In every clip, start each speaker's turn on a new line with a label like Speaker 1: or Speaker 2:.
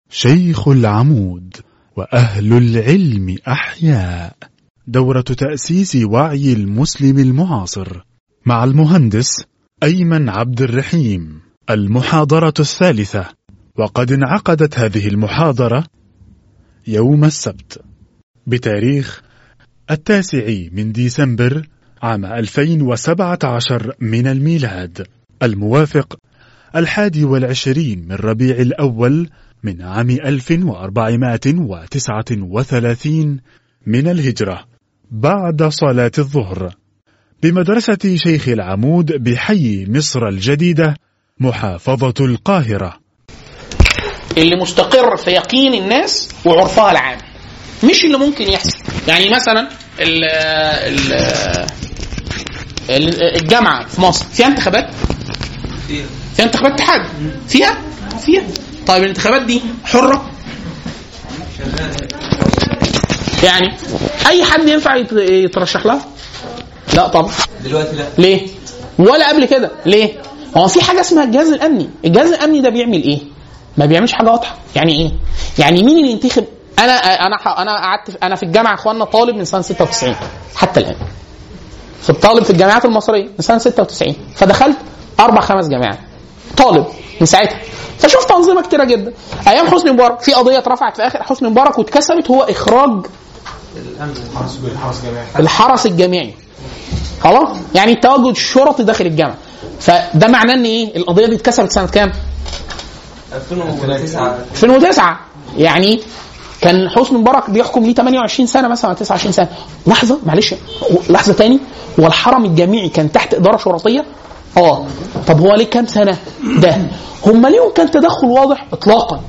Speaker 1: شيخ العمود وأهل العلم أحياء دورة تأسيس وعي المسلم المعاصر مع المهندس أيمن عبد الرحيم المحاضرة الثالثة وقد انعقدت هذه المحاضرة يوم السبت بتاريخ التاسع من ديسمبر عام 2017 من الميلاد الموافق الحادي والعشرين من ربيع الأول من عام 1439 من الهجرة بعد صلاة الظهر بمدرسة شيخ العمود بحي مصر الجديدة محافظة القاهرة
Speaker 2: اللي مستقر في يقين الناس وعرفها العام مش اللي ممكن يحصل يعني مثلا ال ال ال- الجامعه في مصر فيها انتخابات فيها انتخابات اتحاد فيها فيها طيب الانتخابات دي حره يعني اي حد ينفع يت- يترشح لها لا طبعا
Speaker 3: دلوقتي لا
Speaker 2: ليه ولا قبل كده ليه هو في حاجه اسمها الجهاز الامني الجهاز الامني ده بيعمل ايه ما بيعملش حاجه واضحه يعني ايه يعني مين اللي ينتخب انا انا ح- انا قعدت في- انا في الجامعه يا اخوانا طالب من سنه 96 حتى الان في الطالب في الجامعات المصريه من سنه 96 فدخلت اربع خمس جامعات طالب من ساعتها فشفت انظمه كتيره جدا ايام حسني مبارك في قضيه اترفعت في اخر حسني مبارك واتكسبت هو اخراج
Speaker 3: الامن الحرس الحرس جماعي
Speaker 2: الحرس الجامعي خلاص يعني التواجد الشرطي داخل الجامعه فده معناه ان ايه القضيه دي اتكسبت سنه كام
Speaker 3: 2009
Speaker 2: 2009 يعني كان حسني مبارك بيحكم ليه 28 سنه مثلا أو 29 سنه لحظه معلش لحظه تاني هو الحرم الجامعي كان تحت اداره شرطيه اه طب هو ليه كام سنه ده هم ليهم كان تدخل واضح اطلاقا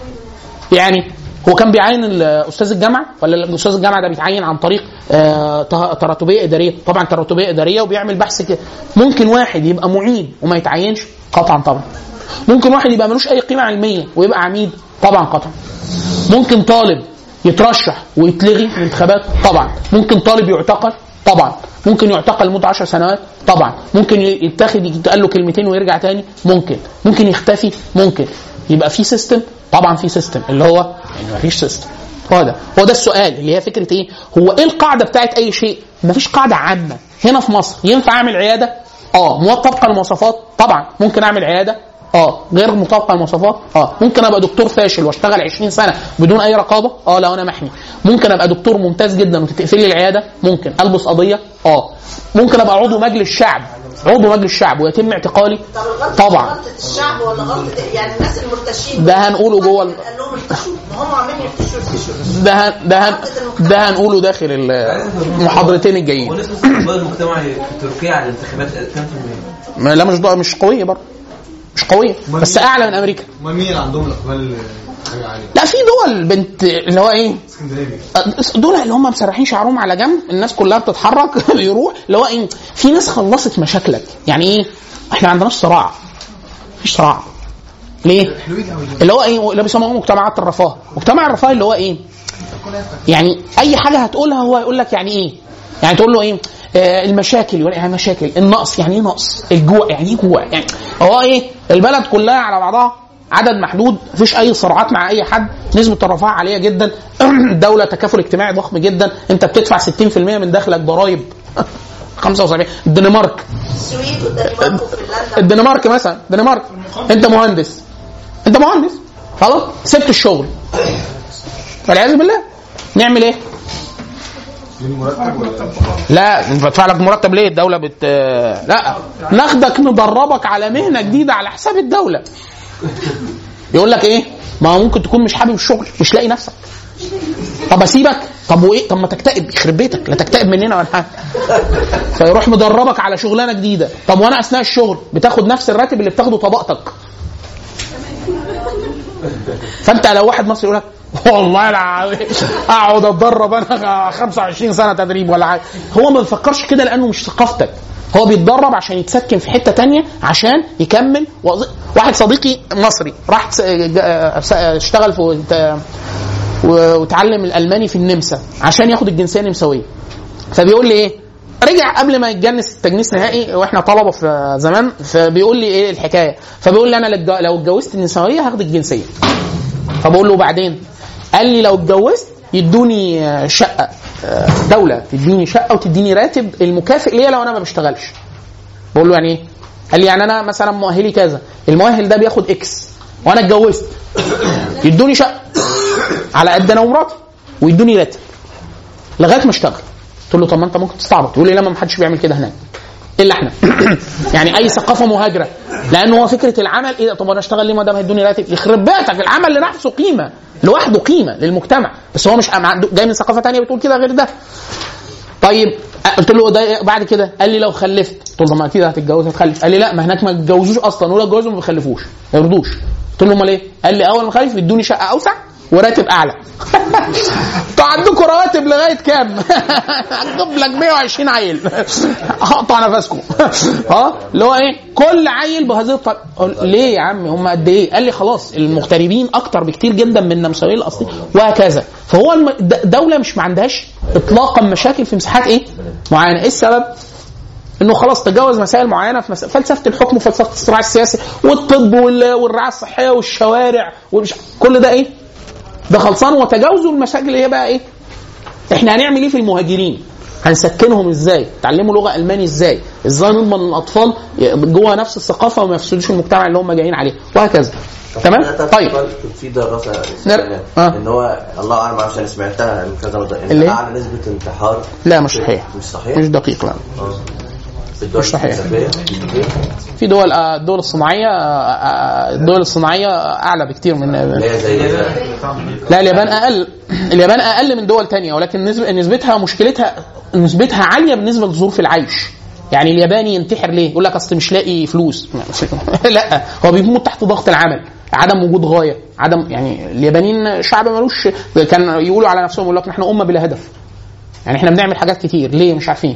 Speaker 2: يعني هو كان بيعين ال- استاذ الجامعه ولا الاستاذ الجامعه ده بيتعين عن طريق آه، ته- تراتبيه اداريه طبعا تراتبيه اداريه وبيعمل بحث كده ممكن واحد يبقى معيد وما يتعينش قطعا طبعا ممكن واحد يبقى ملوش اي قيمه علميه ويبقى عميد طبعا قطعا ممكن طالب يترشح ويتلغي من الانتخابات طبعا ممكن طالب يعتقل طبعا ممكن يعتقل لمده 10 سنوات طبعا ممكن يتاخد يتقال له كلمتين ويرجع تاني ممكن ممكن يختفي ممكن يبقى في سيستم طبعا في سيستم اللي هو يعني مفيش سيستم هو ده هو ده السؤال اللي هي فكره ايه هو ايه القاعده بتاعت اي شيء مفيش قاعده عامه هنا في مصر ينفع اعمل عياده اه مطابقه للمواصفات طبعا ممكن اعمل عياده اه غير مطابقه للمواصفات اه ممكن ابقى دكتور فاشل واشتغل 20 سنه بدون اي رقابه اه لو انا محمي ممكن ابقى دكتور ممتاز جدا وتتقفل لي العياده ممكن البس قضيه اه ممكن ابقى عضو مجلس شعب عضو مجلس شعب ويتم اعتقالي
Speaker 4: طب الغلطة
Speaker 2: طبعا
Speaker 4: غلطة الشعب ولا غلطة يعني الناس المرتشين
Speaker 2: ده هنقوله جوه ال-
Speaker 4: قال لهم ارتشوا ما هم عاملين يرتشوا يرتشوا
Speaker 2: ده هن- ده هن- ده هنقوله داخل المحاضرتين الجايين
Speaker 3: ونسبة استقبال المجتمع في تركيا على الانتخابات كام في المية؟
Speaker 2: ما- لا مش ض- مش قويه برضه مش قويه بس اعلى من امريكا
Speaker 5: امال مين اللي عندهم الاقبال حاجه عاليه؟
Speaker 2: لا في دول بنت اللي هو ايه
Speaker 5: اسكندريه
Speaker 2: دول اللي هم مسرحين شعرهم على جنب الناس كلها بتتحرك يروح اللي هو ايه في ناس خلصت مشاكلك يعني ايه احنا ما عندناش صراع مفيش صراع ليه اللي هو ايه اللي بيسموه مجتمعات الرفاه مجتمع الرفاه اللي هو ايه يعني اي حاجه هتقولها هو يقول لك يعني ايه يعني تقول له ايه آه المشاكل يقول يعني مشاكل النقص يعني ايه نقص الجوع يعني ايه جوع يعني هو ايه البلد كلها على بعضها عدد محدود مفيش اي صراعات مع اي حد نسبه الرفاه عاليه جدا الدوله تكافل اجتماعي ضخم جدا انت بتدفع 60% من دخلك ضرائب 75 الدنمارك
Speaker 4: السويد والدنمارك وفنلندا
Speaker 2: الدنمارك مثلا الدنمارك انت مهندس انت مهندس خلاص سبت الشغل والعياذ بالله نعمل ايه؟ لا بدفع لك مرتب ليه الدوله بت لا ناخدك ندربك على مهنه جديده على حساب الدوله يقول لك ايه ما هو ممكن تكون مش حابب الشغل مش لاقي نفسك طب اسيبك طب وايه طب ما تكتئب يخرب بيتك لا تكتئب مننا ولا حاجه فيروح مدربك على شغلانه جديده طب وانا اثناء الشغل بتاخد نفس الراتب اللي بتاخده طبقتك فانت لو واحد مصري يقول لك والله العظيم اقعد اتدرب انا 25 سنه تدريب ولا حاجه هو ما بيفكرش كده لانه مش ثقافتك هو بيتدرب عشان يتسكن في حته تانية عشان يكمل وظ... واحد صديقي مصري راح س- جا- س- اشتغل في وت- و- وتعلم الالماني في النمسا عشان ياخد الجنسيه النمساويه فبيقول لي ايه رجع قبل ما يتجنس تجنيس نهائي واحنا طلبه في زمان فبيقول لي ايه الحكايه فبيقول لي انا لو اتج- لو اتجوزت النسويه هاخد الجنسيه فبقول له بعدين قال لي لو اتجوزت يدوني آه، شقه آه، دوله تديني شقه وتديني راتب المكافئ ليا لو انا ما بشتغلش بقول له يعني ايه؟ قال لي يعني انا مثلا مؤهلي كذا المؤهل ده بياخد اكس وانا اتجوزت يدوني شقه على قد انا ومراتي ويدوني راتب لغايه ما اشتغل قلت له طب ما انت ممكن تستعبط يقول لي لا ما حدش بيعمل كده هناك الا احنا يعني اي ثقافه مهاجره لان هو فكره العمل ايه طب انا اشتغل ليه ما دام هيدوني راتب يخرب بيتك العمل لنفسه قيمه لوحده قيمه للمجتمع بس هو مش عنده- جاي من ثقافه تانية بتقول كده غير ده طيب قلت له ده إيه؟ بعد كده قال لي لو خلفت قلت له طب ما اكيد هتتجوز هتخلف قال لي لا ما هناك ما يتجوزوش اصلا ولا يتجوزوا ما بيخلفوش ما يرضوش قلت له امال ايه؟ قال لي اول ما اخلف يدوني شقه اوسع وراتب اعلى انتوا عندكم رواتب لغايه كام؟ هتجيب لك 120 عيل هقطع نفسكم اه اللي هو ايه؟ كل عيل بهذه الطريقه قل- ليه يا عم هم قد ايه؟ قال لي خلاص المغتربين اكتر بكتير جدا من النمساويين الاصليين وهكذا فهو الم... د- دوله مش ما عندهاش اطلاقا مشاكل في مساحات ايه؟ معينه ايه السبب؟ انه خلاص تجاوز مسائل معينه في مس... فلسفه الحكم وفلسفه الصراع السياسي والطب وال... والرعايه الصحيه والشوارع ومش كل ده ايه؟ ده خلصان وتجاوزوا المشاكل اللي هي بقى ايه؟ احنا هنعمل ايه في المهاجرين؟ هنسكنهم ازاي؟ تعلموا لغه الماني ازاي؟ ازاي نضمن ان الاطفال ي- جوه نفس الثقافه وما يفسدوش المجتمع اللي هم جايين عليه وهكذا تمام؟ طيب
Speaker 6: كان في دراسه
Speaker 2: نر- آه.
Speaker 6: ان هو الله اعلم معرفش انا سمعتها من كذا مرة، ان
Speaker 2: اللي هي؟
Speaker 6: اعلى نسبه انتحار
Speaker 2: لا مش صحيح
Speaker 6: مش صحيح
Speaker 2: مش دقيق لا
Speaker 6: آه. في الدول
Speaker 2: مش صحيح.
Speaker 6: الإسلامية.
Speaker 2: في دول آه، الدول الصناعيه آه، آه، الدول الصناعيه اعلى بكتير من
Speaker 6: اللي هي زي
Speaker 2: لا اليابان اقل اليابان اقل من دول تانية ولكن نسبة نسبتها مشكلتها نسبتها عاليه بالنسبه لظروف العيش يعني الياباني ينتحر ليه؟ يقول لك اصل مش لاقي فلوس لا هو بيموت تحت ضغط العمل عدم وجود غايه عدم يعني اليابانيين شعب ملوش كان يقولوا على نفسهم يقول لك نحن امه بلا هدف يعني احنا بنعمل حاجات كتير ليه مش عارفين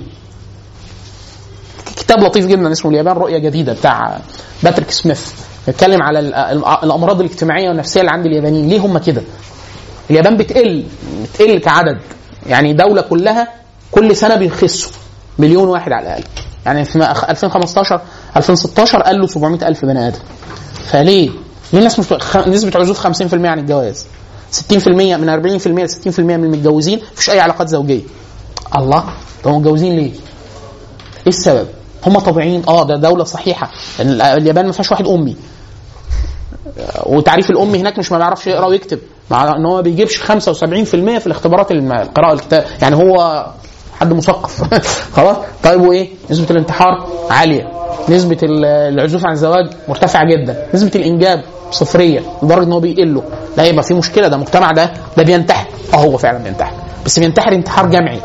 Speaker 2: كتاب لطيف جدا اسمه اليابان رؤيه جديده بتاع باتريك سميث بيتكلم على ال- ال- الامراض الاجتماعيه والنفسيه اللي عند اليابانيين ليه هم كده اليابان بتقل بتقل كعدد يعني دوله كلها كل سنه بيخسوا مليون واحد على الاقل يعني في 2015 2016 قالوا 700 الف بني ادم فليه؟ ليه الناس مش خ- نسبه عزوف 50% عن الجواز 60% من 40% ل 60% من المتجوزين مفيش اي علاقات زوجيه الله طب هم متجوزين ليه؟ ايه السبب؟ هم طبيعيين اه ده دوله صحيحه ال- اليابان ما فيهاش واحد امي وتعريف الام هناك مش ما بيعرفش يقرا ويكتب مع ان هو ما بيجيبش 75% في الاختبارات الم- القراءه الكتاب يعني هو حد مثقف خلاص طيب وايه نسبه الانتحار عاليه نسبه ال- العزوف عن الزواج مرتفعه جدا نسبه الانجاب صفريه لدرجه ان هو بيقل له لا يبقى في مشكله ده المجتمع ده ده بينتحر اه هو فعلا بينتحر بس بينتحر انتحار جمعي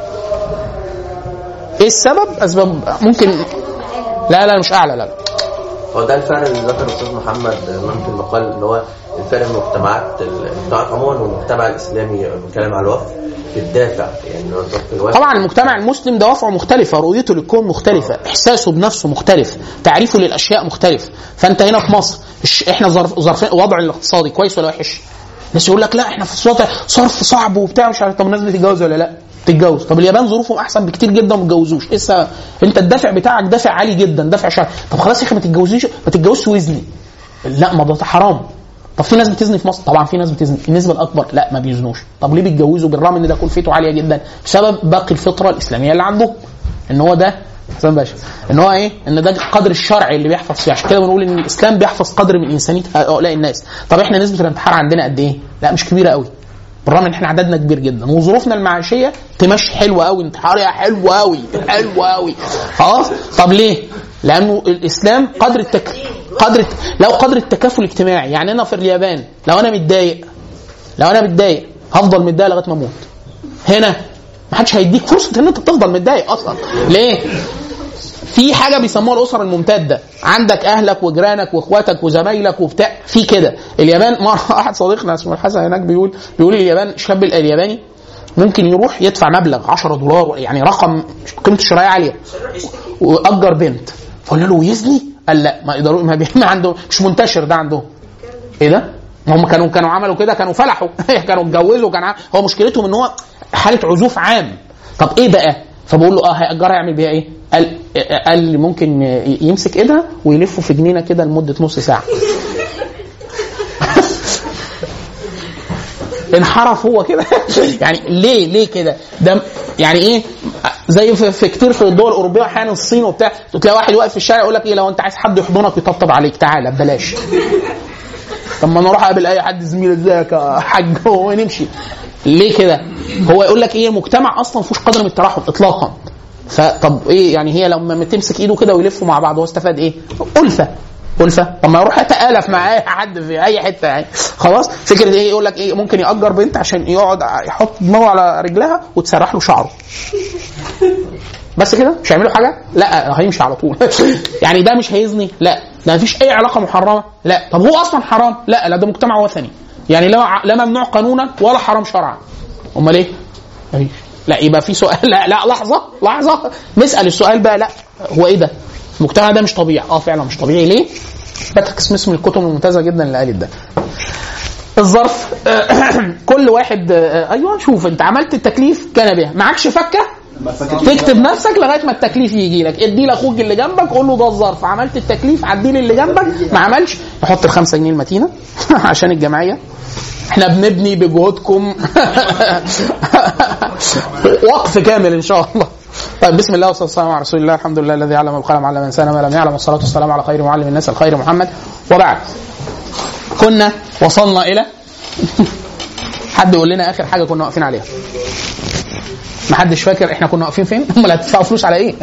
Speaker 2: ايه السبب اسباب ممكن لا لا مش اعلى لا, لا.
Speaker 6: هو ده الفرق اللي ذكره الاستاذ محمد امام في المقال اللي هو الفرق بين المجتمعات المجتمعات عموما والمجتمع الاسلامي بنتكلم على الوقف في الدافع يعني هو الوقف الوقف
Speaker 2: طبعا المجتمع المسلم دوافعه مختلفه رؤيته للكون مختلفه احساسه بنفسه مختلف تعريفه للاشياء مختلف فانت هنا في مصر مش احنا ظرف ظرف وضع الاقتصادي كويس ولا وحش الناس يقول لك لا احنا في وضع صرف صعب وبتاع مش عارف طب الناس بتتجوز ولا لا تتجوز طب اليابان ظروفهم احسن بكتير جدا وما بيتجوزوش ايه السبب؟ انت الدافع بتاعك دافع عالي جدا دافع شهر طب خلاص يا اخي ما تتجوزيش ما تتجوزش وزني لا ما ده حرام طب في ناس بتزني في مصر طبعا في ناس بتزني النسبه الاكبر لا ما بيزنوش طب ليه بيتجوزوا بالرغم ان ده كلفته عاليه جدا بسبب باقي الفطره الاسلاميه اللي عندهم ان هو ده حسام باشا ان هو ايه ان ده القدر الشرعي اللي بيحفظ فيه عشان كده بنقول ان الاسلام بيحفظ قدر من انسانيه هؤلاء الناس طب احنا نسبه الانتحار عندنا قد ايه لا مش كبيره قوي بالرغم ان احنا عددنا كبير جدا وظروفنا المعيشيه تمشي حلوه قوي انتحاريه حلوه قوي حلوه قوي خلاص طب ليه لانه الاسلام قدر التك... قدر الت- لو قدر التكافل الاجتماعي يعني انا في اليابان لو انا متضايق لو انا متضايق هفضل متضايق لغايه ما اموت هنا ما حدش هيديك فرصه ان انت تفضل متضايق اصلا ليه في حاجه بيسموها الاسر الممتده عندك اهلك وجيرانك واخواتك وزمايلك وبتاع في كده اليابان مره واحد صديقنا اسمه الحسن هناك بيقول بيقول اليابان الشاب الياباني ممكن يروح يدفع مبلغ 10 دولار يعني رقم قيمته الشرائيه عاليه واجر بنت فقلنا له ويزني قال لا ما يقدروا ما, بي- ما عندهم مش منتشر ده عندهم ايه ده؟ هم كانوا كانوا عملوا كده كانوا فلحوا كانوا اتجوزوا كان ع- هو مشكلتهم ان هو حاله عزوف عام طب ايه بقى؟ فبقول له اه هيأجرها يعمل بيها ايه؟ قال قال لي ممكن ي- يمسك ايدها ويلفه في جنينه كده لمده نص ساعه انحرف هو كده يعني ليه ليه كده ده يعني ايه زي في, في كتير في الدول الاوروبيه احيانا الصين وبتاع تلاقي واحد واقف في الشارع يقول لك ايه لو انت عايز حد يحضنك ويطبطب عليك تعالى ببلاش طب ما انا اروح اقابل اي حد زميل ازيك يا حاج ونمشي ليه كده هو يقول لك ايه مجتمع اصلا فيهوش قدر من الترحم اطلاقا فطب ايه يعني هي لما تمسك ايده كده ويلفوا مع بعض هو استفاد ايه الفه ألفة طب ما يروح يتآلف مع أي حد في أي حتة يعني خلاص فكرة إيه يقول لك إيه ممكن يأجر بنت عشان يقعد يحط دماغه على رجلها وتسرح له شعره بس كده مش هيعملوا حاجه لا هيمشي على طول يعني ده مش هيزني لا ده مفيش اي علاقه محرمه لا طب هو اصلا حرام لا لا ده مجتمع وثني يعني لا لا ممنوع قانونا ولا حرام شرعا امال ايه مفيش لا يبقى في سؤال لا لا لحظه لحظه نسال السؤال بقى لا هو ايه ده المجتمع ده مش طبيعي اه فعلا مش طبيعي ليه باتريك اسم من الكتب الممتازه جدا اللي قالت ده الظرف كل واحد ايوه شوف انت عملت التكليف كان بها معكش فكه تكتب نفسك لغايه ما التكليف يجي لك ادي لاخوك اللي جنبك قول له ده الظرف عملت التكليف عدي لي اللي جنبك ما عملش نحط الخمسة جنيه المتينه عشان الجمعيه احنا بنبني بجهودكم وقف كامل ان شاء الله طيب بسم الله والصلاه والسلام على رسول الله الحمد لله الذي علم القلم علم الانسان ما لم يعلم والصلاه والسلام على خير معلم الناس الخير محمد وبعد كنا وصلنا الى حد يقول لنا اخر حاجه كنا واقفين عليها ما حدش فاكر احنا كنا واقفين فين هم اللي هتدفعوا فلوس على ايه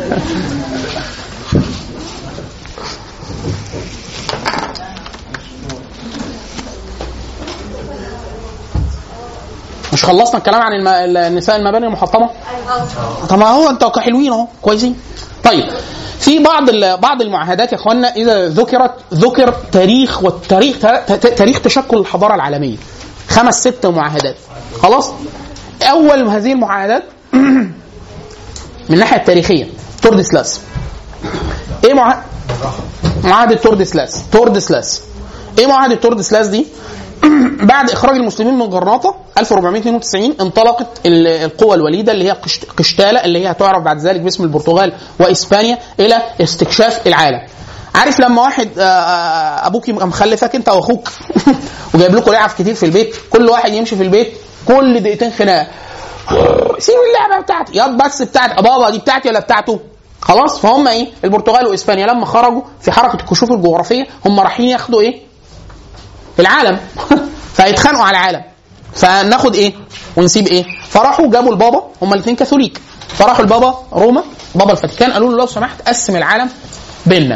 Speaker 2: مش خلصنا الكلام عن الم... النساء المباني المحطمه طب ما هو انتوا حلوين اهو كويسين طيب في بعض ال... بعض المعاهدات يا اخوانا اذا ذكرت ذكر تاريخ والتاريخ تاريخ تشكل الحضاره العالميه خمس ست معاهدات خلاص اول هذه المعاهدات من الناحيه التاريخيه توردسلاس ايه معاهده معاهده توردسلاس توردسلاس ايه معاهده توردسلاس دي بعد اخراج المسلمين من غرناطه 1492 انطلقت القوى الوليده اللي هي قشتاله اللي هي هتعرف بعد ذلك باسم البرتغال واسبانيا الى استكشاف العالم عارف لما واحد ابوك مخلفك انت واخوك وجايب لكم لعب كتير في البيت كل واحد يمشي في البيت كل دقيقتين خناقه سيب اللعبه بتاعتي ياض بس بتاعتي بابا دي بتاعتي ولا بتاعته خلاص فهم ايه البرتغال واسبانيا لما خرجوا في حركه الكشوف الجغرافيه هم رايحين ياخدوا ايه العالم فيتخانقوا على العالم فناخد ايه ونسيب ايه فراحوا جابوا البابا هم الاثنين كاثوليك فراحوا البابا روما بابا الفاتيكان قالوا له لو سمحت قسم العالم بيننا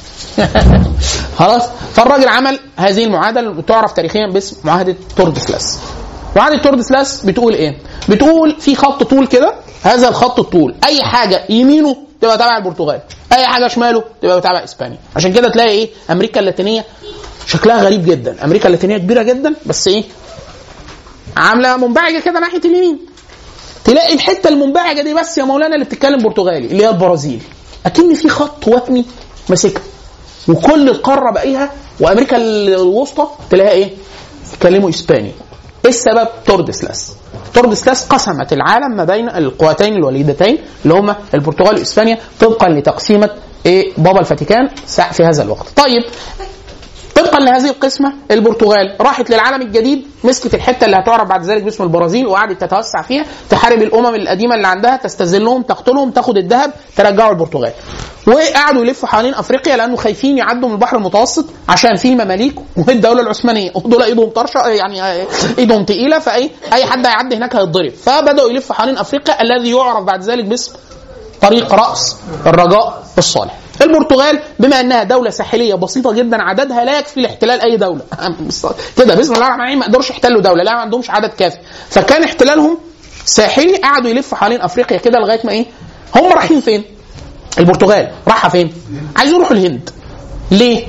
Speaker 2: خلاص فالراجل عمل هذه المعاهده اللي تعرف تاريخيا باسم معاهده توردسلاس معاهده توردسلاس بتقول ايه بتقول في خط طول كده هذا الخط الطول اي حاجه يمينه تبقى تبع البرتغال اي حاجه شماله تبقى تبع اسبانيا عشان كده تلاقي ايه امريكا اللاتينيه شكلها غريب جدا امريكا اللاتينيه كبيره جدا بس ايه عامله منبعجه كده ناحيه اليمين تلاقي الحته المنبعجه دي بس يا مولانا اللي بتتكلم برتغالي اللي هي البرازيل اكن في خط وهمي ماسكها وكل القاره باقيها وامريكا الوسطى تلاقيها ايه يتكلموا اسباني ايه السبب توردسلاس توردسلاس قسمت العالم ما بين القوتين الوليدتين اللي هما البرتغال واسبانيا طبقا لتقسيمه ايه بابا الفاتيكان في هذا الوقت طيب طبقا لهذه القسمه البرتغال راحت للعالم الجديد مسكت الحته اللي هتعرف بعد ذلك باسم البرازيل وقعدت تتوسع فيها تحارب الامم القديمه اللي عندها تستذلهم تقتلهم تاخد الذهب ترجعوا البرتغال وقعدوا يلفوا حوالين افريقيا لانه خايفين يعدوا من البحر المتوسط عشان في مماليك وفي الدوله العثمانيه ودول ايدهم طرشه يعني ايدهم تقيله فاي اي حد هيعدي هناك هيتضرب فبداوا يلفوا حوالين افريقيا الذي يعرف بعد ذلك باسم طريق راس الرجاء الصالح البرتغال بما انها دوله ساحليه بسيطه جدا عددها لا يكفي لاحتلال اي دوله كده بسم الله الرحمن الرحيم ما قدروش يحتلوا دوله لا ما عندهمش عدد كافي فكان احتلالهم ساحلي قعدوا يلفوا حوالين افريقيا كده لغايه ما ايه هم رايحين فين البرتغال رايحه فين عايزين يروحوا الهند ليه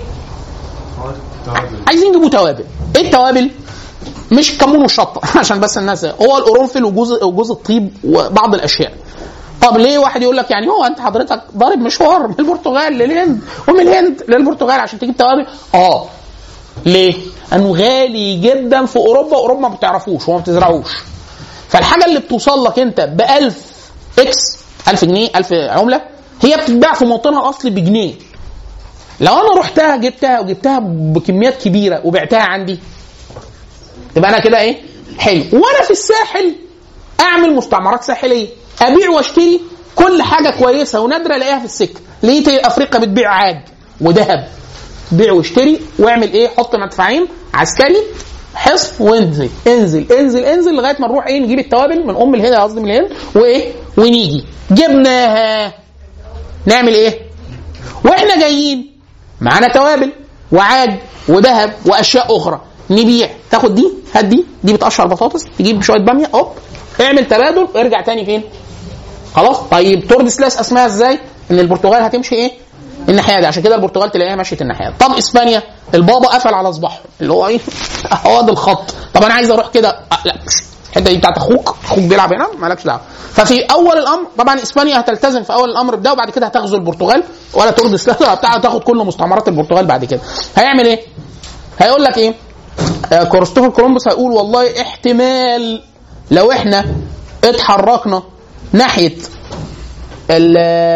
Speaker 2: عايزين يجيبوا توابل ايه التوابل مش الكمون والشطه عشان بس الناس هو القرنفل وجوز وجوز الطيب وبعض الاشياء طب ليه واحد يقول لك يعني هو انت حضرتك ضارب مشوار من البرتغال للهند ومن الهند للبرتغال عشان تجيب توابل اه ليه؟ انه غالي جدا في اوروبا اوروبا ما بتعرفوش وما بتزرعوش فالحاجه اللي بتوصل لك انت ب 1000 اكس 1000 جنيه 1000 عمله هي بتتباع في موطنها الاصلي بجنيه لو انا رحتها جبتها وجبتها بكميات كبيره وبعتها عندي يبقى انا كده ايه حلو وانا في الساحل اعمل مستعمرات ساحليه ابيع واشتري كل حاجه كويسه ونادره الاقيها في السكه لقيت افريقيا بتبيع عاج وذهب بيع واشتري واعمل ايه حط مدفعين عسكري حصن وانزل انزل انزل انزل لغايه ما نروح ايه نجيب التوابل من ام الهند قصدي من الهند وايه ونيجي جبناها نعمل ايه واحنا جايين معانا توابل وعاج وذهب واشياء اخرى نبيع تاخد دي هات دي دي بتقشر بطاطس تجيب شويه باميه اوب اعمل تبادل ارجع تاني فين خلاص طيب تور دي سلاس اسمها ازاي ان البرتغال هتمشي ايه الناحيه دي عشان كده البرتغال تلاقيها مشيت الناحيه دي. طب اسبانيا البابا قفل على صباحه اللي هو ايه هو ده الخط طب انا عايز اروح كده أه لا الحته دي بتاعت اخوك اخوك بيلعب هنا مالكش دعوه ففي اول الامر طبعا اسبانيا هتلتزم في اول الامر بده وبعد كده هتغزو البرتغال ولا ترد سلاح بتاع تاخد كل مستعمرات البرتغال بعد كده هيعمل ايه؟ هيقول لك ايه؟ آه، كريستوفر كولومبوس هيقول والله احتمال لو احنا اتحركنا ناحيه ال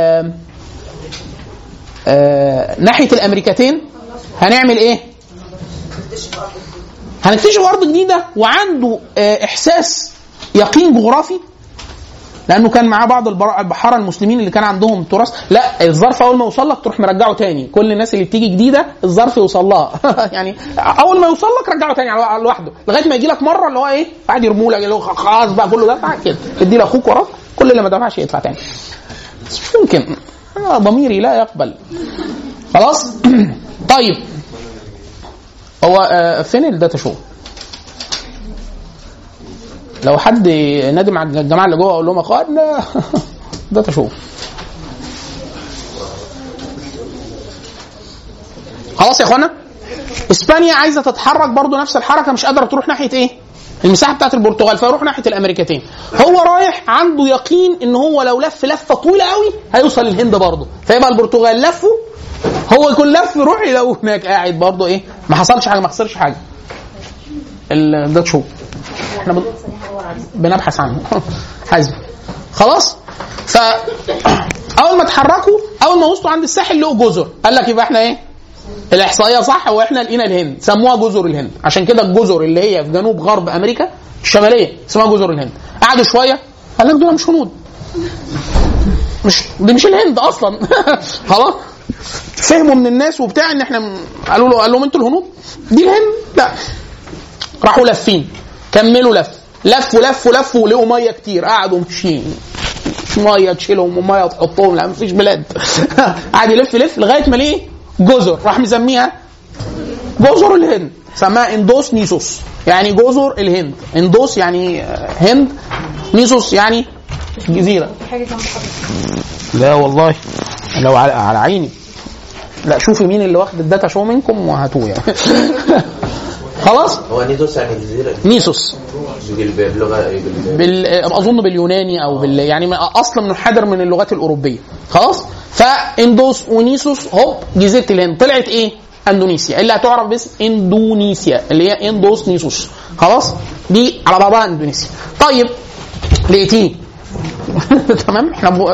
Speaker 2: آه، ناحيه الامريكتين هنعمل ايه؟ هنكتشف ارض جديده وعنده آه، احساس يقين جغرافي لانه كان معاه بعض البر- البحاره المسلمين اللي كان عندهم تراث لا الظرف اول ما يوصل لك تروح مرجعه تاني كل الناس اللي بتيجي جديده الظرف يوصل لها يعني اول ما يوصل لك رجعه تاني على- لوحده لغايه ما يجي لك مره اللي هو ايه قاعد يرموا لك اللي هو خلاص بقى كله دفع كده ادي لاخوك وراك كل اللي ما دفعش يدفع تاني بس مش ممكن أنا ضميري لا يقبل خلاص طيب هو آه، فين الداتا شو؟ لو حد نادي مع الجماعه اللي جوه اقول لهم يا اخوانا داتا شو خلاص يا اخوانا اسبانيا عايزه تتحرك برضو نفس الحركه مش قادره تروح ناحيه ايه المساحه بتاعت البرتغال فيروح ناحيه الامريكتين هو رايح عنده يقين ان هو لو لف لفه طويله قوي هيوصل الهند برضه فيبقى البرتغال لفه هو يكون لف يروح يلاقوه هناك قاعد برضه ايه ما حصلش حاجه ما خسرش حاجه ال- ده شو احنا بن- بنبحث عنه حزم خلاص ف اول ما اتحركوا اول ما وصلوا عند الساحل لقوا جزر قال لك يبقى احنا ايه الاحصائيه صح واحنا لقينا الهند سموها جزر الهند عشان كده الجزر اللي هي في جنوب غرب امريكا الشماليه اسمها جزر الهند قعدوا شويه قال لك دول مش هنود مش دي مش الهند اصلا خلاص فهموا من الناس وبتاع ان احنا م- قالوا له قال لهم انتوا الهنود دي الهند لا راحوا لافين كملوا لف لفوا لفوا لفوا ولقوا ميه كتير قعدوا ماشيين ميه تشيلهم وميه تحطهم لا مفيش بلاد قعد يلف يلف لغايه ما ليه جزر راح مسميها جزر الهند سماها اندوس نيسوس يعني جزر الهند اندوس يعني آه، هند نيسوس يعني جزيره لا والله لو على, على عيني لا شوفي مين اللي واخد الداتا شو منكم وهاتوه يعني خلاص
Speaker 6: هو نيدوس يعني جزيره
Speaker 2: نيسوس
Speaker 6: بال- بلغه بال-
Speaker 2: بال... اظن باليوناني او بال يعني ما- اصلا منحدر من اللغات الاوروبيه خلاص فاندوس ونيسوس هوب جزيره الهند طلعت ايه اندونيسيا اللي هتعرف باسم اندونيسيا اللي هي اندوس نيسوس خلاص دي على بعضها اندونيسيا طيب لقيتيه تمام احنا بو...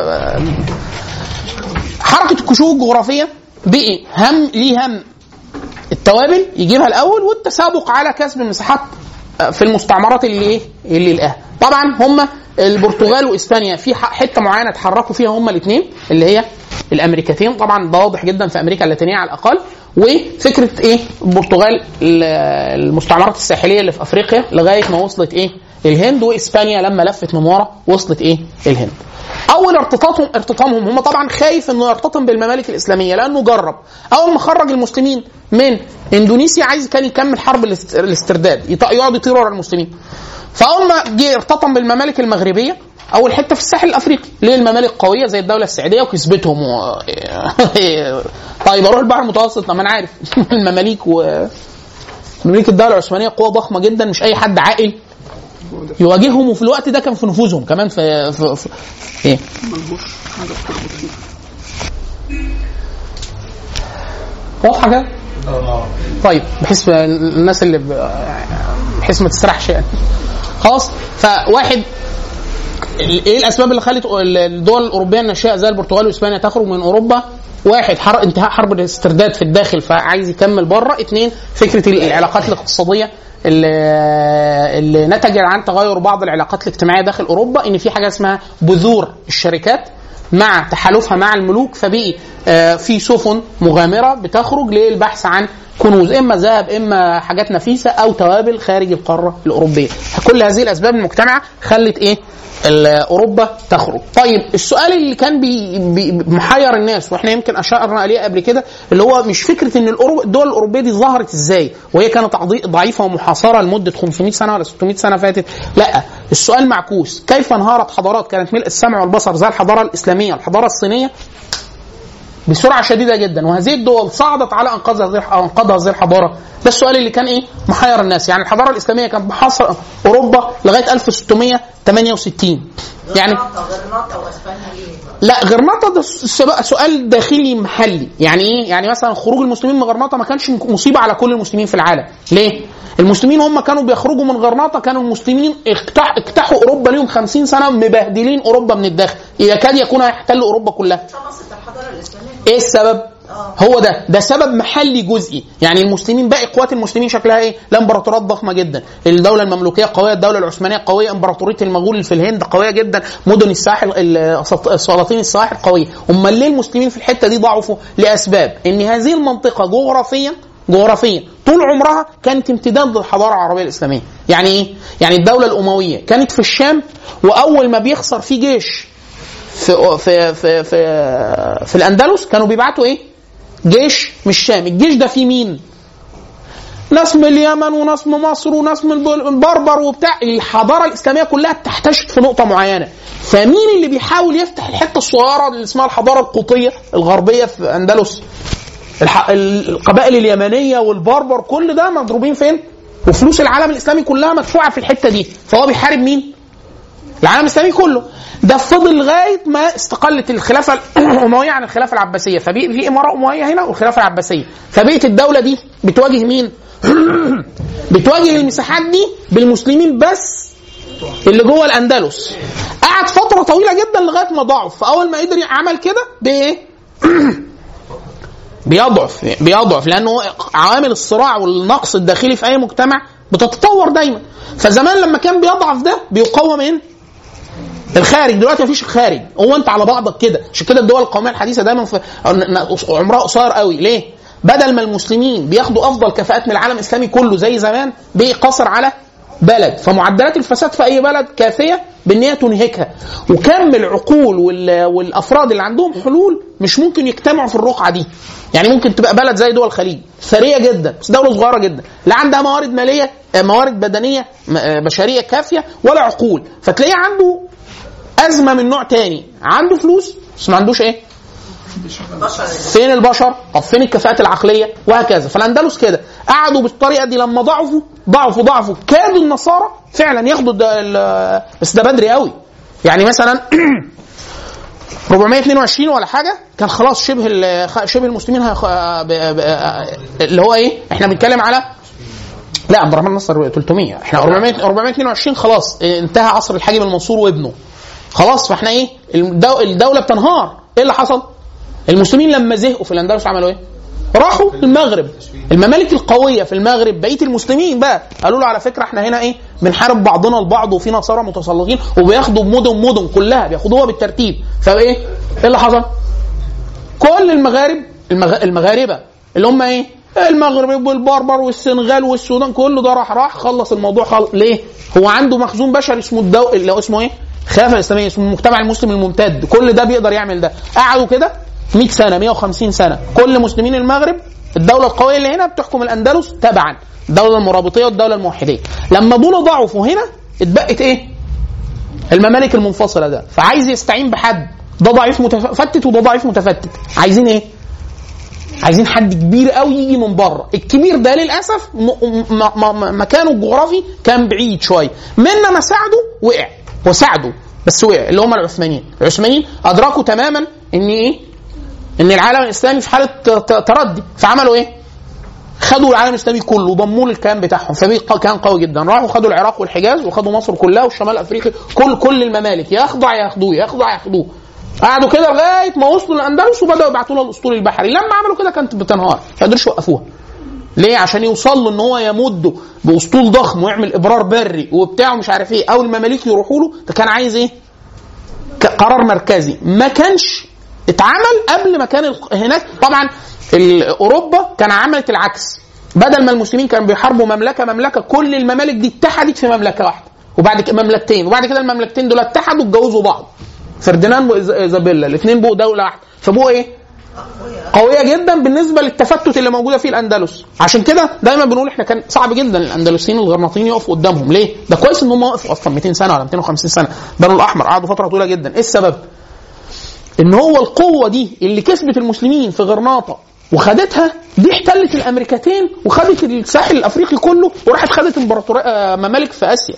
Speaker 2: حركه الكشوف الجغرافيه بقي هم ليه هم التوابل يجيبها الاول والتسابق على كسب المساحات في المستعمرات اللي ايه اللي لقاها طبعا هم البرتغال واسبانيا في ح- حته معينه اتحركوا فيها هم الاثنين اللي هي الامريكتين طبعا ده واضح جدا في امريكا اللاتينيه على الاقل وفكره ايه البرتغال ال- المستعمرات الساحليه اللي في افريقيا لغايه ما وصلت ايه الهند واسبانيا لما لفت من ورا وصلت ايه الهند اول ارتطامهم ارتطامهم هم طبعا خايف انه يرتطم بالممالك الاسلاميه لانه جرب اول ما خرج المسلمين من اندونيسيا عايز كان يكمل حرب الاست- الاسترداد يط- يقعد يطير ورا المسلمين فاول ما جه ارتطم بالممالك المغربيه اول حته في الساحل الافريقي ليه الممالك قويه زي الدوله السعوديه وكسبتهم و... طيب اروح البحر المتوسط طب ما انا عارف المماليك و مماليك الدوله العثمانيه قوه ضخمه جدا مش اي حد عاقل يواجههم وفي الوقت ده كان في نفوذهم كمان في, في, في ايه واضحه كده طيب بحيث الناس اللي ب- بحيث ما تسرحش يعني خلاص فواحد ال- ايه الاسباب اللي خلت الدول الاوروبيه الناشئه زي البرتغال واسبانيا تخرج من اوروبا واحد حر... انتهاء حرب الاسترداد في الداخل فعايز يكمل بره اثنين فكره العلاقات الاقتصاديه اللي, اللي نتج عن تغير بعض العلاقات الاجتماعيه داخل اوروبا ان في حاجه اسمها بذور الشركات مع تحالفها مع الملوك فبقي آه، في سفن مغامره بتخرج للبحث عن كنوز اما ذهب اما حاجات نفيسه او توابل خارج القاره الاوروبيه كل هذه الاسباب المجتمعه خلت ايه ال- اوروبا تخرج طيب السؤال اللي كان بي بي محير الناس واحنا يمكن اشرنا عليه قبل كده اللي هو مش فكره ان الأورو- الدول الاوروبيه دي ظهرت ازاي وهي كانت عضي- ضعيفه ومحاصره لمده 500 سنه ولا 600 سنه فاتت لا السؤال معكوس كيف انهارت حضارات كانت ملء السمع والبصر زي الحضاره الاسلاميه الحضاره الصينيه بسرعه شديده جدا وهذه الدول صعدت على انقاذ هذه انقاذ هذه الحضاره ده السؤال اللي كان ايه محير الناس يعني الحضاره الاسلاميه كانت محاصره اوروبا لغايه 1668 يعني
Speaker 4: غرناطة غرناطة واسبانيا ليه؟
Speaker 2: لا غرناطه ده س- سؤال داخلي محلي يعني ايه يعني مثلا خروج المسلمين من غرناطه ما كانش مصيبه على كل المسلمين في العالم ليه المسلمين هم كانوا بيخرجوا من غرناطه كانوا المسلمين اجتاح- اجتاحوا اوروبا ليهم 50 سنه مبهدلين اوروبا من الداخل يكاد يكون هيحتلوا اوروبا كلها
Speaker 4: طمست الحضارة الإسلامية
Speaker 2: ايه السبب؟ هو ده ده سبب محلي جزئي يعني المسلمين باقي قوات المسلمين شكلها ايه لا امبراطورات ضخمه جدا الدوله المملوكيه قويه الدوله العثمانيه قويه امبراطوريه المغول في الهند قويه جدا مدن الساحل ال- سلاطين الساحل قويه امال ليه المسلمين في الحته دي ضعفوا لاسباب ان هذه المنطقه جغرافيا جغرافيا طول عمرها كانت امتداد للحضاره العربيه الاسلاميه يعني ايه يعني الدوله الامويه كانت في الشام واول ما بيخسر فيه جيش في في في في, في الاندلس كانوا بيبعتوا ايه جيش من الشام الجيش ده فيه مين ناس من اليمن وناس من مصر وناس من الب- البربر وبتاع الحضاره الاسلاميه كلها بتحتشد في نقطه معينه فمين اللي بيحاول يفتح الحته الصغيره اللي اسمها الحضاره القوطيه الغربيه في اندلس الح... القبائل اليمنيه والبربر كل ده مضروبين فين وفلوس العالم الاسلامي كلها مدفوعه في الحته دي فهو بيحارب مين العالم الاسلامي كله ده فضل لغايه ما استقلت الخلافه الامويه عن الخلافه العباسيه فبقي في اماره امويه هنا والخلافه العباسيه فبقت الدوله دي بتواجه مين؟ بتواجه المساحات دي بالمسلمين بس اللي جوه الاندلس قعد فتره طويله جدا لغايه ما ضعف فاول ما قدر عمل كده بايه؟ بيضعف بيضعف لانه عوامل الصراع والنقص الداخلي في اي مجتمع بتتطور دايما فزمان لما كان بيضعف ده بيقوى من الخارج دلوقتي مفيش خارج هو انت على بعضك كده عشان كده الدول القوميه الحديثه دايما في عمرها قصير قوي ليه بدل ما المسلمين بياخدوا افضل كفاءات من العالم الاسلامي كله زي زمان بيقصر على بلد فمعدلات الفساد في اي بلد كافيه بان هي تنهكها وكم العقول وال- والافراد اللي عندهم حلول مش ممكن يجتمعوا في الرقعه دي يعني ممكن تبقى بلد زي دول الخليج ثريه جدا بس دوله صغيره جدا لا عندها موارد ماليه آه، موارد بدنيه م- آه، بشريه كافيه ولا عقول فتلاقيه عنده ازمه من نوع تاني عنده فلوس بس ما عندوش ايه
Speaker 4: بشر
Speaker 2: فين البشر طب فين الكفاءات العقليه وهكذا فالاندلس كده قعدوا بالطريقه دي لما ضعفوا ضعفوا ضعفوا كادوا النصارى فعلا ياخدوا ده ال- بس ده بدري قوي يعني مثلا 422 ولا حاجه كان خلاص شبه ال- شبه المسلمين هيخ... ب... ب... اللي هو ايه احنا بنتكلم على لا عبد الرحمن نصر 300 احنا 400 422 خلاص انتهى عصر الحاجب المنصور وابنه خلاص فاحنا ايه الدو... الدوله بتنهار ايه اللي حصل المسلمين لما زهقوا في الاندلس عملوا ايه راحوا المغرب الممالك القويه في المغرب بقيه المسلمين بقى قالوا له على فكره احنا هنا ايه بنحارب بعضنا البعض وفي نصارى متسلطين وبياخدوا مدن مدن كلها بياخدوها بالترتيب فايه ايه اللي حصل كل المغارب المغ... المغاربه اللي هم ايه المغرب والبربر والسنغال والسودان كله ده راح راح خلص الموضوع خل... ليه هو عنده مخزون بشري اسمه الدو... اللي هو اسمه ايه الخلافه الاسلاميه اسمه المجتمع المسلم الممتد كل ده بيقدر يعمل ده قعدوا كده 100 سنه 150 سنه كل مسلمين المغرب الدوله القويه اللي هنا بتحكم الاندلس تبعا الدوله المرابطيه والدوله الموحديه لما دول ضعفوا هنا اتبقت ايه الممالك المنفصله ده فعايز يستعين بحد ده ضعيف متفتت وده ضعيف متفتت عايزين ايه عايزين حد كبير قوي يجي من بره الكبير ده للاسف م- م- م- مكانه الجغرافي كان بعيد شويه منا ما ساعده وقع وساعده بس وقع اللي هم العثمانيين العثمانيين ادركوا تماما ان ايه ان العالم الاسلامي في حاله ت- ت- تردي فعملوا ايه خدوا العالم الاسلامي كله وضموه للكيان بتاعهم فبقى كان قوي جدا راحوا خدوا العراق والحجاز وخدوا مصر كلها والشمال الافريقي كل كل الممالك يخضع ياخدوه يخضع ياخدوه قعدوا كده لغايه ما وصلوا للاندلس وبداوا يبعتوا لها الاسطول البحري لما عملوا كده كانت بتنهار ما قدروش يوقفوها ليه عشان يوصل له ان هو يمده باسطول ضخم ويعمل ابرار بري وبتاع ومش عارف ايه او المماليك يروحوا له ده كان عايز ايه ك- قرار مركزي ما كانش اتعمل قبل ما كان ال- هناك طبعا ال- اوروبا كان عملت العكس بدل ما المسلمين كانوا بيحاربوا مملكه مملكه كل الممالك دي اتحدت في مملكه واحده وبعد كده مملكتين وبعد كده المملكتين دول اتحدوا اتجوزوا بعض فرديناند وايزابيلا الاثنين بقوا دوله واحده فبقوا ايه؟ قويه جدا بالنسبه للتفتت اللي موجوده في الاندلس عشان كده دايما بنقول احنا كان صعب جدا الاندلسيين الغرناطيين يقفوا قدامهم ليه ده كويس ان هم وقفوا اصلا 200 سنه ولا 250 سنه بنو الاحمر قعدوا فتره طويله جدا ايه السبب ان هو القوه دي اللي كسبت المسلمين في غرناطه وخدتها دي احتلت الامريكتين وخدت الساحل الافريقي كله وراحت خدت امبراطوريه آه، ممالك في اسيا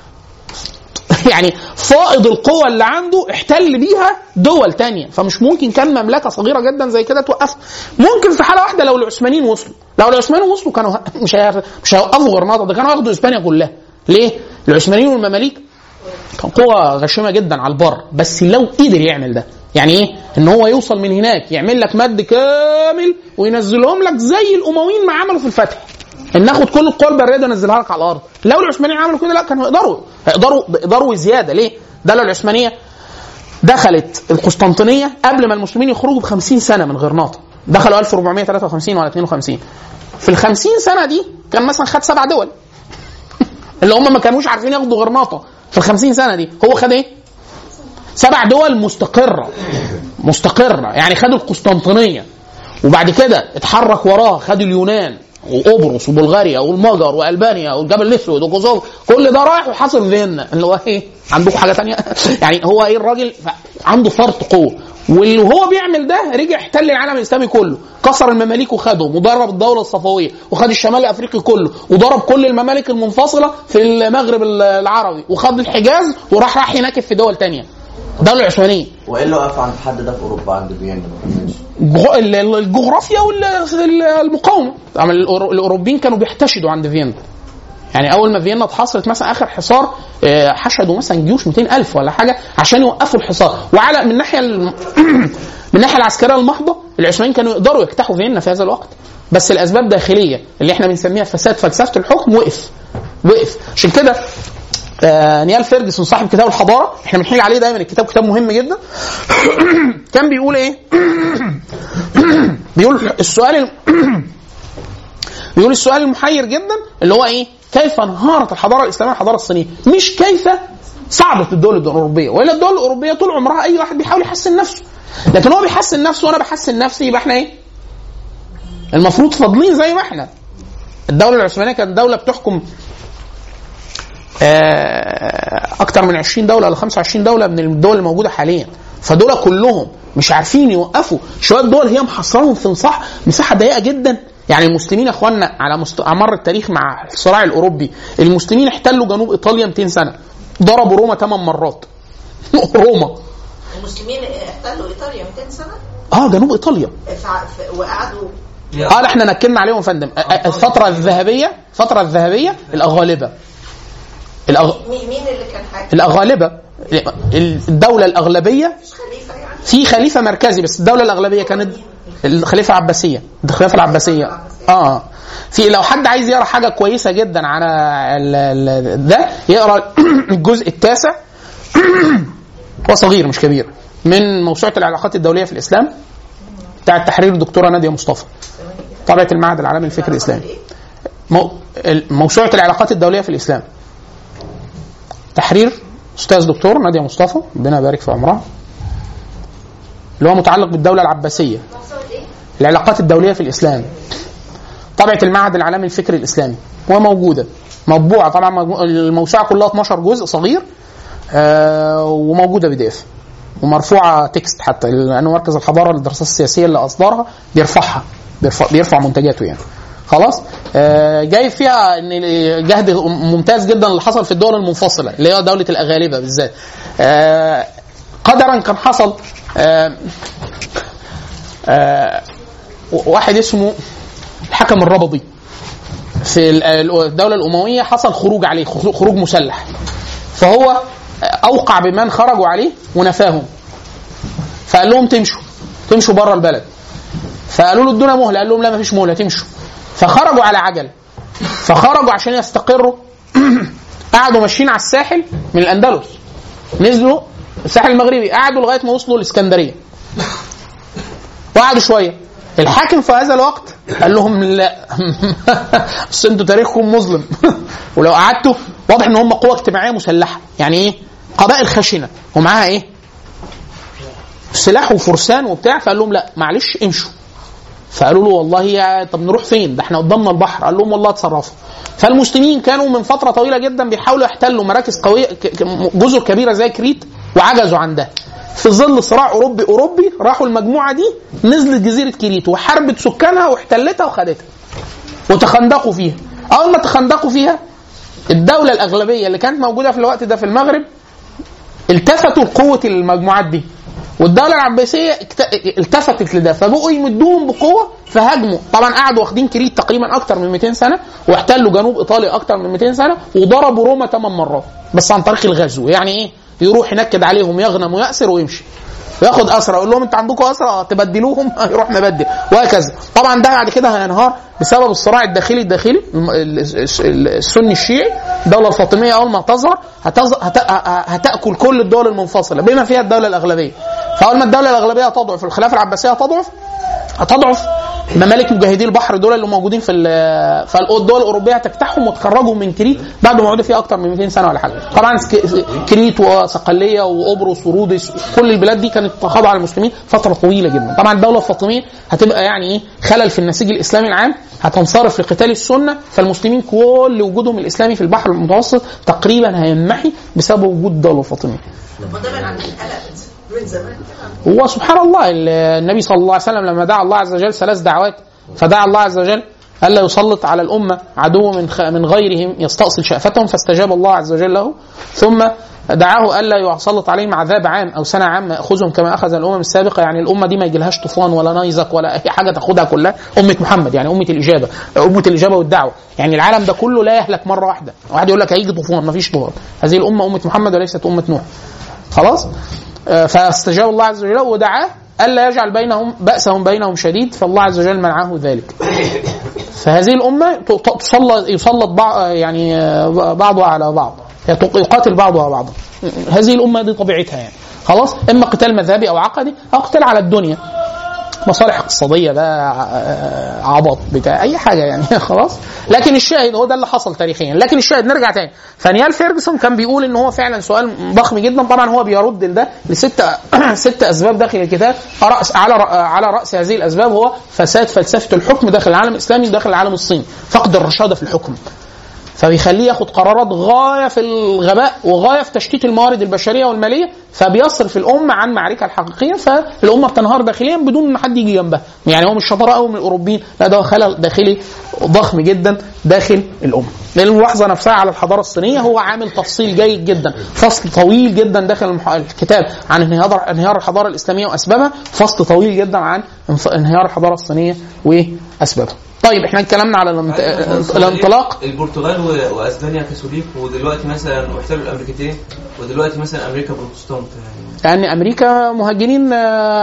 Speaker 2: يعني فائض القوة اللي عنده احتل بيها دول تانية فمش ممكن كان مملكة صغيرة جدا زي كده توقف ممكن في حالة واحدة لو العثمانيين وصلوا لو العثمانيين وصلوا كانوا ه- مش هي- مش هيوقفوا غرناطة ده كانوا ياخدوا اسبانيا كلها ليه؟ العثمانيين والمماليك كان قوة غشيمة جدا على البر بس لو قدر يعمل ده يعني ايه ان هو يوصل من هناك يعمل لك مد كامل وينزلهم لك زي الامويين ما عملوا في الفتح ان ناخد كل القوى البريه دي وننزلها لك على الارض لو العثمانيين عملوا كده لا كانوا يقدروا يقدروا يقدروا زياده ليه ده لو العثمانيه دخلت القسطنطينيه قبل ما المسلمين يخرجوا ب 50 سنه من غرناطه دخلوا 1453 ولا 52 في ال 50 سنه دي كان مثلا خد سبع دول اللي هم ما كانوش عارفين ياخدوا غرناطه في ال 50 سنه دي هو خد ايه؟ سبع دول مستقره مستقره يعني خدوا القسطنطينيه وبعد كده اتحرك وراها خد اليونان وقبرص وبلغاريا والمجر والبانيا والجبل الاسود وكوسوفو كل ده رايح وحاصر فيينا اللي هو ايه عندكم حاجه تانية يعني هو ايه الراجل ف- عنده فرط قوه واللي هو بيعمل ده رجع احتل العالم الاسلامي كله كسر المماليك وخدهم وضرب الدوله الصفويه وخد الشمال الافريقي كله وضرب كل الممالك المنفصله في المغرب العربي وخد الحجاز وراح راح يناكف في دول تانية الدوله العثمانيه
Speaker 6: وايه اللي وقف عند الحد ده في اوروبا عند فيينا ما كملش
Speaker 2: الجغ- ال- ال- الجغرافيا والمقاومه طبعا الأورو- الاوروبيين كانوا بيحتشدوا عند فيينا يعني اول ما فيينا اتحاصرت مثلا اخر حصار آه، حشدوا مثلا جيوش 200 الف ولا حاجه عشان يوقفوا الحصار وعلى من الناحيه الم... من الناحيه العسكريه المحضه العثمانيين كانوا يقدروا يجتاحوا فيينا في هذا الوقت بس الاسباب داخليه اللي احنا بنسميها فساد فلسفه الحكم وقف وقف عشان كده آه نيال فيرجسون صاحب كتاب الحضاره احنا بنحيل عليه دايما الكتاب كتاب مهم جدا كان بيقول ايه بيقول السؤال ال- بيقول السؤال المحير جدا اللي هو ايه كيف انهارت الحضاره الاسلاميه الحضاره الصينيه مش كيف صعدت الدول الاوروبيه والا الدول الاوروبيه طول عمرها اي واحد بيحاول يحسن نفسه لكن هو بيحسن نفسه وانا بحسن نفسي يبقى احنا ايه المفروض فاضلين زي ما احنا الدوله العثمانيه كانت دوله بتحكم آه، اكتر من 20 دوله ولا 25 دوله من الدول الموجوده حاليا فدول كلهم مش عارفين يوقفوا شويه دول هي محصرهم في مساحه مساحه ضيقه جدا يعني المسلمين يا اخوانا على مست... على مر التاريخ مع الصراع الاوروبي المسلمين احتلوا جنوب ايطاليا 200 سنه ضربوا روما 8 مرات روما
Speaker 4: المسلمين احتلوا ايطاليا 200 سنه
Speaker 2: اه جنوب ايطاليا
Speaker 4: فع- ف- وقعدوا
Speaker 2: اه لا احنا نكلنا عليهم يا فندم آه، آه، الفتره الذهبيه الفتره الذهبيه الاغالبه الأغ...
Speaker 4: مين مين اللي كان حاكم؟
Speaker 2: الاغالبه الدوله الاغلبيه
Speaker 4: مش خليفه يعني
Speaker 2: في خليفه مركزي بس الدوله الاغلبيه كانت الخليفه العباسيه الخلافه العباسيه اه في لو حد عايز يقرا حاجه كويسه جدا على ال- ال- ده يقرا الجزء التاسع هو صغير مش كبير من موسوعه العلاقات الدوليه في الاسلام بتاع التحرير الدكتوره ناديه مصطفى طبعه المعهد العالمي للفكر الاسلامي مو- ال- موسوعه العلاقات الدوليه في الاسلام تحرير استاذ دكتور ناديه مصطفى ربنا يبارك في عمرها اللي هو متعلق بالدوله العباسيه العلاقات الدوليه في الاسلام طبعه المعهد العالمي للفكر الاسلامي وموجوده مطبوعه طبعا مجمو- الموسوعه كلها 12 جزء صغير آه وموجوده بي دي اف ومرفوعه تكست حتى لانه مركز الحضاره للدراسات السياسيه اللي اصدرها بيرفعها بيرفع, بيرفع منتجاته يعني خلاص آه جاي فيها ان جهد ممتاز جدا اللي حصل في الدول المنفصله اللي هي دوله الاغالبه بالذات آه قدرا كان حصل آه آه واحد اسمه الحكم الربضي في ال- الدوله الامويه حصل خروج عليه خروج مسلح فهو اوقع بمن خرجوا عليه ونفاهم فقال لهم تمشوا تمشوا بره البلد فقالوا له ادونا مهله قال لهم لا ما فيش مهله تمشوا فخرجوا على عجل فخرجوا عشان يستقروا قعدوا ماشيين على الساحل من الاندلس نزلوا الساحل المغربي قعدوا لغايه ما وصلوا الاسكندريه وقعدوا شويه الحاكم في هذا الوقت قال لهم لا بس انتوا تاريخكم مظلم ولو قعدتوا واضح ان هم قوه اجتماعيه مسلحه يعني ايه قبائل خشنه ومعاها ايه سلاح وفرسان وبتاع فقال لهم لا معلش امشوا فقالوا له والله يا طب نروح فين ده احنا قدامنا البحر قال لهم والله اتصرفوا فالمسلمين كانوا من فتره طويله جدا بيحاولوا يحتلوا مراكز قويه ك- ك- جزر كبيره زي كريت وعجزوا عن ده في ظل صراع اوروبي اوروبي راحوا المجموعه دي نزلت جزيره كريت وحاربت سكانها واحتلتها وخدتها وتخندقوا فيها اول ما تخندقوا فيها الدوله الاغلبيه اللي كانت موجوده في الوقت ده في المغرب التفتوا لقوه المجموعات دي والدوله العباسيه اكت- التفتت لده فبقوا يمدوهم بقوه فهاجموا طبعا قعدوا واخدين كريت تقريبا اكتر من 200 سنه واحتلوا جنوب ايطاليا اكتر من 200 سنه وضربوا روما 8 مرات بس عن طريق الغزو يعني ايه يروح ينكد عليهم يغنم ويأسر ويمشي وياخد اسرى يقول لهم انتوا عندكم اسرى اه تبدلوهم يروح مبدل وهكذا طبعا ده بعد كده هينهار بسبب الصراع الداخلي الداخلي الم- ال- ال- السني الشيعي الدوله الفاطميه اول ما تظهر هتظ- هت- هتاكل كل الدول المنفصله بما فيها الدوله الاغلبيه فاول ما الدوله الاغلبيه تضعف الخلافه العباسيه تضعف هتضعف ممالك مجاهدي البحر دول اللي موجودين في ال- فالدول الاوروبيه هتجتاحهم وتخرجهم من كريت بعد ما يقعدوا فيها اكتر من 200 سنه ولا حاجه طبعا سك- كريت وصقليه وقبرص ورودس كل البلاد دي كانت خاضعه للمسلمين فتره طويله جدا طبعا الدوله الفاطميه هتبقى يعني ايه خلل في النسيج الاسلامي العام هتنصرف لقتال السنه فالمسلمين كل وجودهم الاسلامي في البحر المتوسط تقريبا هينمحي بسبب وجود الدوله الفاطميه
Speaker 4: طب ما ده من عند القلق من زمان كده
Speaker 2: هو سبحان الله ال- النبي صلى الله عليه وسلم لما دعا الله عز وجل ثلاث دعوات فدعا الله عز وجل الا يسلط على الامه عدو من خ- من غيرهم يستأصل شأفتهم فاستجاب الله عز وجل له ثم دعاه الا يسلط عليهم عذاب عام او سنه عامه ياخذهم كما اخذ الامم السابقه يعني الامه دي ما يجيلهاش طوفان ولا نيزك ولا اي حاجه تاخدها كلها امه محمد يعني امه الاجابه امه الاجابه والدعوه يعني العالم ده كله لا يهلك مره واحده واحد يقول لك هيجي طوفان ما فيش طوفان هذه الامه امه محمد وليست امه نوح خلاص آه، فاستجاب الله عز وجل ودعاه الا يجعل بينهم باسهم بينهم شديد فالله عز وجل منعه ذلك فهذه الامه ت- ت- تسلط يسلط بعض يعني آه، بعضها على بعض يت- يقاتل بعضها بعضا هذه الامه دي طبيعتها يعني خلاص اما قتال مذهبي او عقدي او قتال على الدنيا مصالح اقتصاديه بقى آه، عبط بتاع اي حاجه يعني خلاص لكن الشاهد هو ده اللي حصل تاريخيا لكن الشاهد نرجع تاني فنيال فيرجسون كان بيقول ان هو فعلا سؤال ضخم جدا طبعا هو بيرد لده لست ست اسباب داخل الكتاب رأس على على راس هذه الاسباب هو فساد فلسفه الحكم داخل العالم الاسلامي وداخل العالم الصيني فقد الرشاده في الحكم فبيخليه ياخد قرارات غايه في الغباء وغايه في تشتيت الموارد البشريه والماليه فبيصرف الامه عن معركه الحقيقيه فالامه بتنهار داخليا بدون ما حد يجي جنبها يعني هو مش شطاره قوي من الاوروبيين لا ده هو خلل داخلي ضخم جدا داخل الامه الملاحظه نفسها على الحضاره الصينيه هو عامل تفصيل جيد جدا فصل طويل جدا داخل المح- الكتاب عن انهيار انهيار الحضاره الاسلاميه واسبابها فصل طويل جدا عن انف- انهيار الحضاره الصينيه واسبابها طيب احنا اتكلمنا على الانت- الانطلاق
Speaker 3: البرتغال و- واسبانيا كاثوليك ودلوقتي مثلا واحتلوا الامريكتين ودلوقتي مثلا امريكا بروتستانت يعني
Speaker 2: لان امريكا مهاجرين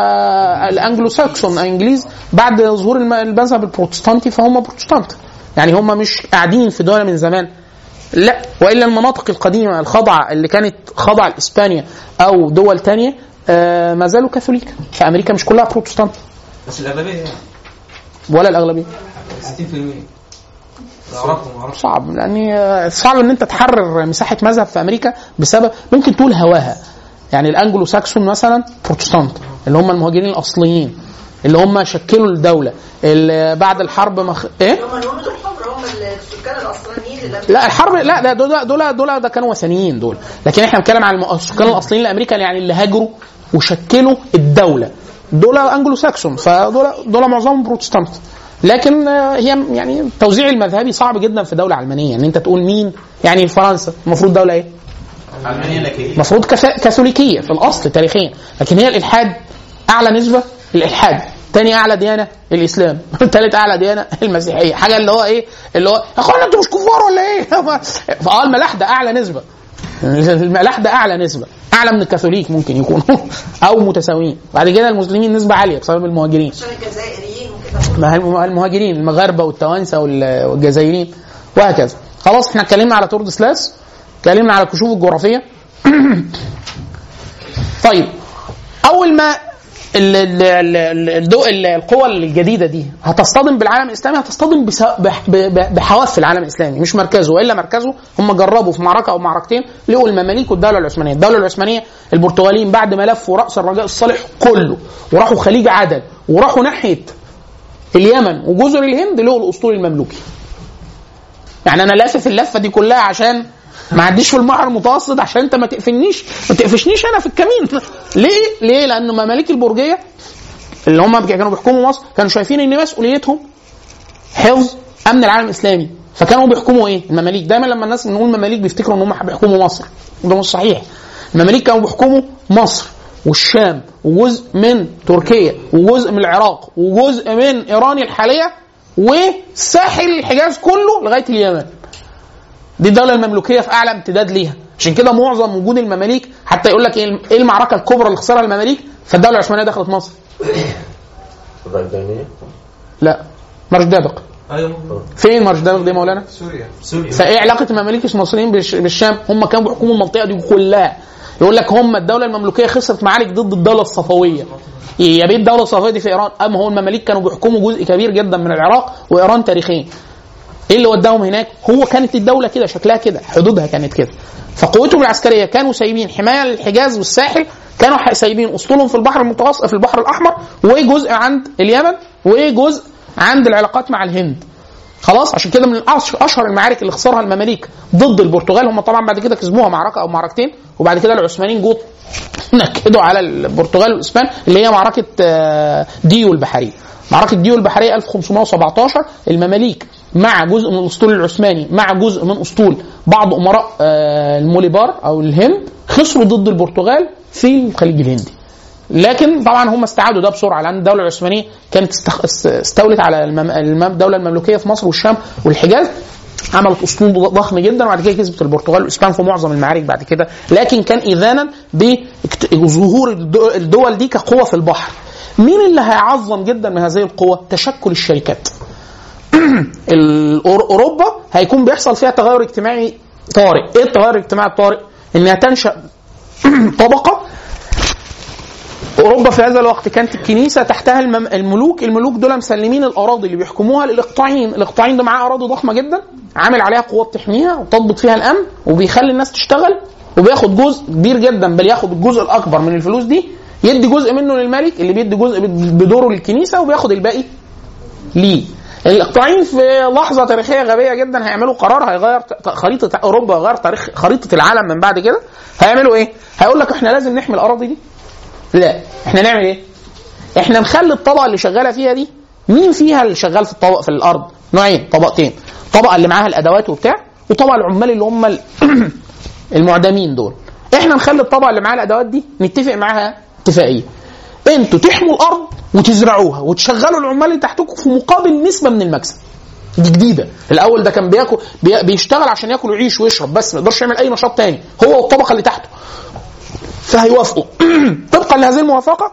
Speaker 2: آه، الانجلو ساكسون انجليز بعد ظهور الم- المذهب البروتستانتي فهم بروتستانت يعني هم مش قاعدين في دوله من زمان لا والا المناطق القديمه الخاضعه اللي كانت خاضعه لاسبانيا او دول تانية آه، ما زالوا كاثوليك فامريكا مش كلها بروتستانت
Speaker 3: بس الاغلبيه يعني
Speaker 2: ولا الاغلبيه
Speaker 3: 60% اعرفهم اعرفهم
Speaker 2: صعب لان آه، صعب ان انت تحرر مساحه مذهب في امريكا بسبب ممكن تقول هواها يعني الانجلو ساكسون مثلا بروتستانت اللي هم المهاجرين الاصليين اللي هم شكلوا الدوله اللي بعد الحرب مخ... ايه
Speaker 4: هم الهنود الحمر هم السكان الاصليين اللي
Speaker 2: لا الحرب لا ده دول دول دول ده كانوا وثنيين دول لكن احنا بنتكلم عن الم- السكان الاصليين لامريكا يعني اللي هاجروا وشكلوا الدوله دول انجلو ساكسون فدول دول معظمهم بروتستانت لكن آه، هي يعني التوزيع المذهبي صعب جدا في دوله علمانيه ان انت تقول مين يعني فرنسا المفروض دوله ايه؟
Speaker 3: علمانيه لكن
Speaker 2: المفروض كثا- كاثوليكيه في الاصل تاريخيا لكن هي الالحاد اعلى نسبه الالحاد تاني اعلى ديانه الاسلام ثالث اعلى ديانه المسيحيه حاجه اللي هو ايه اللي هو يا اخوانا انتوا مش كفار ولا ايه فاه الملاح ده اعلى نسبه الملاح ده اعلى نسبه اعلى من الكاثوليك ممكن يكونوا او متساويين بعد كده المسلمين نسبه عاليه بسبب المهاجرين
Speaker 4: عشان الجزائريين
Speaker 2: ما هي المهاجرين المغاربه والتوانسه وال- والجزائريين وهكذا خلاص احنا اتكلمنا على تور دي سلاس اتكلمنا على الكشوف الجغرافيه طيب اول ما ال- ال- ال- الدو ال- القوى الجديده دي هتصطدم بالعالم الاسلامي هتصطدم بس- بح- ب- ب- بحواف العالم الاسلامي مش مركزه والا مركزه هم جربوا في معركه او معركتين لقوا المماليك والدوله العثمانيه، الدوله العثمانيه البرتغاليين بعد ما لفوا راس الرجاء الصالح كله وراحوا خليج عدن وراحوا ناحيه اليمن وجزر الهند لقوا الاسطول المملوكي. يعني انا لافف اللفه دي كلها عشان ما عديش في البحر المتوسط عشان انت ما تقفلنيش ما تقفشنيش انا في الكمين ليه؟ ليه؟ لان مماليك البرجيه اللي هم كانوا بيحكموا مصر كانوا شايفين ان مسؤوليتهم حفظ امن العالم الاسلامي فكانوا بيحكموا ايه؟ المماليك دايما لما الناس بنقول مماليك بيفتكروا ان هم بيحكموا مصر وده مش صحيح المماليك كانوا بيحكموا مصر والشام وجزء من تركيا وجزء من العراق وجزء من ايران الحاليه وساحل الحجاز كله لغايه اليمن دي الدوله المملوكيه في اعلى امتداد ليها عشان كده معظم وجود المماليك حتى يقول لك ايه إيه المعركه الكبرى اللي خسرها المماليك فالدوله العثمانيه دخلت مصر
Speaker 6: الرجانية
Speaker 2: لا مرش دابق
Speaker 3: ايوه مظبوط.
Speaker 2: فين مرش دابق دي يا مولانا
Speaker 5: سوريا
Speaker 3: سوريا
Speaker 2: فايه علاقه المماليك المصريين بالش- بالشام هم كانوا بيحكموا المنطقه دي كلها يقول لك هم الدوله المملوكيه خسرت معارك ضد الدوله الصفويه يا بيت الدوله الصفويه دي في ايران اما هو المماليك كانوا بيحكموا جزء كبير جدا من العراق وايران تاريخيا ايه اللي وداهم هناك هو كانت الدوله كده شكلها كده حدودها كانت كده فقوتهم العسكريه كانوا سايبين حمايه للحجاز والساحل كانوا ح- سايبين اسطولهم في البحر المتوسط في البحر الاحمر وجزء عند اليمن وجزء عند العلاقات مع الهند خلاص عشان كده من أش- اشهر المعارك اللي خسرها المماليك ضد البرتغال هم طبعا بعد كده كسبوها معركه او معركتين وبعد كده العثمانيين جو نكدوا على البرتغال والاسبان اللي هي معركه آه، ديو البحريه معركه ديو البحريه 1517 المماليك مع جزء من الاسطول العثماني مع جزء من اسطول بعض امراء آه، الموليبار او الهند خسروا ضد البرتغال في الخليج الهندي لكن طبعا هم استعادوا ده بسرعه لان الدوله العثمانيه كانت استخ... است- استولت على المم... المم... الدوله المملوكيه في مصر والشام والحجاز عملت اسطول ضخم جدا وبعد كده كسبت البرتغال والاسبان في معظم المعارك بعد كده لكن كان اذانا بظهور الدو- الدول دي كقوه في البحر مين اللي هيعظم جدا من هذه القوه تشكل الشركات ال- أور- اوروبا هيكون بيحصل فيها تغير اجتماعي طارئ ايه التغير الاجتماعي الطارئ انها تنشا طبقه اوروبا في هذا الوقت كانت الكنيسه تحتها المم- الملوك الملوك دول مسلمين الاراضي اللي بيحكموها للاقطاعيين الاقطاعيين ده معاه اراضي ضخمه جدا عامل عليها قوه بتحميها وتضبط فيها الامن وبيخلي الناس تشتغل وبياخد جزء كبير جدا بل ياخد الجزء الاكبر من الفلوس دي يدي جزء منه للملك اللي بيدي جزء بدوره للكنيسه وبياخد الباقي ليه الاقطاعيين في لحظه تاريخيه غبيه جدا هيعملوا قرار هيغير ت- خريطه اوروبا هيغير تاريخ خريطه العالم من بعد كده هيعملوا ايه؟ هيقول لك احنا لازم نحمي الاراضي دي لا احنا نعمل ايه؟ احنا نخلي الطبقه اللي شغاله فيها دي مين فيها اللي شغال في الطبق في الارض؟ نوعين طبقتين طبقه اللي معاها الادوات وبتاع وطبقه العمال اللي هم ال- المعدمين دول احنا نخلي الطبقه اللي معاها الادوات دي نتفق معاها اتفاقيه انتوا تحموا الارض وتزرعوها وتشغلوا العمال اللي تحتكم في مقابل نسبه من المكسب دي جديده الاول ده كان بياكل بي- بيشتغل عشان ياكل ويعيش ويشرب بس ما يقدرش يعمل اي نشاط تاني هو والطبقه اللي تحته فهيوافقوا طبقا لهذه الموافقه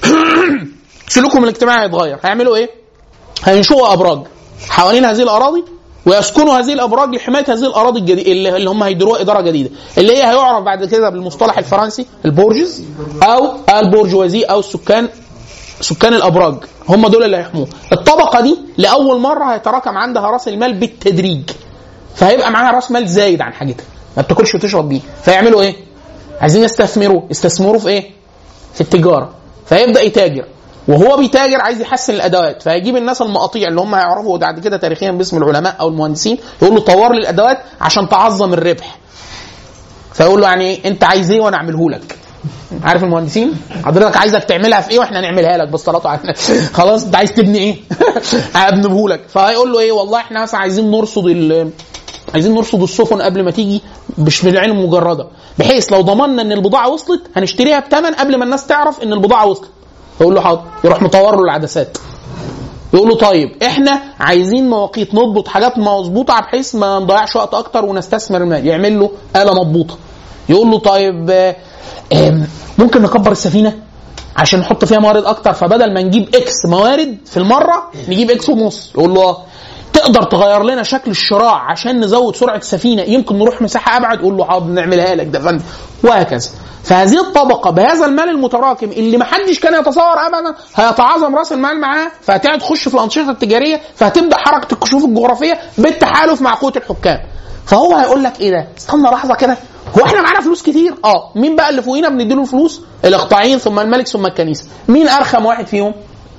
Speaker 2: سلوكهم الاجتماعي هيتغير هيعملوا ايه؟ هينشئوا ابراج حوالين هذه الاراضي ويسكنوا هذه الابراج لحمايه هذه الاراضي الجديده اللي اللي هم هيديروها اداره جديده اللي هي هيعرف بعد كده بالمصطلح الفرنسي البورجز او البورجوازي او السكان سكان الابراج هم دول اللي هيحموه الطبقه دي لاول مره هيتراكم عندها راس المال بالتدريج فهيبقى معاها راس مال زايد عن حاجتها ما بتاكلش وتشرب بيه فيعملوا ايه عايزين يستثمروا يستثمروا في ايه في التجاره فيبدا يتاجر وهو بيتاجر عايز يحسن الادوات فيجيب الناس المقاطيع اللي هم هيعرفوا بعد كده تاريخيا باسم العلماء او المهندسين يقول له طور لي الادوات عشان تعظم الربح فيقول له يعني انت عايز ايه وانا اعمله لك عارف المهندسين حضرتك عايزك تعملها في ايه واحنا نعملها لك بالصلاه على النبي. خلاص انت عايز تبني ايه هبنيه لك فهيقول له ايه والله احنا مثلا عايزين نرصد ال- عايزين نرصد السفن قبل ما تيجي مش بالعين المجرده بحيث لو ضمننا ان البضاعه وصلت هنشتريها بثمن قبل ما الناس تعرف ان البضاعه وصلت يقول له حاضر يروح مطور له العدسات يقول له طيب احنا عايزين مواقيت نضبط حاجات مظبوطه بحيث ما نضيعش وقت اكتر ونستثمر المال يعمل له اله مضبوطه يقول له طيب آه، آم، ممكن نكبر السفينه عشان نحط فيها موارد اكتر فبدل ما نجيب اكس موارد في المره نجيب اكس ونص يقول له اه تقدر تغير لنا شكل الشراع عشان نزود سرعه السفينه يمكن نروح مساحه ابعد يقول له حاضر نعملها لك ده فندم وهكذا فهذه الطبقه بهذا المال المتراكم اللي ما حدش كان يتصور ابدا هيتعاظم راس المال معاه فهتقعد تخش في الانشطه التجاريه فهتبدا حركه الكشوف الجغرافيه بالتحالف مع قوه الحكام فهو هيقول لك ايه ده استنى لحظه كده هو احنا معانا فلوس كتير اه مين بقى اللي فوقينا بنديله الفلوس الاقطاعيين ثم الملك ثم الكنيسه مين ارخم واحد فيهم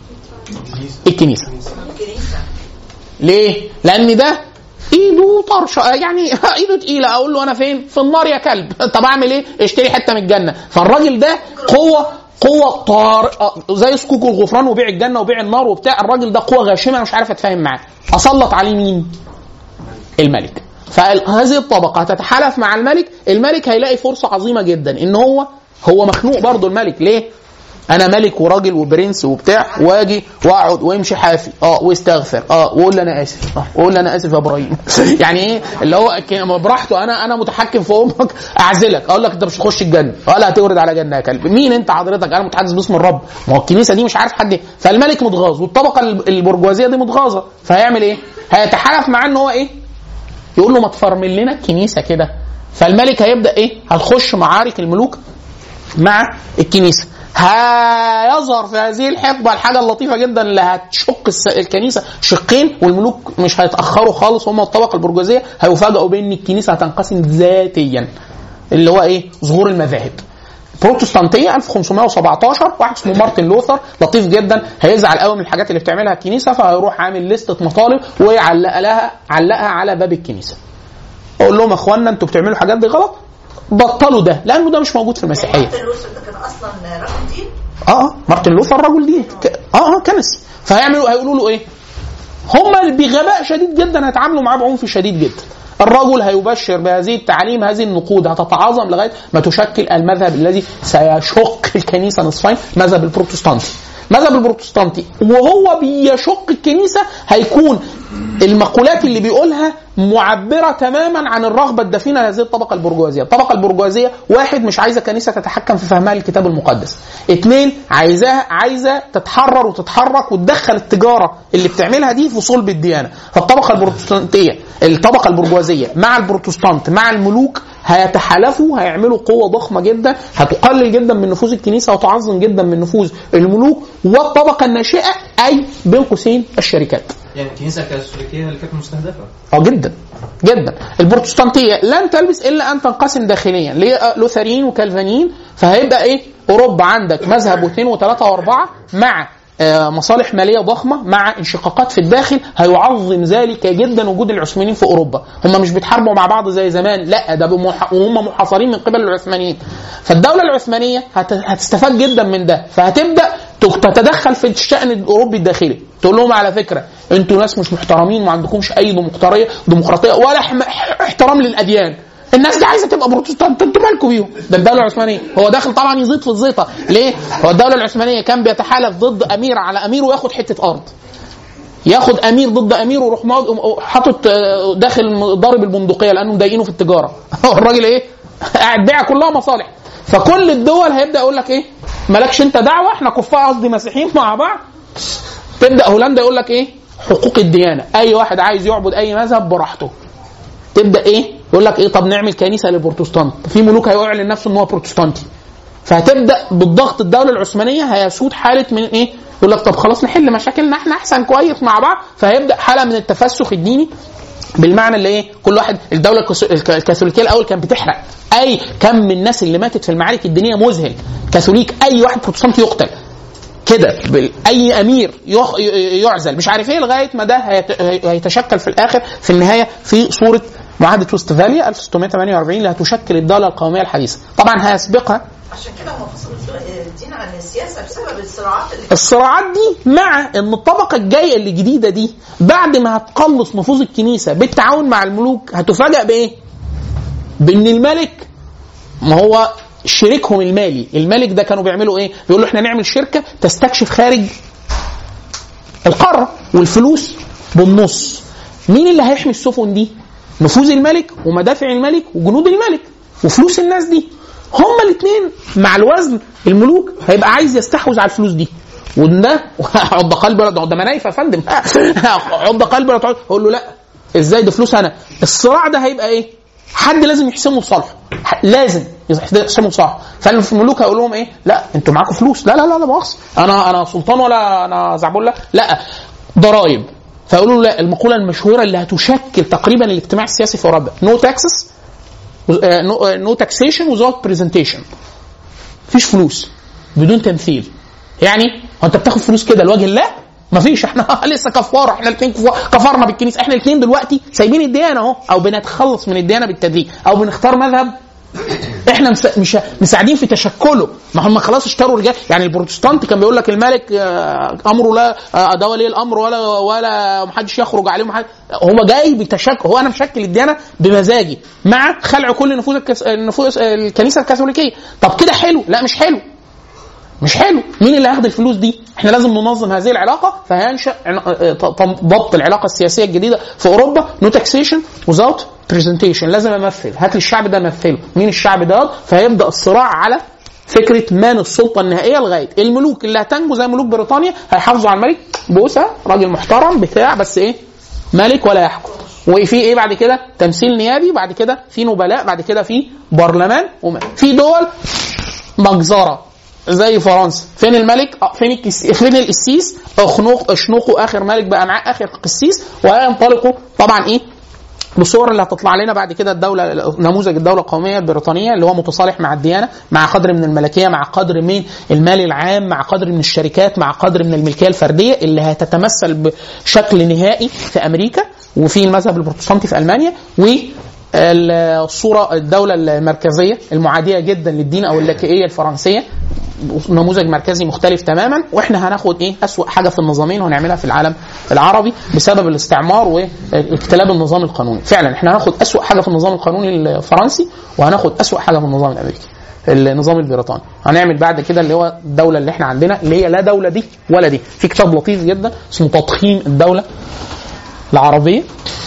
Speaker 2: الكنيسه
Speaker 4: الكنيسه
Speaker 2: ليه؟ لأن ده ايده طرشه يعني ايده تقيله اقول له انا فين؟ في النار يا كلب طب اعمل ايه؟ اشتري حته من الجنه فالراجل ده قوه قوه طار زي سكوك الغفران وبيع الجنه وبيع النار وبتاع الراجل ده قوه غاشمه انا مش عارف اتفاهم معاه اسلط عليه مين؟ الملك فهذه الطبقه هتتحالف مع الملك الملك هيلاقي فرصه عظيمه جدا ان هو هو مخنوق برضه الملك ليه؟ انا ملك وراجل وبرنس وبتاع واجي واقعد وامشي حافي اه واستغفر اه واقول له انا اسف اه واقول له انا اسف يا ابراهيم يعني ايه اللي هو ك- براحته انا انا متحكم في امك اعزلك اقول لك انت مش هتخش الجنه ولا هتورد على جنه يا كلب مين انت حضرتك انا متحدث باسم الرب ما هو الكنيسه دي مش عارف حد فالملك متغاظ والطبقه الب- البرجوازيه دي متغاظه فهيعمل ايه؟ هيتحالف معاه ان هو ايه؟ يقول له ما تفرمل لنا الكنيسه كده فالملك هيبدا ايه؟ هتخش معارك الملوك مع الكنيسه هيظهر في هذه الحقبه الحاجه اللطيفه جدا اللي هتشق الس- الكنيسه شقين والملوك مش هيتاخروا خالص هم الطبقه البرجوازيه هيفاجئوا بان الكنيسه هتنقسم ذاتيا اللي هو ايه ظهور المذاهب بروتستانتيه 1517 واحد اسمه مارتن لوثر لطيف جدا هيزعل قوي من الحاجات اللي بتعملها الكنيسه فهيروح عامل لستة مطالب ويعلق لها علقها على باب الكنيسه اقول لهم يا اخوانا انتوا بتعملوا الحاجات دي غلط بطلوا ده لانه ده مش موجود في المسيحيه
Speaker 4: مارتن لوثر ده كان اصلا رجل دين
Speaker 2: اه مارتن لوثر رجل دين ك- اه اه كنسي فهيعملوا هيقولوا له ايه؟ هم اللي بغباء شديد جدا هيتعاملوا معاه بعنف شديد جدا. الرجل هيبشر بهذه التعاليم هذه النقود هتتعاظم لغايه ما تشكل المذهب الذي سيشق الكنيسه نصفين مذهب البروتستانتي. مذهب البروتستانتي وهو بيشق الكنيسه هيكون المقولات اللي بيقولها معبره تماما عن الرغبه الدفينه لهذه الطبقه البرجوازيه، الطبقه البرجوازيه واحد مش عايزه كنيسه تتحكم في فهمها للكتاب المقدس، اثنين عايزاها عايزه تتحرر وتتحرك وتدخل التجاره اللي بتعملها دي في صلب الديانه، فالطبقه البروتستانتيه الطبقه البرجوازيه مع البروتستانت مع الملوك هيتحالفوا هيعملوا قوه ضخمه جدا هتقلل جدا من نفوذ الكنيسه وتعظم جدا من نفوذ الملوك والطبقه الناشئه اي بين قوسين الشركات.
Speaker 3: يعني الكنيسه الكاثوليكيه اللي كانت مستهدفه
Speaker 2: اه جدا جدا البروتستانتيه لن تلبس الا ان تنقسم داخليا ليه لوثريين وكالفانيين فهيبقى ايه اوروبا عندك مذهب واثنين وثلاثه واربعه مع آه، مصالح ماليه ضخمه مع انشقاقات في الداخل هيعظم ذلك جدا وجود العثمانيين في اوروبا هم مش بيتحاربوا مع بعض زي زمان لا ده بمح- وهم محاصرين من قبل العثمانيين فالدوله العثمانيه هت- هتستفاد جدا من ده فهتبدا تك- تتدخل في الشان الاوروبي الداخلي تقول لهم على فكره انتوا ناس مش محترمين وما عندكمش اي ديمقراطيه ديمقراطيه ولا احم- احترام للاديان الناس دي عايزه تبقى بروتستانت انتوا مالكم بيهم ده الدوله العثمانيه هو داخل طبعا يزيد في الزيطه ليه هو الدوله العثمانيه كان بيتحالف ضد امير على امير وياخد حته ارض ياخد امير ضد امير ويروح مقعد- حاطط آه، داخل ضارب البندقيه لانه مضايقينه في التجاره الراجل ايه قاعد بيع كلها مصالح فكل الدول هيبدا يقول لك ايه مالكش انت دعوه احنا كفار قصدي مسيحيين مع بعض تبدا هولندا يقول لك ايه حقوق الديانه اي واحد عايز يعبد اي مذهب براحته تبدا ايه يقول لك ايه طب نعمل كنيسه للبروتستانت في ملوك هيعلن نفسه ان هو بروتستانتي فهتبدا بالضغط الدوله العثمانيه هيسود حاله من ايه يقول لك طب خلاص نحل مشاكلنا احنا احسن كويس مع بعض فهيبدا حاله من التفسخ الديني بالمعنى اللي ايه كل واحد الدوله الكس- الك- الكاثوليكيه الاول كانت بتحرق اي كم من الناس اللي ماتت في المعارك الدينيه مذهل كاثوليك اي واحد بروتستانتي يقتل كده بال- اي امير يخ- ي- يعزل مش عارف ايه لغايه ما ده هيت- هي- هيتشكل في الاخر في النهايه في صوره معاهده وستفاليا 1648 اللي هتشكل الدوله القوميه الحديثه طبعا هيسبقها
Speaker 4: عشان كده هم فصلوا الدين عن السياسه بسبب الصراعات اللي
Speaker 2: الصراعات دي مع ان الطبقه الجايه اللي جديده دي بعد ما هتقلص نفوذ الكنيسه بالتعاون مع الملوك هتفاجأ بايه؟ بان الملك ما هو شريكهم المالي، الملك ده كانوا بيعملوا ايه؟ بيقولوا احنا نعمل شركه تستكشف خارج القاره والفلوس بالنص. مين اللي هيحمي السفن دي؟ نفوذ الملك ومدافع الملك وجنود الملك وفلوس الناس دي. هما الاثنين مع الوزن الملوك هيبقى عايز يستحوذ على الفلوس دي وده عض قلبي ولا ده منايف يا فندم عض قلبي ولا تقعد اقول له لا ازاي ده فلوس انا الصراع ده هيبقى ايه؟ حد لازم يحسمه لصالحه ح- لازم يحسمه لصالحه فالملوك هيقول لهم ايه؟ لا انتوا معاكم فلوس لا لا لا لا مؤاخذه انا انا سلطان ولا انا زعبله لا ضرائب فيقولوا له لا المقوله المشهوره اللي هتشكل تقريبا الاجتماع السياسي في اوروبا نو تاكسس نو تاكسيشن وزاوت برزنتيشن مفيش فلوس بدون تمثيل يعني هو انت بتاخد فلوس كده لوجه الله مفيش احنا لسه كفار احنا الاثنين كفرنا بالكنيسه احنا الاثنين دلوقتي سايبين الديانه اهو او بنتخلص من الديانه بالتدريج او بنختار مذهب احنا مس... مش مساعدين في تشكله ما هم خلاص اشتروا الرجال يعني البروتستانت كان بيقول لك الملك آه، امره لا آه، ده ولي الامر ولا ولا محدش يخرج عليه محد هو جاي بتشكل هو انا مشكل الديانه بمزاجي مع خلع كل نفوذ الكس... نفوذ الكنيسه الكاثوليكيه طب كده حلو لا مش حلو مش حلو مين اللي هياخد الفلوس دي احنا لازم ننظم هذه العلاقه فهينشا عن- اه، ط- ط- ضبط العلاقه السياسيه الجديده في اوروبا نو تاكسيشن وزاوت برزنتيشن لازم امثل هات لي الشعب ده امثله مين الشعب ده فهيبدا الصراع على فكره من السلطه النهائيه لغايه الملوك اللي هتنجو زي ملوك بريطانيا هيحافظوا على الملك بوسه راجل محترم بتاع بس ايه ملك ولا يحكم وفي ايه بعد كده تمثيل نيابي بعد كده في نبلاء بعد كده في برلمان وم- في دول مجزره زي فرنسا فين الملك آه، فين الكس... فين القسيس اخنوق اشنقوا اخر ملك بقى معاه اخر قسيس وينطلقوا طبعا ايه بالصور اللي هتطلع لنا بعد كده الدوله نموذج الدوله القوميه البريطانيه اللي هو متصالح مع الديانه مع قدر من الملكيه مع قدر من المال العام مع قدر من الشركات مع قدر من الملكيه الفرديه اللي هتتمثل بشكل نهائي في امريكا وفي المذهب البروتستانتي في المانيا و الصوره الدوله المركزيه المعاديه جدا للدين او اللكائيه الفرنسيه نموذج مركزي مختلف تماما واحنا هناخد ايه اسوا حاجه في النظامين وهنعملها في العالم العربي بسبب الاستعمار واختلاب النظام القانوني فعلا احنا هناخد اسوا حاجه في النظام القانوني الفرنسي وهناخد اسوا حاجه في النظام الامريكي النظام البريطاني هنعمل بعد كده اللي هو الدوله اللي احنا عندنا اللي هي لا دوله دي ولا دي في كتاب لطيف جدا اسمه تضخيم الدوله العربيه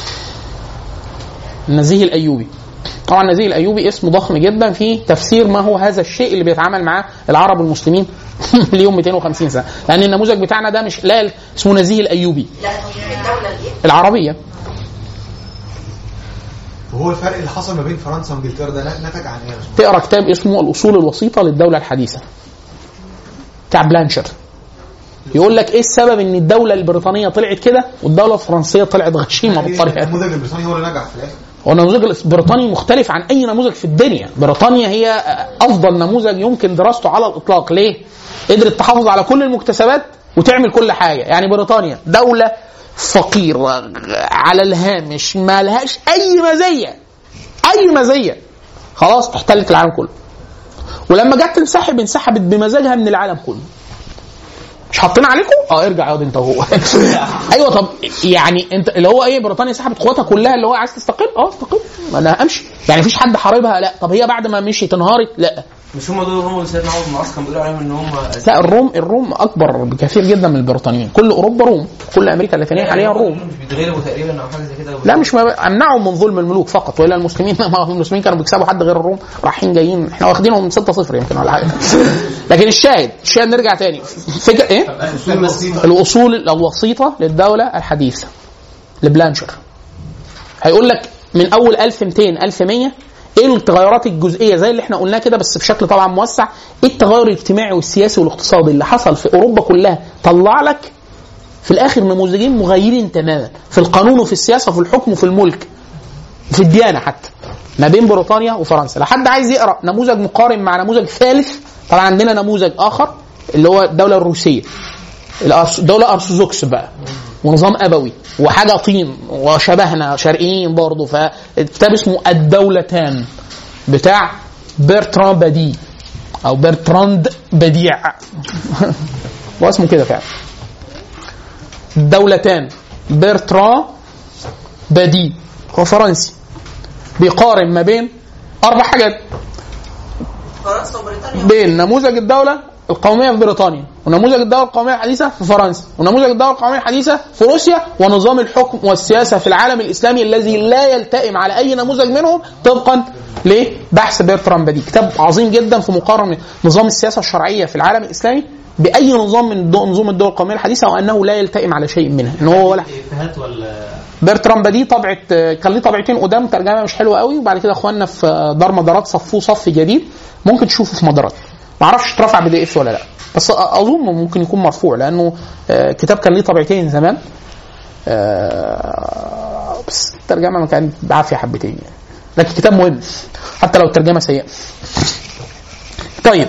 Speaker 2: النزيه الايوبي طبعا النزيه الايوبي اسم ضخم جدا في تفسير ما هو هذا الشيء اللي بيتعامل معاه العرب المسلمين ليهم 250 سنه لان النموذج بتاعنا ده مش لا اسمه نزيه الايوبي
Speaker 4: لا الدولة الايه؟
Speaker 2: العربيه
Speaker 5: وهو الفرق اللي حصل ما بين فرنسا وانجلترا ده نتج عن ايه يا باشمهندس؟
Speaker 2: تقرا كتاب اسمه الاصول الوسيطه للدوله الحديثه بتاع بلانشر يقول لك ايه السبب ان الدوله البريطانيه طلعت كده والدوله الفرنسيه طلعت غشيمه بالطريقه دي
Speaker 5: النموذج البريطاني هو اللي نجح في الاخر
Speaker 2: هو النموذج البريطاني مختلف عن اي نموذج في الدنيا بريطانيا هي افضل نموذج يمكن دراسته على الاطلاق ليه قدرت تحافظ على كل المكتسبات وتعمل كل حاجه يعني بريطانيا دوله فقيره على الهامش ما لهاش اي مزيه اي مزيه خلاص احتلت العالم كله ولما جت تنسحب انسحبت بمزاجها من العالم كله مش حاطين عليكم؟ اه ارجع اقعد انت وهو ايوه طب يعني انت اللي هو ايه بريطانيا سحبت قواتها كلها اللي هو عايز تستقل اه استقل ما انا همشي يعني مفيش حد حاربها لا طب هي بعد ما مشيت انهارت لا
Speaker 3: مش هم دول الروم اللي سيدنا عمر بن العاص كان بيقول عليهم ان هم
Speaker 2: لا الروم الروم اكبر بكثير جدا من البريطانيين كل اوروبا روم كل امريكا اللاتينيه حاليا روم
Speaker 3: مش بيتغلبوا تقريبا او حاجه زي كده
Speaker 2: لا مش ما امنعهم من ظلم الملوك فقط والا المسلمين ما هو المسلمين كانوا بيكسبوا حد غير الروم رايحين جايين احنا واخدينهم 6 0 يمكن ولا حاجه لكن الشاهد الشاهد نرجع تاني فكره ايه؟ الاصول الوسيطه للدوله الحديثه لبلانشر هيقول لك من اول 1200 1100 ايه التغيرات الجزئيه زي اللي احنا قلناه كده بس بشكل طبعا موسع ايه التغير الاجتماعي والسياسي والاقتصادي اللي حصل في اوروبا كلها طلع لك في الاخر نموذجين مغايرين تماما في القانون وفي السياسه وفي الحكم وفي الملك وفي الديانه حتى ما بين بريطانيا وفرنسا لو حد عايز يقرا نموذج مقارن مع نموذج ثالث طبعا عندنا نموذج اخر اللي هو الدوله الروسيه الأرس- الدوله ارثوذكس بقى ونظام ابوي وحاجه طين وشبهنا شرقيين برضه فكتاب اسمه الدولتان بتاع برتران بدي او برتراند بديع هو اسمه كده فعلا دولتان برتران بدي هو فرنسي بيقارن ما بين اربع حاجات
Speaker 4: فرنسا وبريطانيا
Speaker 2: بين نموذج الدوله القوميه في بريطانيا ونموذج الدوله القوميه الحديثه في فرنسا ونموذج الدوله القوميه الحديثه في روسيا ونظام الحكم والسياسه في العالم الاسلامي الذي لا يلتئم على اي نموذج منهم طبقا لبحث بيرترام بدي كتاب عظيم جدا في مقارنه نظام السياسه الشرعيه في العالم الاسلامي باي نظام من دو- نظام الدول القوميه الحديثه وانه لا يلتئم على شيء منها ان هو ولا
Speaker 7: افيهات ولا
Speaker 2: بيرترام بدي طبعه كان ليه طبعتين قدام ترجمه مش حلوه قوي وبعد كده اخواننا في دار مدارات صفوه صف جديد ممكن تشوفه في مدارات ما اعرفش اترفع بي دي اف ولا لا بس أ- اظن ممكن يكون مرفوع لانه آه، كتاب كان ليه طبعتين زمان آه، بس الترجمه ما كانت بعافيه حبتين يعني لكن كتاب مهم حتى لو الترجمه سيئه طيب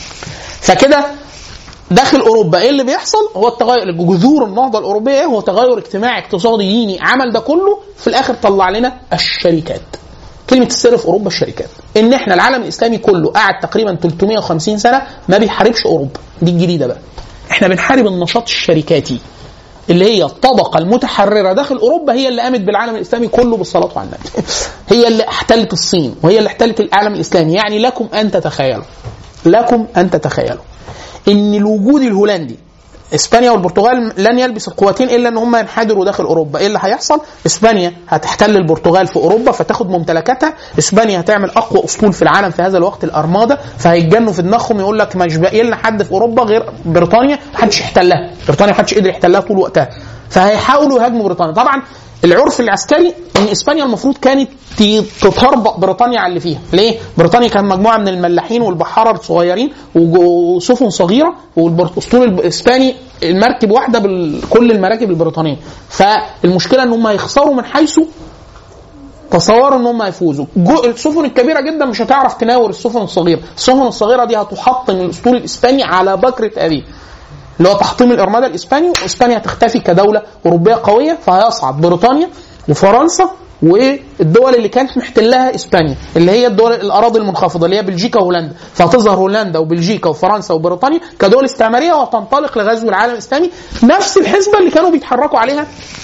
Speaker 2: فكده داخل اوروبا ايه اللي بيحصل هو التغير جذور النهضه الاوروبيه ايه هو تغير اجتماعي اقتصادي ديني عمل ده كله في الاخر طلع لنا الشركات كلمه السر في اوروبا الشركات ان احنا العالم الاسلامي كله قعد تقريبا 350 سنه ما بيحاربش اوروبا دي الجديده بقى احنا بنحارب النشاط الشركاتي اللي هي الطبقة المتحررة داخل أوروبا هي اللي قامت بالعالم الإسلامي كله بالصلاة على النبي هي اللي احتلت الصين وهي اللي احتلت العالم الإسلامي يعني لكم أن تتخيلوا لكم أن تتخيلوا ان الوجود الهولندي اسبانيا والبرتغال لن يلبس القوتين الا ان هم ينحدروا داخل اوروبا، ايه اللي هيحصل؟ اسبانيا هتحتل البرتغال في اوروبا فتاخد ممتلكاتها، اسبانيا هتعمل اقوى اسطول في العالم في هذا الوقت الارماده، فهيتجنوا في دماغهم يقول لك مش باقي لنا حد في اوروبا غير بريطانيا محدش يحتلها، بريطانيا محدش قدر يحتلها طول وقتها، فهيحاولوا يهاجموا بريطانيا، طبعا العرف العسكري ان اسبانيا المفروض كانت ت- تتربط بريطانيا على اللي فيها، ليه؟ بريطانيا كان مجموعه من الملاحين والبحاره الصغيرين وج- وسفن صغيره والاسطول الاسباني المركب واحده بكل المراكب البريطانيه، فالمشكله ان هم هيخسروا من حيث تصوروا ان هم هيفوزوا جو- السفن الكبيره جدا مش هتعرف تناور السفن الصغيره السفن الصغيره دي هتحطم الاسطول الاسباني على بكره ابيه اللي هو تحطيم الارماده الاسباني واسبانيا هتختفي كدوله اوروبيه قويه فهيصعد بريطانيا وفرنسا والدول اللي كانت محتلها اسبانيا اللي هي الدول الاراضي المنخفضه اللي هي بلجيكا وهولندا فهتظهر هولندا وبلجيكا وفرنسا وبريطانيا كدول استعماريه وتنطلق لغزو العالم الاسلامي نفس الحسبه اللي كانوا بيتحركوا عليها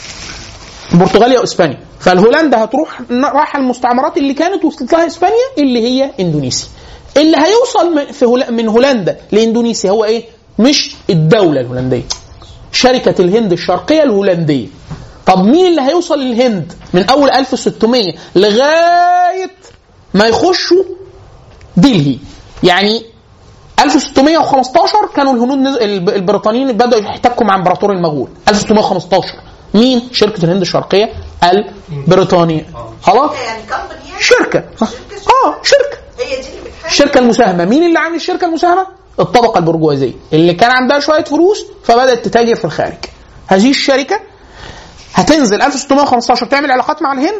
Speaker 2: برتغاليا واسبانيا فالهولندا هتروح رايحه المستعمرات اللي كانت وصلت لها اسبانيا اللي هي اندونيسيا اللي هيوصل من في هول- من هولندا لاندونيسيا هو ايه مش الدوله الهولنديه شركه الهند الشرقيه الهولنديه طب مين اللي هيوصل للهند من اول 1600 لغايه ما يخشوا دلهي يعني 1615 كانوا الهنود نز... الب- البريطانيين بدأوا يحتكوا مع امبراطور المغول 1615 مين؟ شركة الهند الشرقية البريطانية خلاص
Speaker 4: يعني كمباني يعني
Speaker 2: شركة اه شركة
Speaker 4: هي دي اللي بتحارب
Speaker 2: الشركة المساهمة مين اللي عامل الشركة المساهمة؟ الطبقة البرجوازية اللي كان عندها شوية فلوس فبدأت تتاجر في الخارج هذه الشركة هتنزل 1615 تعمل علاقات مع الهند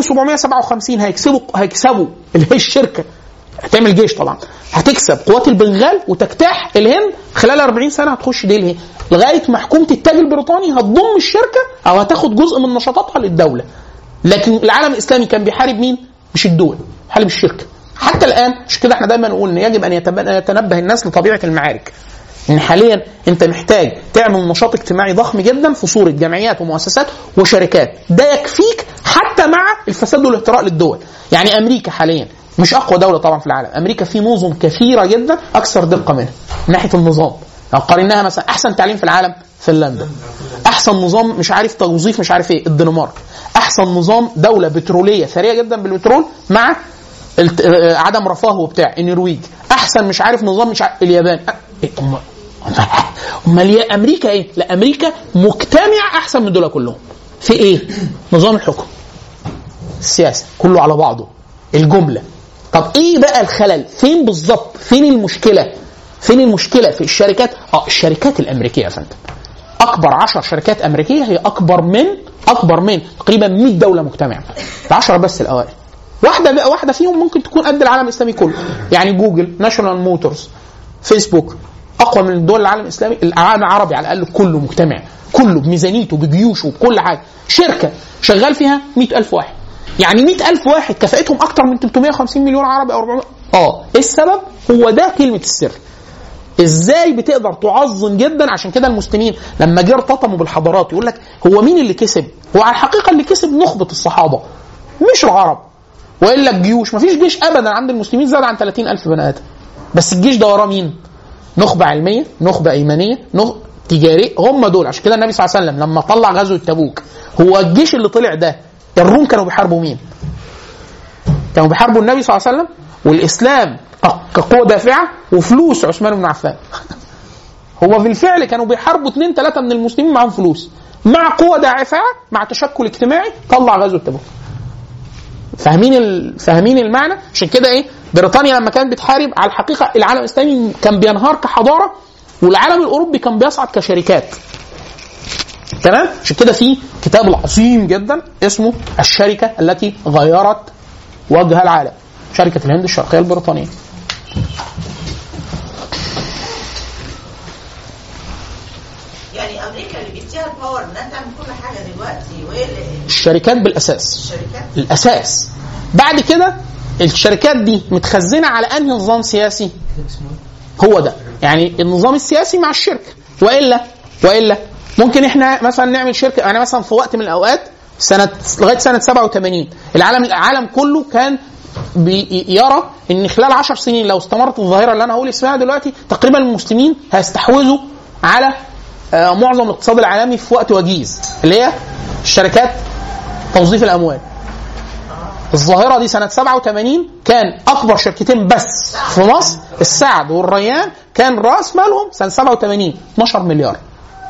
Speaker 2: 1757 هيكسبوا هيكسبوا اللي هي الشركه هتعمل جيش طبعا هتكسب قوات البنغال وتجتاح الهند خلال 40 سنه هتخش دلهي لغايه ما حكومه التاج البريطاني هتضم الشركه او هتاخد جزء من نشاطاتها للدوله لكن العالم الاسلامي كان بيحارب مين؟ مش الدول بيحارب الشركه حتى الان مش كده احنا دايما نقول ان يجب ان يتب- يتنبه الناس لطبيعه المعارك ان حاليا انت محتاج تعمل نشاط اجتماعي ضخم جدا في صوره جمعيات ومؤسسات وشركات ده يكفيك حتى مع الفساد والاهتراء للدول يعني امريكا حاليا مش اقوى دوله طبعا في العالم امريكا في نظم كثيره جدا اكثر دقه منها من ناحيه النظام لو قارناها مثلا احسن تعليم في العالم فنلندا احسن نظام مش عارف توظيف مش عارف ايه الدنمارك احسن نظام دوله بتروليه ثريه جدا بالبترول مع الت- آه، عدم رفاهه بتاع النرويج احسن مش عارف نظام مش عارف اليابان أ- إيه، أم- امال يا امريكا ايه؟ لا امريكا مجتمع احسن من دول كلهم في ايه؟ نظام الحكم السياسه كله على بعضه الجمله طب ايه بقى الخلل؟ فين بالظبط؟ فين المشكله؟ فين المشكله في الشركات؟ اه الشركات الامريكيه يا فندم اكبر 10 شركات امريكيه هي اكبر من اكبر من تقريبا 100 دوله مجتمعه ب 10 بس الاوائل واحده بقى واحده فيهم ممكن تكون قد العالم الاسلامي كله يعني جوجل ناشونال موتورز فيسبوك اقوى من دول العالم الاسلامي العالم العربي على الاقل كله مجتمع كله بميزانيته بجيوشه بكل حاجه شركه شغال فيها 100000 واحد يعني 100000 واحد كفاءتهم اكتر من 350 مليون عربي او 400 اه ايه السبب هو ده كلمه السر ازاي بتقدر تعظم جدا عشان كده المسلمين لما جه ارتطموا بالحضارات يقول لك هو مين اللي كسب؟ هو على الحقيقه اللي كسب نخبه الصحابه مش العرب والا الجيوش مفيش جيش ابدا عند المسلمين زاد عن 30 الف بني ادم بس الجيش ده وراه مين؟ نخبه علميه نخبه ايمانيه نخ... تجاريه هم دول عشان كده النبي صلى الله عليه وسلم لما طلع غزوه تبوك هو الجيش اللي طلع ده الروم كانوا بيحاربوا مين؟ كانوا بيحاربوا النبي صلى الله عليه وسلم والاسلام كقوه دافعه وفلوس عثمان بن عفان هو بالفعل كانوا بيحاربوا اثنين ثلاثه من المسلمين معاهم فلوس مع قوه دافعه مع تشكل اجتماعي طلع غزوه تبوك فاهمين ال... فاهمين المعنى عشان كده ايه بريطانيا لما كانت بتحارب على الحقيقه العالم الاسلامي كان بينهار كحضاره والعالم الاوروبي كان بيصعد كشركات تمام عشان كده في كتاب عظيم جدا اسمه الشركه التي غيرت وجه العالم شركه الهند الشرقيه البريطانيه
Speaker 4: يعني امريكا اللي بيديها الباور انها تعمل كل حاجه دلوقتي وهي اللي
Speaker 2: الشركات بالاساس
Speaker 4: الشركات
Speaker 2: الاساس بعد كده الشركات دي متخزنه على انهي نظام سياسي هو ده يعني النظام السياسي مع الشركه والا والا ممكن احنا مثلا نعمل شركه انا مثلا في وقت من الاوقات سنه لغايه سنه 87 العالم العالم كله كان بيرى ان خلال 10 سنين لو استمرت الظاهره اللي انا هقول اسمها دلوقتي تقريبا المسلمين هيستحوذوا على آه، معظم الاقتصاد العالمي في وقت وجيز اللي هي الشركات توظيف الاموال الظاهره دي سنه 87 كان اكبر شركتين بس في مصر السعد والريان كان راس مالهم سنه 87 12 مليار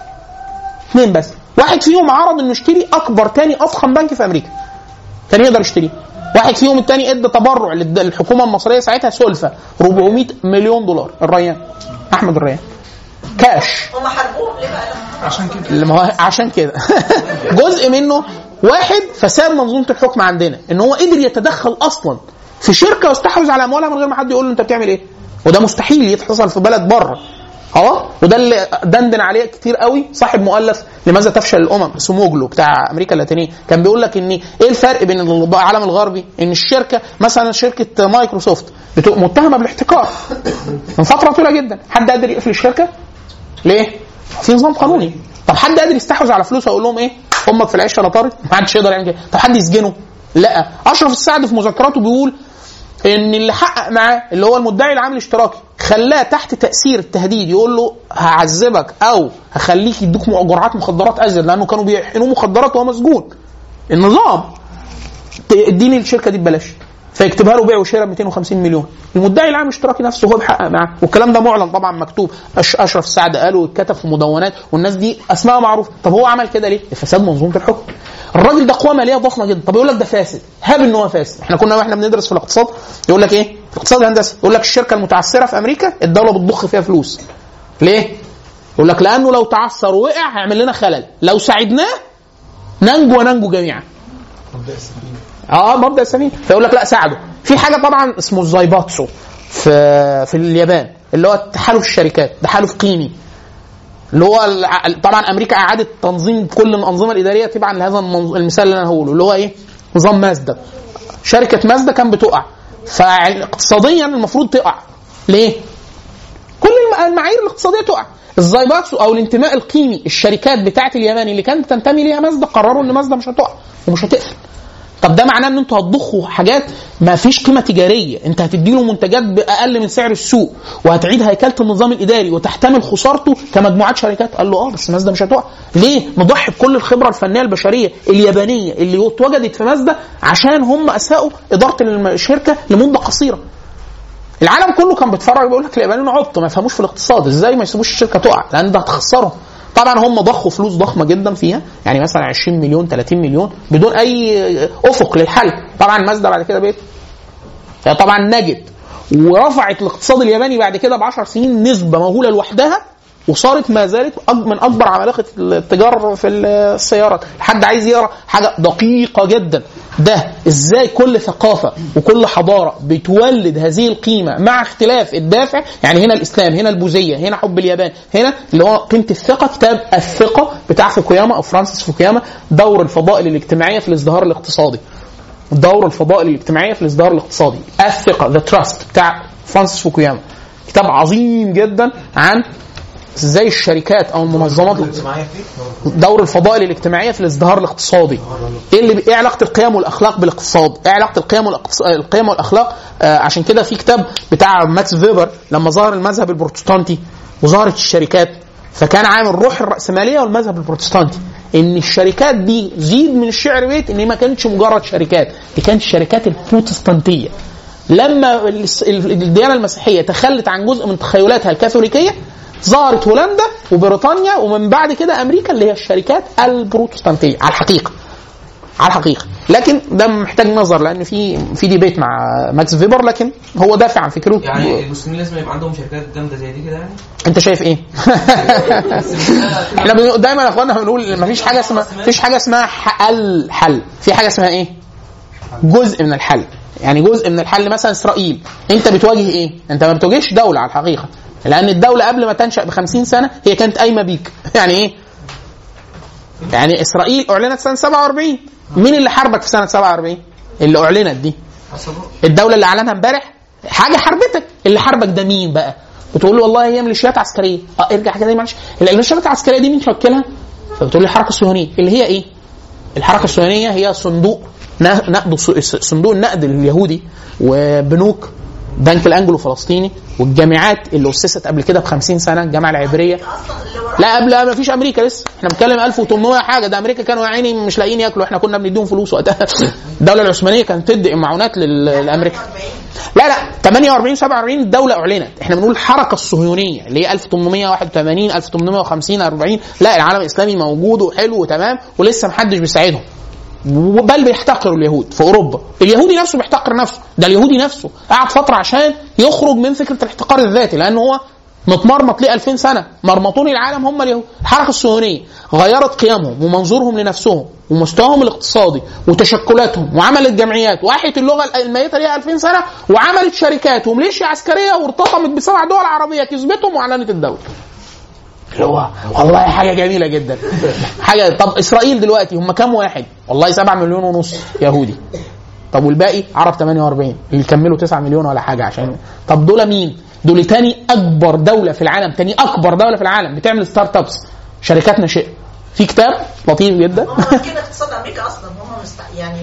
Speaker 2: اثنين بس واحد فيهم عرض انه يشتري اكبر تاني اضخم بنك في امريكا كان يقدر يشتريه واحد فيهم التاني ادى تبرع للد- للحكومه المصريه ساعتها سلفه 400 مليون دولار الريان احمد الريان كاش
Speaker 4: هم حاربوهم ليه بقى لما
Speaker 5: عشان كده
Speaker 2: اللي ما هو عشان كده جزء منه واحد فساد منظومه الحكم عندنا ان هو قدر يتدخل اصلا في شركه ويستحوذ على اموالها من غير ما حد يقول له انت بتعمل ايه وده مستحيل يتحصل في بلد بره اه وده اللي دندن عليه كتير قوي صاحب مؤلف لماذا تفشل الامم سموجلو بتاع امريكا اللاتينيه كان بيقول لك ان ايه الفرق بين العالم الغربي ان الشركه مثلا شركه مايكروسوفت بتبقى متهمه بالاحتكار من فتره طويله جدا حد قادر يقفل الشركه ليه؟ في نظام قانوني طب حد قادر يستحوذ على فلوسه ويقول لهم ايه؟ امك في العيش ولا طارت؟ ما حدش يقدر يعمل كده، طب حد يسجنه؟ لا اشرف السعد في مذكراته بيقول ان اللي حقق معاه اللي هو المدعي العام الاشتراكي خلاه تحت تاثير التهديد يقول له هعذبك او هخليك يدوك جرعات مخدرات ازيد لانه كانوا بيحقنوه مخدرات وهو مسجون النظام ت- اديني الشركه دي ببلاش فيكتبها له بيع وشراء ب 250 مليون المدعي العام الاشتراكي نفسه هو بيحقق معاه والكلام ده معلن طبعا مكتوب أش اشرف السعد قاله واتكتب في مدونات والناس دي اسماء معروفه طب هو عمل كده ليه؟ لفساد منظومه الحكم الراجل ده قوه ماليه ضخمه جدا طب يقول لك ده فاسد هاب ان هو فاسد احنا كنا واحنا بندرس في الاقتصاد يقول لك ايه؟ في الاقتصاد الهندسي يقول لك الشركه المتعثره في امريكا الدوله بتضخ فيها فلوس ليه؟ يقول لك لانه لو تعثر ووقع هيعمل لنا خلل لو ساعدناه ننجو وننجو جميعا
Speaker 5: مبدا السفينه
Speaker 2: اه مبدا السفينه فيقول لك لا ساعده في حاجه طبعا اسمه الزايباتسو في في اليابان اللي هو تحالف الشركات تحالف قيمي اللي هو الع- طبعا امريكا اعادت تنظيم كل الانظمه الاداريه تبعا لهذا المنظ- المثال اللي انا هقوله اللي هو ايه نظام مازدا شركه مازدا كان بتقع فاقتصاديا المفروض تقع ليه كل الم- المعايير الاقتصاديه تقع الزايباتسو او الانتماء القيمي الشركات بتاعه اليابان اللي كانت تنتمي ليها مازدا قرروا ان مازدا مش هتقع ومش هتقفل طب ده معناه ان انتوا هتضخوا حاجات ما فيش قيمه تجاريه انت هتدي له منتجات باقل من سعر السوق وهتعيد هيكله النظام الاداري وتحتمل خسارته كمجموعات شركات قال له اه بس مازدا مش هتقع ليه نضحي بكل الخبره الفنيه البشريه اليابانيه اللي اتوجدت في مازدا عشان هم اساءوا اداره الشركه لمده قصيره العالم كله كان بيتفرج بيقول لك اليابانيين عبط ما يفهموش في الاقتصاد ازاي ما يسيبوش الشركه تقع لان ده هتخسرهم طبعا هم ضخوا فلوس ضخمه جدا فيها يعني مثلا 20 مليون 30 مليون بدون اي افق للحل طبعا مازدا بعد كده بقت طبعا نجت ورفعت الاقتصاد الياباني بعد كده ب 10 سنين نسبه مهوله لوحدها وصارت ما زالت أك- من اكبر عمالقه التجاره في السيارات حد عايز يقرا حاجه دقيقه جدا ده ازاي كل ثقافه وكل حضاره بتولد هذه القيمه مع اختلاف الدافع يعني هنا الاسلام هنا البوذيه هنا حب اليابان هنا اللي هو قيمه الثقه كتاب الثقه بتاع فوكوياما او فرانسيس فوكوياما دور الفضائل الاجتماعيه في الازدهار الاقتصادي دور الفضائل الاجتماعيه في الازدهار الاقتصادي الثقه ذا تراست بتاع فرانسيس فوكوياما كتاب عظيم جدا عن ازاي الشركات او المنظمات
Speaker 5: الاجتماعيه فيه
Speaker 2: دور الفضائل الاجتماعيه في الازدهار الاقتصادي ايه اللي ايه علاقه القيم والاخلاق بالاقتصاد ايه علاقه القيم والأقص... القيم والاخلاق آه عشان كده في كتاب بتاع ماكس فيبر لما ظهر المذهب البروتستانتي وظهرت الشركات فكان عامل روح الرأسمالية والمذهب البروتستانتي ان الشركات دي زيد من الشعر بيت ان هي ما كانتش مجرد شركات دي كانت الشركات البروتستانتية لما الس- الديانة المسيحية تخلت عن جزء من تخيلاتها الكاثوليكية ظهرت هولندا وبريطانيا ومن بعد كده امريكا اللي هي الشركات البروتستانتية على الحقيقة على الحقيقه لكن ده محتاج نظر لان في في ديبيت مع ماكس فيبر لكن هو دافع عن فكرته
Speaker 3: يعني المسلمين لازم يبقى عندهم شركات جامده زي دي كده يعني
Speaker 2: انت شايف ايه؟ احنا بنقول- دايما يا اخوانا بنقول مفيش حاجه اسمها مفيش حاجه اسمها ح- الحل في حاجه اسمها ايه؟ جزء من الحل يعني جزء من الحل مثلا اسرائيل انت بتواجه ايه؟ انت ما بتواجهش دوله على الحقيقه لان الدوله قبل ما تنشا ب 50 سنه هي كانت قايمه بيك يعني ايه؟ يعني اسرائيل اعلنت سنه 47 مين اللي حاربك في سنه 47 اللي اعلنت دي الدوله اللي اعلنها امبارح حاجه حربتك اللي حاربك ده مين بقى بتقول له والله هي ميليشيات عسكريه اه ارجع كده معلش الميليشيات العسكريه دي مين شكلها فبتقول لي الحركه الصهيونيه اللي هي ايه الحركه الصهيونيه هي صندوق نا- نقد الص- صندوق النقد اليهودي وبنوك بنك الانجلو الفلسطيني والجامعات اللي اسست قبل كده ب 50 سنه الجامعه العبريه
Speaker 4: اصلا اللي وراه
Speaker 2: لا قبل ما فيش امريكا لسه احنا بنتكلم 1800 حاجه ده امريكا كانوا يا عيني مش لاقيين ياكلوا احنا كنا بنديهم فلوس وقتها الدوله العثمانيه كانت تدي معونات لل- لامريكا
Speaker 4: 40
Speaker 2: لا لا 48 47 الدوله اعلنت احنا بنقول الحركه الصهيونيه اللي هي 1881 1850 40 لا العالم الاسلامي موجود وحلو وتمام ولسه محدش بيساعدهم بل بيحتقروا اليهود في اوروبا اليهودي نفسه بيحتقر نفسه ده اليهودي نفسه قعد فتره عشان يخرج من فكره الاحتقار الذاتي لان هو متمرمط ليه 2000 سنه مرمطون العالم هم اليهود الحركه الصهيونيه غيرت قيمهم ومنظورهم لنفسهم ومستواهم الاقتصادي وتشكلاتهم وعملت جمعيات واحت اللغه الميته ليها 2000 سنه وعملت شركات وميليشيا عسكريه وارتطمت بسبع دول عربيه كسبتهم واعلنت الدوله اللي هو والله حاجه جميله جدا حاجه طب اسرائيل دلوقتي هم كام واحد؟ والله 7 مليون ونص يهودي طب والباقي عرب 48 اللي كملوا 9 مليون ولا حاجه عشان طب دول مين؟ دول تاني اكبر دوله في العالم تاني اكبر دوله في العالم بتعمل ستارت ابس شركات ناشئه في كتاب لطيف جدا
Speaker 4: هم كده اقتصاد امريكا اصلا هم مست... يعني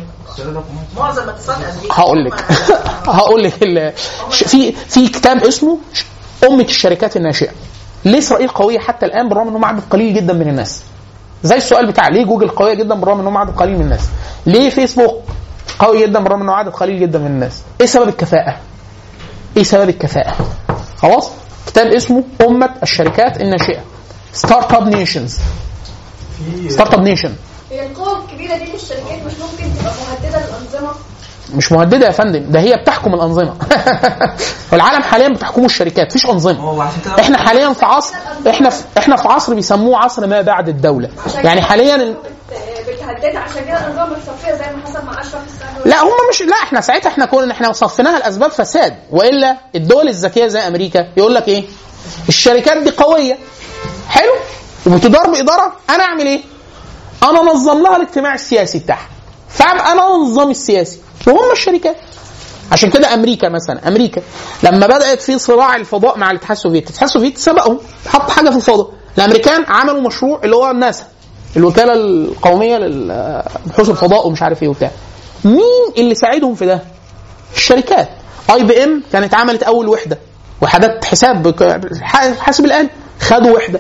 Speaker 4: معظم اقتصاد امريكا
Speaker 2: هقول لك
Speaker 4: هم-
Speaker 2: هقول لك ال- ش- في في كتاب اسمه ش- أمة الشركات الناشئة. ليه إسرائيل قوية حتى الآن بالرغم إنهم عدد قليل جدا من الناس؟ زي السؤال بتاع ليه جوجل قوية جدا بالرغم إنهم عدد قليل من الناس؟ ليه فيسبوك قوي جدا بالرغم إنه عدد قليل جدا من الناس؟ إيه سبب الكفاءة؟ إيه سبب الكفاءة؟ خلاص؟ كتاب اسمه أمة الشركات الناشئة. ستارت اب نيشنز. ستارت اب نيشن
Speaker 7: هي القوة الكبيرة دي للشركات مش ممكن تبقى مهددة للأنظمة
Speaker 2: مش مهدده يا فندم ده هي بتحكم الانظمه العالم حاليا بتحكمه الشركات مفيش انظمه
Speaker 3: هو عشان كده
Speaker 2: احنا حاليا في عصر احنا في احنا في عصر بيسموه عصر ما بعد الدوله
Speaker 7: عشان
Speaker 2: يعني
Speaker 7: كده
Speaker 2: حاليا ال-
Speaker 7: بت- بتهددها عشان كده الأنظمة الصفية زي ما حصل مع أشرف السعد
Speaker 2: لا هم مش لا احنا ساعتها احنا كنا احنا صفيناها لاسباب فساد والا الدول الذكيه زي امريكا يقول لك ايه الشركات دي قويه حلو وبتدار باداره انا اعمل ايه انا انظم لها الاجتماع السياسي بتاعها فابقى انا النظام السياسي وهم الشركات عشان كده امريكا مثلا امريكا لما بدات في صراع الفضاء مع الاتحاد السوفيتي الاتحاد السوفيتي سبقهم حط حاجه في الفضاء الامريكان عملوا مشروع اللي هو الناسا الوكاله القوميه لبحوث الفضاء ومش عارف ايه وبتاع مين اللي ساعدهم في ده الشركات اي بي ام كانت عملت اول وحده وحدات حساب بك- حاسب الان خدوا وحده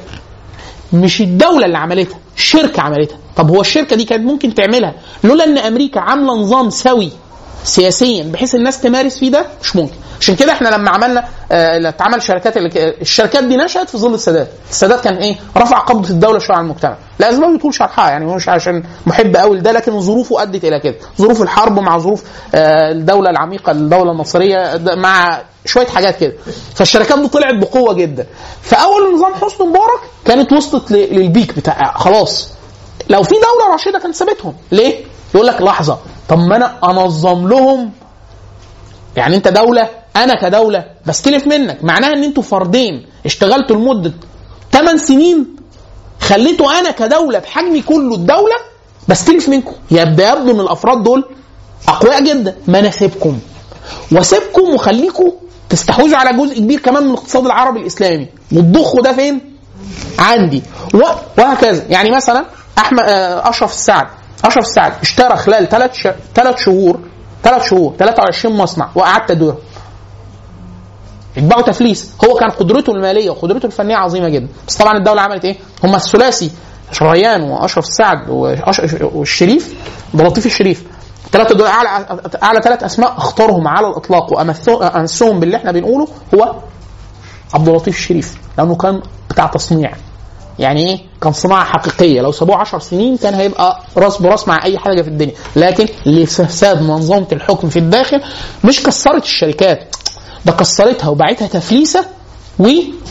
Speaker 2: مش الدولة اللي عملتها الشركة عملتها طب هو الشركة دي كانت ممكن تعملها لولا ان امريكا عاملة نظام سوي سياسيا بحيث الناس تمارس فيه ده مش ممكن عشان كده احنا لما عملنا آه لما اتعمل شركات اللي الشركات دي نشأت في ظل السادات السادات كان ايه رفع قبضة الدولة شوية على المجتمع لاسباب يطول شرحها يعني هو مش عشان محب قوي لده لكن ظروفه ادت الى كده ظروف الحرب مع ظروف آه الدولة العميقة الدولة المصرية ده مع شويه حاجات كده فالشركات دي طلعت بقوه جدا فاول نظام حسني مبارك كانت وصلت ل- للبيك بتاع خلاص لو في دوله راشده كانت سابتهم ليه يقول لك لحظه طب ما انا انظم لهم يعني انت دوله انا كدوله بستلف منك معناها ان انتوا فردين اشتغلتوا لمده 8 سنين خليته انا كدوله بحجمي كله الدوله بستلف منكم يبدا يبدو ان الافراد دول اقوياء جدا ما انا اسيبكم واسيبكم وخليكم تستحوذوا على جزء كبير كمان من الاقتصاد العربي الاسلامي وتضخوا ده فين؟ عندي و- وهكذا يعني مثلا احمد آه، اشرف السعد اشرف السعد اشترى خلال ثلاث ثلاث شهور ثلاث شهور 23 مصنع وقعدت ادورهم اتباعوا تفليس هو كان قدرته الماليه وقدرته الفنيه عظيمه جدا بس طبعا الدوله عملت ايه هم الثلاثي ريان واشرف السعد وأش- والشريف عبد اللطيف الشريف الثلاثه دول اعلى اعلى ثلاث اسماء اختارهم على الاطلاق وامسهم باللي احنا بنقوله هو عبد اللطيف الشريف لانه كان بتاع تصنيع يعني ايه كان صناعه حقيقيه لو سابوه 10 سنين كان هيبقى راس براس مع اي حاجه في الدنيا لكن لفساد منظومه الحكم في الداخل مش كسرت الشركات ده كسرتها وباعتها تفليسه و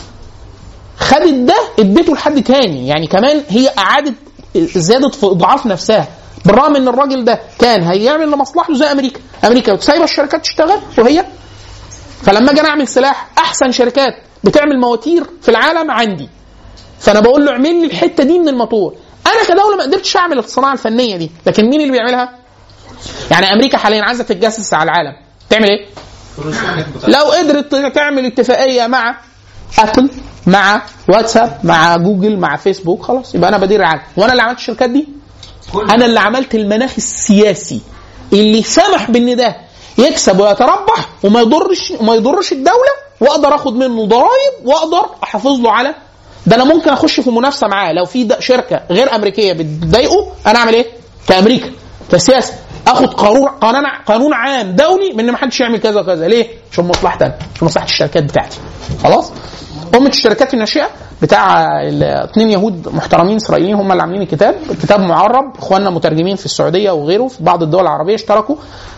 Speaker 2: خدت ده اديته لحد تاني يعني كمان هي اعادت زادت في اضعاف نفسها بالرغم ان الراجل ده كان هيعمل لمصلحته زي امريكا امريكا سايبه الشركات تشتغل وهي فلما اجي أنا اعمل سلاح احسن شركات بتعمل مواتير في العالم عندي فانا بقول له اعمل لي الحته دي من الموتور انا كدوله ما قدرتش اعمل الصناعه الفنيه دي لكن مين اللي بيعملها يعني امريكا حاليا عايزه تتجسس على العالم تعمل ايه لو قدرت تعمل اتفاقيه مع ابل مع واتساب مع جوجل مع فيسبوك خلاص يبقى انا بدير العالم وانا اللي عملت الشركات دي انا اللي عملت المناخ السياسي اللي سمح بان ده يكسب ويتربح وما يضرش وما يضرش الدوله واقدر اخد منه ضرائب واقدر احافظ له على ده انا ممكن اخش في منافسه معاه لو في د- شركه غير امريكيه بتضايقه انا اعمل ايه؟ كامريكا كسياسه اخد قانون قانون قانون عام دولي من ان ما حدش يعمل كذا وكذا ليه؟ عشان مصلحتي انا عشان مصلحه الشركات بتاعتي خلاص؟ أمة الشركات الناشئة بتاع اثنين يهود محترمين إسرائيليين هم اللي عاملين الكتاب، الكتاب معرب، إخواننا مترجمين في السعودية وغيره في بعض الدول العربية اشتركوا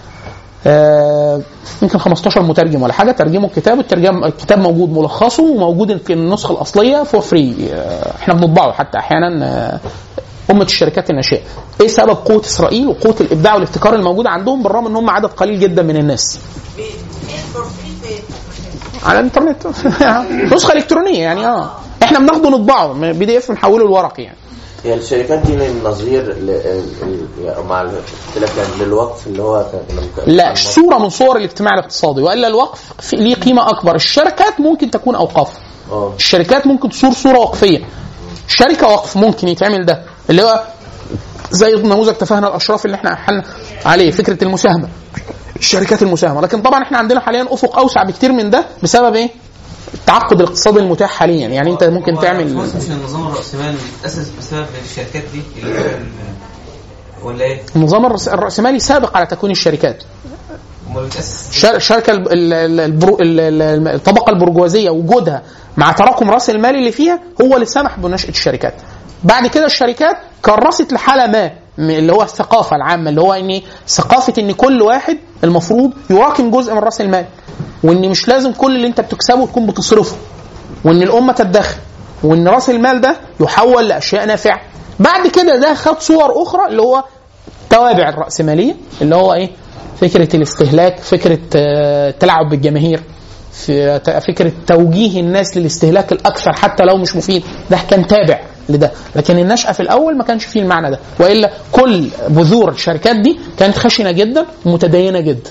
Speaker 2: آه، يمكن 15 مترجم ولا حاجه ترجموا الكتاب الترجم الكتاب موجود ملخصه وموجود في النسخه الاصليه فور فري احنا بنطبعه حتى احيانا آه، أمة الشركات الناشئة. إيه سبب قوة إسرائيل وقوة الإبداع والابتكار الموجودة عندهم بالرغم إن هم عدد قليل جدا من الناس.
Speaker 4: فين فور فري فين؟
Speaker 2: على الإنترنت نسخة إلكترونية يعني أه إحنا بناخده نطبعه بي دي إف نحوله لورقي يعني.
Speaker 6: هي الشركات دي من نظير ل- ال- ال- مع الاختلاف يعني للوقف اللي هو كان
Speaker 2: لا صورة من صور الاجتماع الاقتصادي وإلا الوقف في- ليه قيمة أكبر الشركات ممكن تكون أوقاف
Speaker 6: اه
Speaker 2: الشركات ممكن تصور صوره وقفيه شركه وقف ممكن يتعمل ده اللي هو زي نموذج تفاهنا الاشراف اللي احنا حلنا عليه فكره المساهمه الشركات المساهمه لكن طبعا احنا عندنا حاليا افق اوسع بكتير من ده بسبب ايه التعقد الاقتصادي المتاح حاليا يعني انت ممكن
Speaker 3: هو
Speaker 2: تعمل
Speaker 3: مش النظام الرأسمالي بيتأسس بسبب الشركات دي اللي هي ال- ولا ايه؟
Speaker 2: النظام الرأس- الراسمالي سابق على تكوين الشركات
Speaker 3: امال بيتأسس
Speaker 2: الشر- الشركه ال- ال- ال- البرو- ال- ال- الطبقه البرجوازيه وجودها مع تراكم راس المال اللي فيها هو اللي سمح بنشاه الشركات. بعد كده الشركات كرست لحاله ما م- اللي هو الثقافه العامه اللي هو ان ثقافه ان كل واحد المفروض يراكم جزء من راس المال وان مش لازم كل اللي انت بتكسبه تكون بتصرفه وان الامه تدخر وان راس المال ده يحول لاشياء نافعه. بعد كده ده خد صور اخرى اللي هو توابع الرأسمالية اللي هو ايه فكرة الاستهلاك فكرة آه، التلاعب بالجماهير في ت- فكرة توجيه الناس للاستهلاك الأكثر حتى لو مش مفيد ده كان تابع لده لكن النشأة في الأول ما كانش فيه المعنى ده وإلا كل بذور الشركات دي كانت خشنة جدا ومتدينة جدا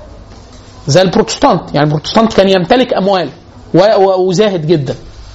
Speaker 2: زي البروتستانت يعني البروتستانت كان يمتلك أموال و- و- وزاهد جدا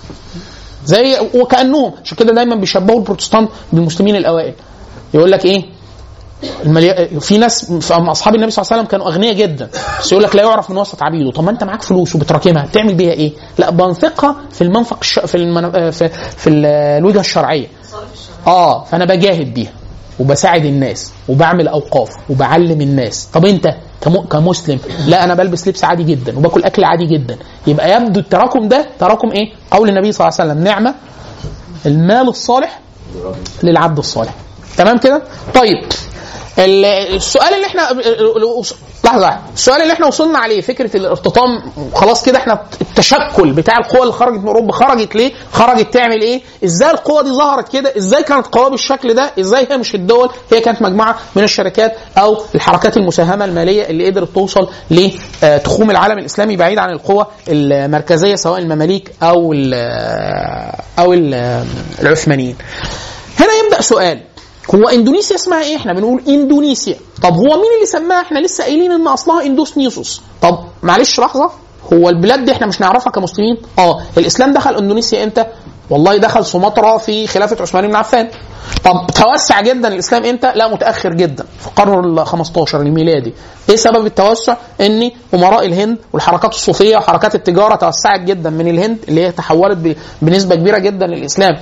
Speaker 2: زي وكأنهم عشان كده دايما بيشبهوا البروتستانت بالمسلمين الأوائل يقول لك ايه الملي... في ناس في اصحاب النبي صلى الله عليه وسلم كانوا اغنياء جدا بس يقول لك لا يعرف من وسط عبيده طب ما انت معاك فلوس وبتراكمها تعمل بيها ايه لا بنفقها في المنفق الش... في المن... في, في ال- الوجهه الشرعيه اه فانا بجاهد بيها وبساعد الناس وبعمل اوقاف وبعلم الناس طب انت كم... كمسلم لا انا بلبس لبس عادي جدا وباكل اكل عادي جدا يبقى يبدو التراكم ده تراكم ايه قول النبي صلى الله عليه وسلم نعمه المال الصالح للعبد الصالح تمام كده طيب ال- السؤال اللي احنا لحظه واحدة. السؤال اللي احنا وصلنا عليه فكره الارتطام خلاص كده احنا التشكل بتاع القوى اللي خرجت من اوروبا خرجت ليه؟ خرجت تعمل ايه؟ ازاي القوى دي ظهرت كده؟ ازاي كانت قوى بالشكل ده؟ ازاي هي مش الدول؟ هي كانت مجموعه من الشركات او الحركات المساهمه الماليه اللي قدرت توصل لتخوم العالم الاسلامي بعيد عن القوى المركزيه سواء المماليك او ال او ال العثمانيين. هنا يبدا سؤال هو اندونيسيا اسمها ايه؟ احنا بنقول اندونيسيا، طب هو مين اللي سماها؟ احنا لسه قايلين ان اصلها اندوس نيسوس، طب معلش لحظه هو البلاد دي احنا مش نعرفها كمسلمين؟ اه الاسلام دخل اندونيسيا امتى؟ والله دخل سمطرة في خلافة عثمان بن عفان طب توسع جدا الاسلام امتى؟ لا متاخر جدا في القرن ال 15 الميلادي. ايه سبب التوسع؟ ان امراء الهند والحركات الصوفيه وحركات التجاره توسعت جدا من الهند اللي هي تحولت ب- بنسبه كبيره جدا للاسلام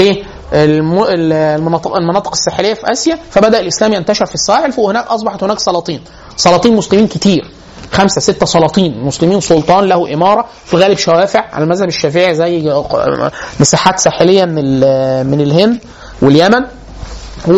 Speaker 2: للمناطق المناطق الساحليه في اسيا فبدا الاسلام ينتشر في الساحل وهناك اصبحت هناك سلاطين سلاطين مسلمين كتير خمسه سته سلاطين مسلمين سلطان له اماره في الغالب شوافع على المذهب الشافعي زي مساحات ساحليه من ال- من الهند واليمن و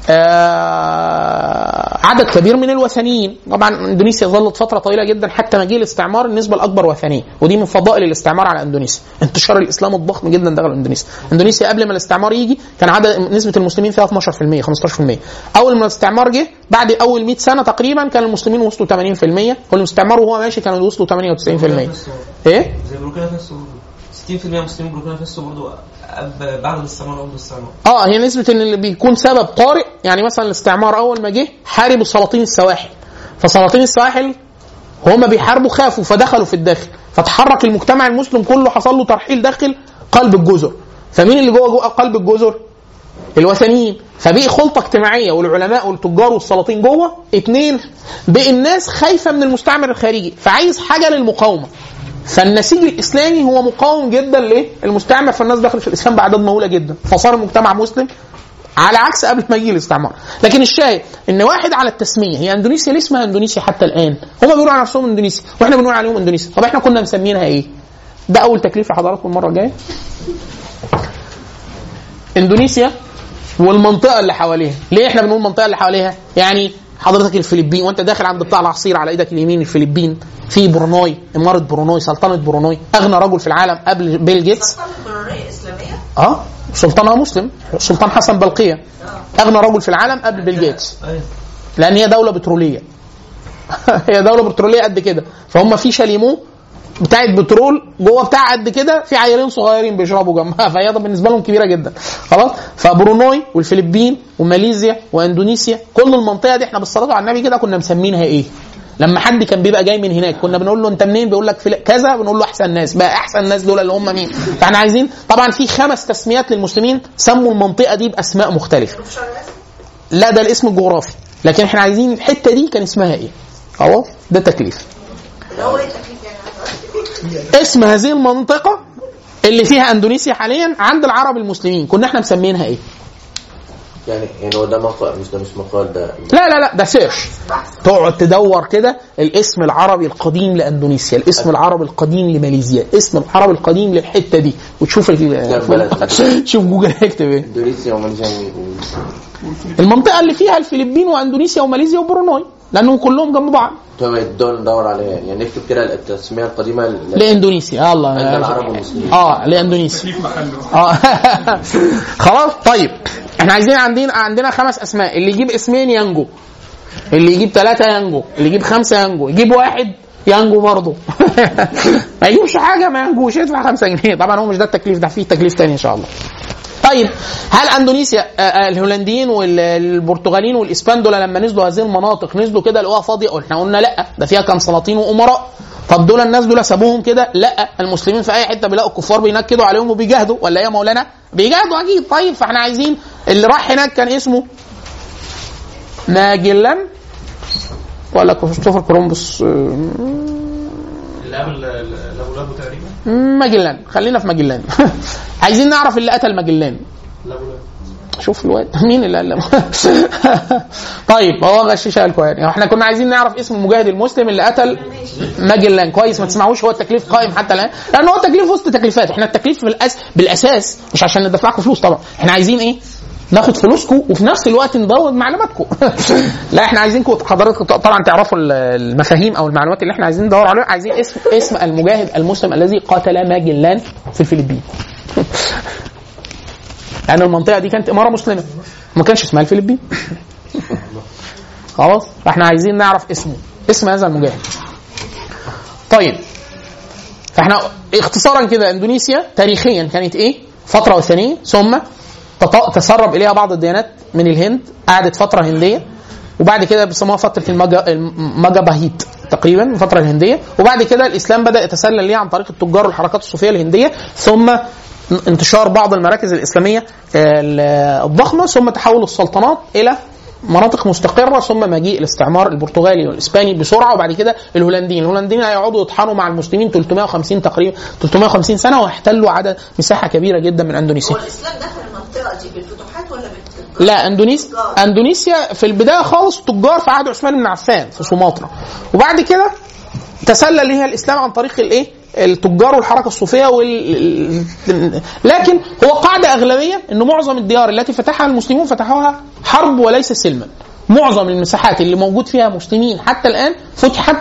Speaker 2: آه، عدد كبير من الوثنيين طبعا اندونيسيا ظلت فتره طويله جدا حتى ما جه الاستعمار النسبه الاكبر وثنيه ودي من فضائل الاستعمار على اندونيسيا انتشار الاسلام الضخم جدا داخل اندونيسيا اندونيسيا قبل ما الاستعمار يجي كان عدد نسبه المسلمين فيها 12% 15% اول ما الاستعمار جه بعد اول 100 سنه تقريبا كان المسلمين وصلوا 80% والاستعمار وهو ماشي كانوا وصلوا 98% ايه
Speaker 3: زي بوركينا فاسو 60% مسلمين بوركينا فاسو برضه أب- بعد الاستعمار او الاستعمار
Speaker 2: اه هي نسبه ان اللي بيكون سبب طارئ يعني مثلا الاستعمار اول ما جه حاربوا سلاطين السواحل فسلاطين السواحل هم بيحاربوا خافوا فدخلوا في الداخل فتحرك المجتمع المسلم كله حصل له ترحيل داخل قلب الجزر فمين اللي جوه جوه قلب الجزر؟ الوثنيين فبقي خلطه اجتماعيه والعلماء والتجار والسلاطين جوه اتنين بقي الناس خايفه من المستعمر الخارجي فعايز حاجه للمقاومه فالنسيج الاسلامي هو مقاوم جدا للمستعمر فالناس دخلت في الاسلام باعداد مهوله جدا فصار المجتمع مسلم على عكس قبل ما يجي الاستعمار لكن الشاهد ان واحد على التسميه هي اندونيسيا ليه اسمها اندونيسيا حتى الان هم بيقولوا على نفسهم اندونيسيا واحنا بنقول عليهم اندونيسيا طب احنا كنا مسمينها ايه ده اول تكليف لحضراتكم المره الجايه اندونيسيا والمنطقه اللي حواليها ليه احنا بنقول المنطقه اللي حواليها يعني حضرتك الفلبين وانت داخل عند بتاع العصير على ايدك اليمين الفلبين في بروناي اماره بروناي سلطنه بروناي اغنى رجل في العالم قبل بيل جيتس
Speaker 4: سلطنة برونية إسلامية
Speaker 2: اه سلطانها مسلم سلطان حسن بلقيه اغنى رجل في العالم قبل بيل جيتس
Speaker 3: ايوه
Speaker 2: لان هي دوله بتروليه هي دوله بتروليه قد كده فهم في شاليمو بتاعت بترول جوه بتاع قد كده في عيالين صغيرين بيشربوا جنبها فهي ده بالنسبه لهم كبيره جدا خلاص فبروناي والفلبين وماليزيا واندونيسيا كل المنطقه دي احنا بالصلاه على النبي كده كنا مسمينها ايه لما حد كان بيبقى جاي من هناك كنا بنقول له انت منين بيقول لك فل- كذا بنقول له احسن ناس بقى احسن ناس دول اللي هم مين فاحنا عايزين طبعا في خمس تسميات للمسلمين سموا المنطقه دي باسماء مختلفه
Speaker 4: في شرق آسيا
Speaker 2: لا ده الاسم الجغرافي لكن احنا عايزين الحته دي كان اسمها ايه خلاص ده تكليف
Speaker 4: اللي هو إيه التكليف يعني
Speaker 2: اسم هذه المنطقه اللي فيها اندونيسيا حاليا عند العرب المسلمين كنا احنا مسمينها ايه
Speaker 6: يعني يعني هو ده مقال مش ده مش مقال ده
Speaker 2: لا لا لا ده سيرش تقعد تدور كده الاسم العربي القديم لاندونيسيا الاسم العربي القديم لماليزيا الاسم العربي القديم للحته دي وتشوف ال- شوف جوجل هيكتب ايه
Speaker 6: اندونيسيا وماليزيا و-
Speaker 2: المنطقه اللي فيها الفلبين واندونيسيا وماليزيا وبروناي لانهم كلهم جنب بعض
Speaker 6: طب الدول ندور عليها يعني نكتب كده التسميه القديمه ل-
Speaker 2: لاندونيسيا
Speaker 6: عند
Speaker 2: الله
Speaker 6: العرب والمسلمين
Speaker 2: اه لاندونيسيا اه خلاص طيب احنا عايزين عندنا عندنا خمس اسماء اللي يجيب اسمين ينجو اللي يجيب ثلاثة ينجو اللي يجيب خمسة ينجو يجيب واحد ينجو برضه ما يجيبش حاجة ما ينجوش يدفع خمسة جنيه طبعا هو مش ده التكليف ده فيه تكليف تاني ان شاء الله طيب هل اندونيسيا آه، آه، الهولنديين والبرتغاليين والاسبان دول لما نزلوا هذه المناطق نزلوا كده لقوها فاضيه احنا قلنا لا ده فيها كان سلاطين وامراء طب دول الناس دول سابوهم كده لا المسلمين في اي حته بيلاقوا الكفار بينكدوا عليهم وبيجاهدوا ولا إيه يا مولانا بيجاهدوا اكيد طيب فاحنا عايزين اللي راح هناك كان اسمه ماجلان ولا كريستوفر كولومبوس آه،
Speaker 3: اللي قبل لابولابو تقريبا
Speaker 2: ماجلان خلينا في ماجلان عايزين نعرف اللي قتل ماجلان
Speaker 3: لابولابو
Speaker 2: شوف الواد مين اللي قال طيب هو غششها لكم يعني احنا كنا عايزين نعرف اسم المجاهد المسلم اللي قتل ماجلان كويس ما تسمعوش هو التكليف قائم حتى الان لان هو تكليف وسط تكليفات احنا التكليف بالأس... بالاساس مش عشان ندفع لكم فلوس طبعا احنا عايزين ايه ناخد فلوسكم وفي نفس الوقت نزود معلوماتكم لا احنا عايزينكم حضراتكم طبعا تعرفوا ال- المفاهيم او المعلومات اللي احنا عايزين ندور عليها عايزين اسم اسم المجاهد المسلم الذي قاتل ماجلان في الفلبين لان المنطقه دي كانت اماره مسلمه ما كانش اسمها الفلبين خلاص فاحنا عايزين نعرف اسمه اسم هذا المجاهد طيب فاحنا اختصارا كده اندونيسيا تاريخيا كانت ايه فتره وثنيه ثم تط- تسرب اليها بعض الديانات من الهند قعدت فتره هنديه وبعد كده بيسموها فتره المجا المجابهيت تقريبا الفتره الهنديه وبعد كده الاسلام بدا يتسلل ليها عن طريق التجار والحركات الصوفيه الهنديه ثم انتشار بعض المراكز الاسلاميه ال- الضخمه ثم تحول السلطنات الى مناطق مستقره ثم مجيء الاستعمار البرتغالي والاسباني بسرعه وبعد كده الهولنديين، الهولنديين هيقعدوا يطحنوا مع المسلمين 350 تقريبا 350 سنه ويحتلوا عدد مساحه كبيره جدا من اندونيسيا.
Speaker 4: هو الاسلام دخل المنطقه دي بالفتوحات ولا بالتجارة؟
Speaker 2: لا اندونيسيا اندونيسيا في البدايه خالص تجار في عهد عثمان بن عفان في سومطرة وبعد كده تسلل ليها الاسلام عن طريق الايه؟ التجار والحركه الصوفيه وال... لكن هو قاعده اغلبيه ان معظم الديار التي فتحها المسلمون فتحوها حرب وليس سلما. معظم المساحات اللي موجود فيها مسلمين حتى الان فتحت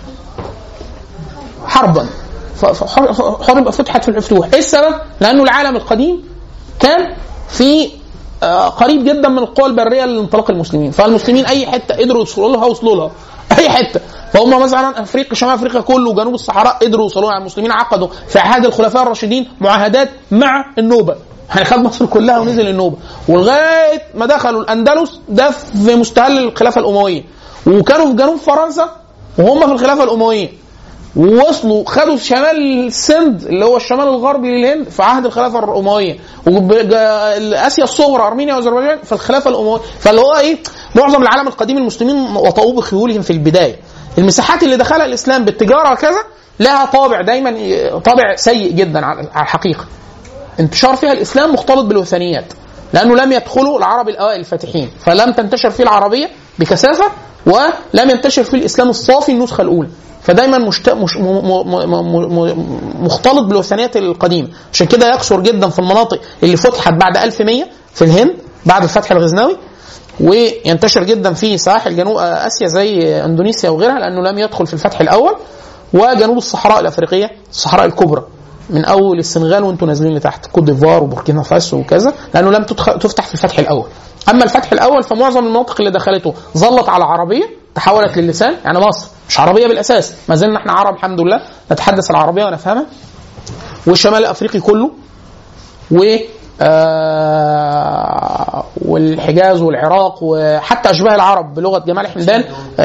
Speaker 2: حربا ف- ف- حرب فتحت في الفتوح، ايه السبب؟ لانه العالم القديم كان في آه، قريب جدا من القوى البريه لانطلاق المسلمين، فالمسلمين اي حته قدروا يوصلوا لها وصلوا لها، اي حته، فهم مثلا افريقيا شمال افريقيا كله وجنوب الصحراء قدروا يوصلوا لها، المسلمين عقدوا في عهد الخلفاء الراشدين معاهدات مع النوبه، يعني خد مصر كلها ونزل النوبه، ولغايه ما دخلوا الاندلس ده في مستهل الخلافه الامويه، وكانوا في جنوب فرنسا وهم في الخلافه الامويه، ووصلوا خدوا شمال السند اللي هو الشمال الغربي للهند في عهد الخلافه الامويه واسيا الصغرى ارمينيا واذربيجان في الخلافه الامويه فاللي هو ايه معظم العالم القديم المسلمين وطؤوه بخيولهم في البدايه المساحات اللي دخلها الاسلام بالتجاره وكذا لها طابع دايما طابع سيء جدا على على الحقيقه انتشار فيها الاسلام مختلط بالوثنيات لانه لم يدخلوا العرب الاوائل الفاتحين فلم تنتشر فيه العربيه بكثافه ولم ينتشر فيه الاسلام الصافي النسخه الاولى فدايما مشت... مش... م... م... م... م... مختلط بالوثنيات القديمه عشان كده يكثر جدا في المناطق اللي فتحت بعد 1100 في الهند بعد الفتح الغزنوي وينتشر جدا في سواحل جنوب اسيا زي اندونيسيا وغيرها لانه لم يدخل في الفتح الاول وجنوب الصحراء الافريقيه الصحراء الكبرى من اول السنغال وانتم نازلين لتحت كوت ديفوار وبوركينا فاسو وكذا لانه لم تدخل تفتح في الفتح الاول اما الفتح الاول فمعظم المناطق اللي دخلته ظلت على عربيه تحولت للسان يعني مصر مش عربيه بالاساس ما زلنا احنا عرب الحمد لله نتحدث العربيه ونفهمها والشمال الافريقي كله و آه والحجاز والعراق وحتى اشباه العرب بلغه جمال حمدان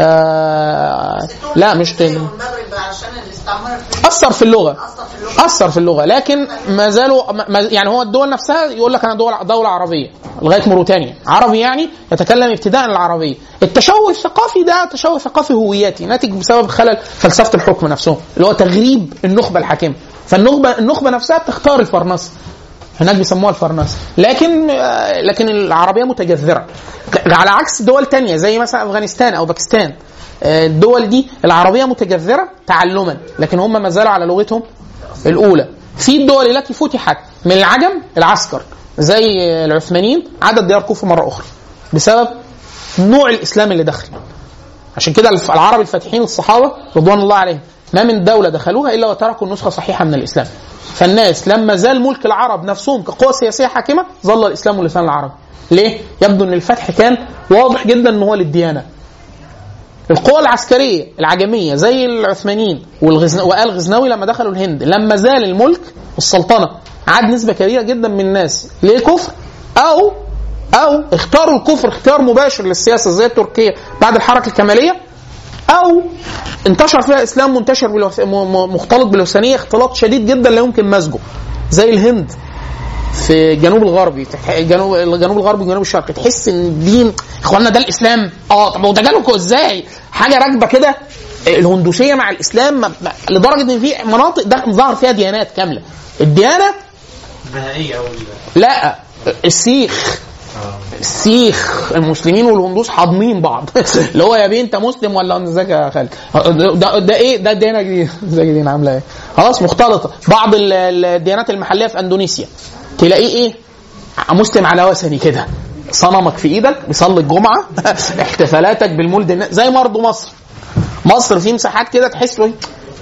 Speaker 2: آه لا مش تاني
Speaker 4: والمغرب عشان الاستعمار الفرنسي اثر
Speaker 2: اثر في اللغه
Speaker 4: اثر في اللغه
Speaker 2: اثر في اللغه لكن ما زالوا ما يعني هو الدول نفسها يقول لك انا دول دوله عربيه لغايه موريتانيا عربي يعني يتكلم ابتداء العربيه التشوه الثقافي ده تشوه ثقافي هوياتي ناتج بسبب خلل فلسفه الحكم نفسهم اللي هو تغريب النخبه الحاكمه فالنخبه النخبه نفسها بتختار الفرنسه هناك بيسموها الفرنسه لكن آه، لكن العربيه متجذره على عكس دول تانية زي مثلا افغانستان او باكستان آه، الدول دي العربيه متجذره تعلما لكن هم ما زالوا على لغتهم الاولى في الدول التي فتحت من العجم العسكر زي العثمانيين عدد ديار كفر مره اخرى بسبب نوع الاسلام اللي دخل عشان كده الف- العرب الفاتحين الصحابه رضوان الله عليهم ما من دوله دخلوها الا وتركوا نسخه صحيحه من الاسلام فالناس لما زال ملك العرب نفسهم كقوى سياسيه حاكمه ظل الاسلام لسان العرب ليه؟ يبدو ان الفتح كان واضح جدا ان هو للديانه القوى العسكريه العجميه زي العثمانيين والغزن... وآل غزنوي لما دخلوا الهند لما زال الملك والسلطنه عاد نسبه كبيره جدا من الناس للكفر او او اختاروا الكفر اختيار مباشر للسياسه زي تركيا بعد الحركه الكماليه او انتشر فيها الاسلام منتشر بالوث... م... م... مختلط بالوثنيه اختلاط شديد جدا لا يمكن مزجه زي الهند في الجنوب الغربي تح- الجنوب الجنوب الغربي والجنوب الشرقي تحس ان الدين اخوانا ده الاسلام اه طب هو ده جالكم ازاي حاجه راكبه كده الهندوسيه مع الاسلام ما- ما- لدرجه ان في مناطق ده ظهر فيها ديانات كامله الديانه
Speaker 5: البهائية او
Speaker 2: لا السيخ السيخ المسلمين والهندوس حاضنين بعض اللي هو يا بيه انت مسلم ولا ازيك يا خالد ده, ده ايه ده الديانه دي زي دي عامله ايه خلاص مختلطه بعض ال- ال- الديانات المحليه في اندونيسيا تلاقيه ايه مسلم على وثني كده صنمك في ايدك بيصلي الجمعه احتفالاتك بالمولد النا- زي برضه مصر مصر في مساحات كده تحس له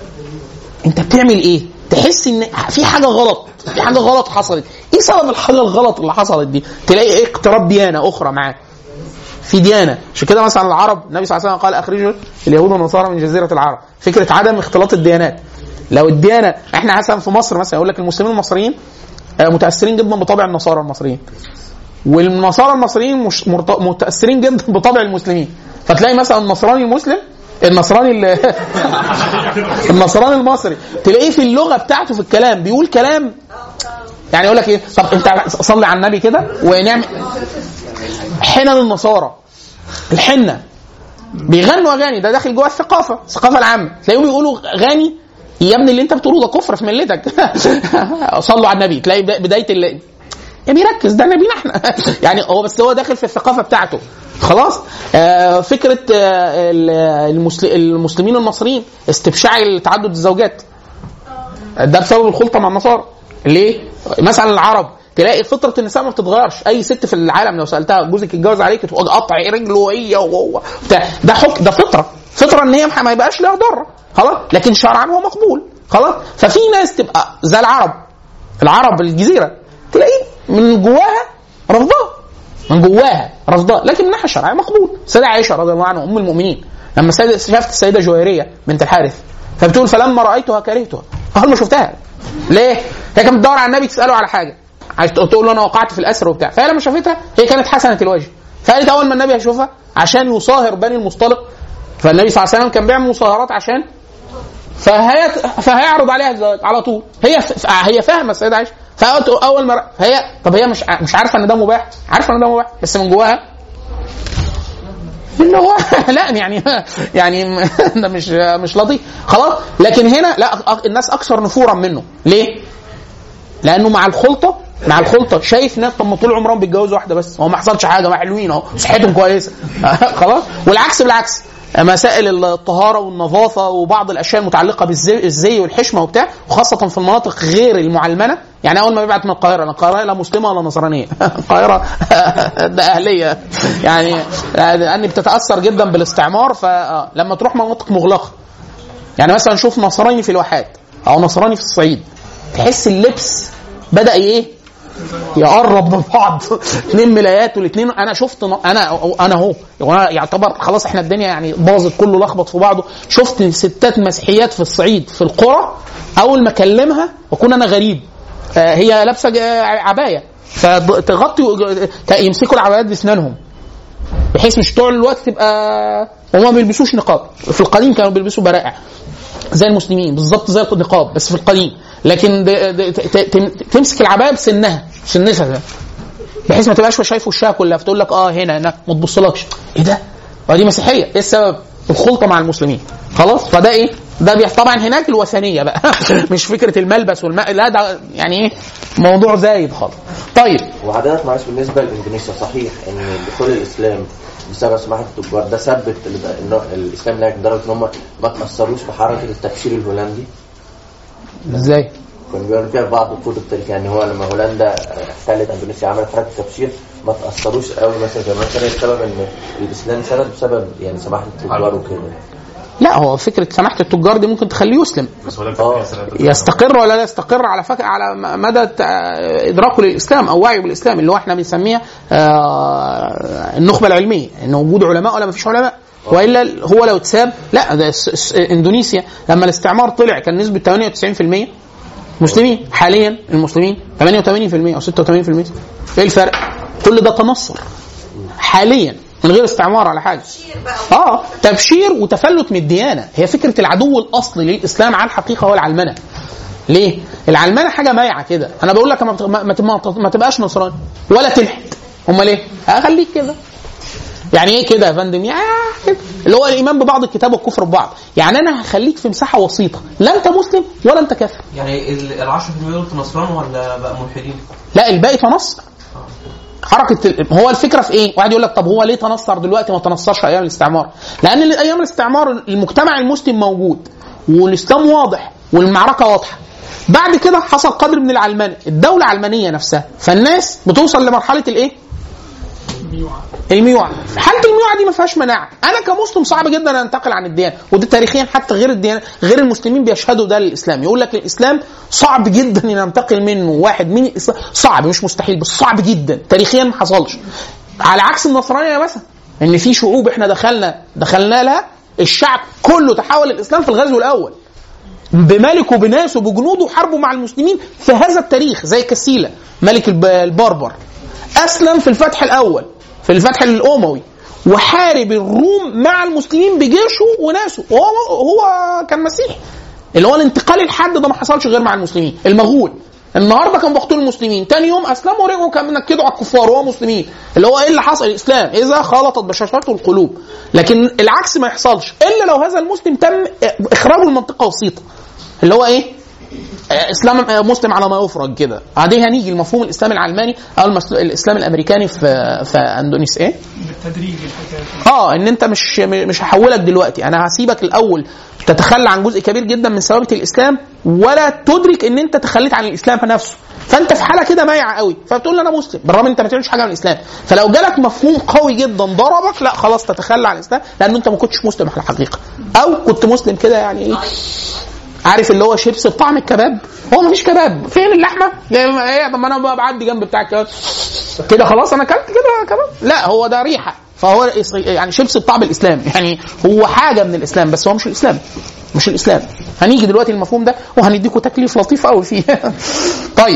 Speaker 2: انت بتعمل ايه؟ تحس ان في حاجه غلط في حاجه غلط حصلت ايه سبب الحاجه الغلط اللي حصلت دي تلاقي ايه اقتراب ديانه اخرى معاه في ديانه عشان كده مثلا العرب النبي صلى الله عليه وسلم قال اخرجوا اليهود والنصارى من جزيره العرب فكره عدم اختلاط الديانات لو الديانه احنا مثلا في مصر مثلا يقول لك المسلمين المصريين آه، متاثرين جدا بطبع النصارى المصريين والنصارى المصريين مش مرت- متاثرين جدا بطبع المسلمين فتلاقي مثلا النصراني المسلم النصراني ال- النصراني المصري تلاقيه في اللغه بتاعته في الكلام بيقول كلام يعني يقول لك ايه طب انت صلي على النبي كده ونعمل حنن النصارى الحنه بيغنوا اغاني ده داخل جوه الثقافه الثقافه العامه تلاقيهم بيقولوا اغاني يا ابني اللي انت بتقوله ده كفر في ملتك صلوا على النبي تلاقي بدا- بدايه ال... يا بيركز ده نبينا احنا يعني هو بس هو داخل في الثقافه بتاعته خلاص آه فكره آه ال- المسل- المسلمين المصريين استبشاع تعدد الزوجات ده بسبب الخلطه مع النصارى ليه؟ مثلا العرب تلاقي فطره النساء ما بتتغيرش اي ست في العالم لو سالتها جوزك اتجوز عليك تقول قطع رجله هي وهو بتاع ده حكم ده فطره فطره ان هي ما يبقاش لها ضره خلاص لكن شرعا هو مقبول خلاص ففي ناس تبقى زي العرب العرب الجزيره تلاقيه من جواها رفضها من جواها رفضها لكن من الناحيه الشرعيه مقبول السيده عائشه رضي الله عنها ام المؤمنين لما السيدة شافت السيده جويريه بنت الحارث فبتقول فلما رايتها كرهتها اول ما شفتها ليه؟ هي كانت بتدور على النبي تساله على حاجه عايز تقول له انا وقعت في الاسر وبتاع فهي لما شافتها هي كانت حسنه الوجه فقالت اول ما النبي هيشوفها عشان يصاهر بني المصطلق فالنبي صلى الله عليه وسلم كان بيعمل مصاهرات عشان فهي فهيعرض عليها الزواج على طول هي ف... هي فاهمه السيده عائشه فقالت اول ما فهي طب هي مش ع- مش عارفه ان ده مباح عارفه ان ده مباح بس من جواها اللي هو لا يعني يعني ده مش مش لطيف خلاص لكن هنا لا أ- الناس اكثر نفورا منه ليه؟ لانه مع الخلطه مع الخلطه شايف ناس طب ما طول عمرهم بيتجوزوا واحده بس هو ما حصلش حاجه ما حلوين اهو صحتهم كويسه خلاص والعكس بالعكس مسائل الطهاره والنظافه وبعض الاشياء المتعلقه بالزي الزي والحشمه وبتاع وخاصه في المناطق غير المعلمنه يعني اول ما بيبعت من القاهره القاهره لا مسلمه ولا نصرانيه القاهره ده اهليه يعني لاني بتتاثر جدا بالاستعمار فلما تروح مناطق مغلقه يعني مثلا شوف نصراني في الواحات او نصراني في الصعيد تحس اللبس بدا ايه يقرب من بعض اثنين ملايات والاثنين انا شفت ن- انا انا اهو وانا يعتبر خلاص احنا الدنيا يعني باظت كله لخبط في بعضه شفت ستات مسيحيات في الصعيد في القرى اول ما اكلمها واكون انا غريب آه، هي لابسه ج- عبايه فتغطي يمسكوا العبايات باسنانهم بحيث مش طول الوقت تبقى وما بيلبسوش نقاب في القديم كانوا بيلبسوا برائع زي المسلمين بالظبط زي النقاب بس في القديم لكن ده ده ت- ت- تمسك العبايه بسنها سنتها ده. بحيث ما تبقاش شايف وشها كلها فتقول لك اه هنا هنا ما تبصلكش ايه ده؟ آه دي مسيحيه ايه السبب؟ الخلطه مع المسلمين خلاص فده ايه؟ ده بيح- طبعا هناك الوثنيه بقى مش فكره الملبس والماء لا ده يعني ايه موضوع زايد خالص طيب
Speaker 6: وحضرتك معلش بالنسبه لاندونيسيا صحيح ان دخول الاسلام بسبب سماحه التجار ده ثبت ال- إن الاسلام هناك لدرجه ان هم ما تاثروش بحركه التبشير الهولندي
Speaker 2: ازاي؟
Speaker 6: كان بيقولوا فيها بعض الكتب التاريخ يعني هو لما هولندا احتلت اندونيسيا عملت حركه تبشير ما تاثروش قوي مثلا زي ما كان السبب ان الاسلام سند بسبب يعني سماحه التجار وكده
Speaker 2: لا هو فكره سماحه التجار دي ممكن تخليه يسلم
Speaker 8: بس هو ده
Speaker 6: اه
Speaker 2: يستقر ولا لا يستقر على فك... على م- مدى ت- ادراكه للاسلام او وعيه بالاسلام اللي هو احنا بنسميها آه، النخبه العلميه ان وجود علماء ولا ما فيش علماء والا هو لو اتساب لا ده الس- الس- اندونيسيا لما الاستعمار طلع كان نسبه 98% مسلمين حاليا المسلمين 88% او 86% ايه الفرق؟ كل ده تنصر حاليا من غير استعمار على حاجه اه تبشير وتفلت من الديانه هي فكره العدو الاصلي للاسلام على الحقيقه هو العلمنه ليه؟ العلمنه حاجه مايعه كده انا بقول لك ما, بت- ما, ما, ما, ما تبقاش نصراني ولا تلحد امال ايه؟ اخليك كده يعني ايه كده يا فندم؟ يعني كده. اللي هو الايمان ببعض الكتاب والكفر ببعض يعني انا هخليك في مساحه وسيطه لا انت مسلم ولا انت كافر
Speaker 3: يعني ال 10% دول نصران ولا بقى ملحدين؟
Speaker 2: لا الباقي تنصر حركه ال- هو الفكره في ايه؟ واحد يقول لك طب هو ليه تنصر دلوقتي ما تنصرش ايام الاستعمار؟ لان ايام الاستعمار المجتمع المسلم موجود والاسلام واضح والمعركه واضحه. بعد كده حصل قدر من العلمنه، الدوله علمانيه نفسها، فالناس بتوصل لمرحله الايه؟ الميوعة حالة الميوعة دي ما فيهاش مناعة أنا كمسلم صعب جدا أن أنتقل عن الديانة وده تاريخيا حتى غير الديانة غير المسلمين بيشهدوا ده للإسلام يقول لك الإسلام صعب جدا أن أنتقل منه واحد من الإسلام صعب مش مستحيل بس صعب جدا تاريخيا ما حصلش على عكس النصرانية مثلا إن في شعوب إحنا دخلنا دخلنا لها الشعب كله تحول الإسلام في الغزو الأول بملكه بناسه بجنوده حاربوا مع المسلمين في هذا التاريخ زي كسيلة ملك الب- البربر أسلم في الفتح الأول في الفتح الأموي وحارب الروم مع المسلمين بجيشه وناسه وهو هو كان مسيحي اللي هو الانتقال الحاد ده ما حصلش غير مع المسلمين المغول النهارده كان بيقتلوا المسلمين تاني يوم اسلموا ورجعوا كانوا بينكدوا على الكفار وهو مسلمين اللي هو ايه اللي حصل الاسلام اذا خلطت بشاشته القلوب لكن العكس ما يحصلش الا لو هذا المسلم تم اخراجه المنطقه وسيطه اللي هو ايه آه، اسلام آه، مسلم على ما يفرج كده بعدين هنيجي لمفهوم الاسلام العلماني او المس- الاسلام الامريكاني في في اندونيسيا ايه
Speaker 8: بالتدريج الحكايه
Speaker 2: اه ان انت مش مش هحولك دلوقتي انا هسيبك الاول تتخلى عن جزء كبير جدا من ثوابت الاسلام ولا تدرك ان انت تخليت عن الاسلام نفسه فانت في حاله كده مايعه قوي فبتقول انا مسلم بالرغم ان انت ما تعملش حاجه من الاسلام فلو جالك مفهوم قوي جدا ضربك لا خلاص تتخلى عن الاسلام لان انت ما كنتش مسلم على الحقيقه او كنت مسلم كده يعني ايه عارف اللي هو شيبس بطعم الكباب هو مفيش كباب فين اللحمه ايه طب ما انا بقى بعدي جنب بتاع الكباب كده خلاص انا اكلت كده كباب لا هو ده ريحه فهو يعني شيبس بطعم الاسلام يعني هو حاجه من الاسلام بس هو مش الاسلام مش الاسلام هنيجي دلوقتي المفهوم ده وهنديكوا تكليف لطيف قوي فيه طيب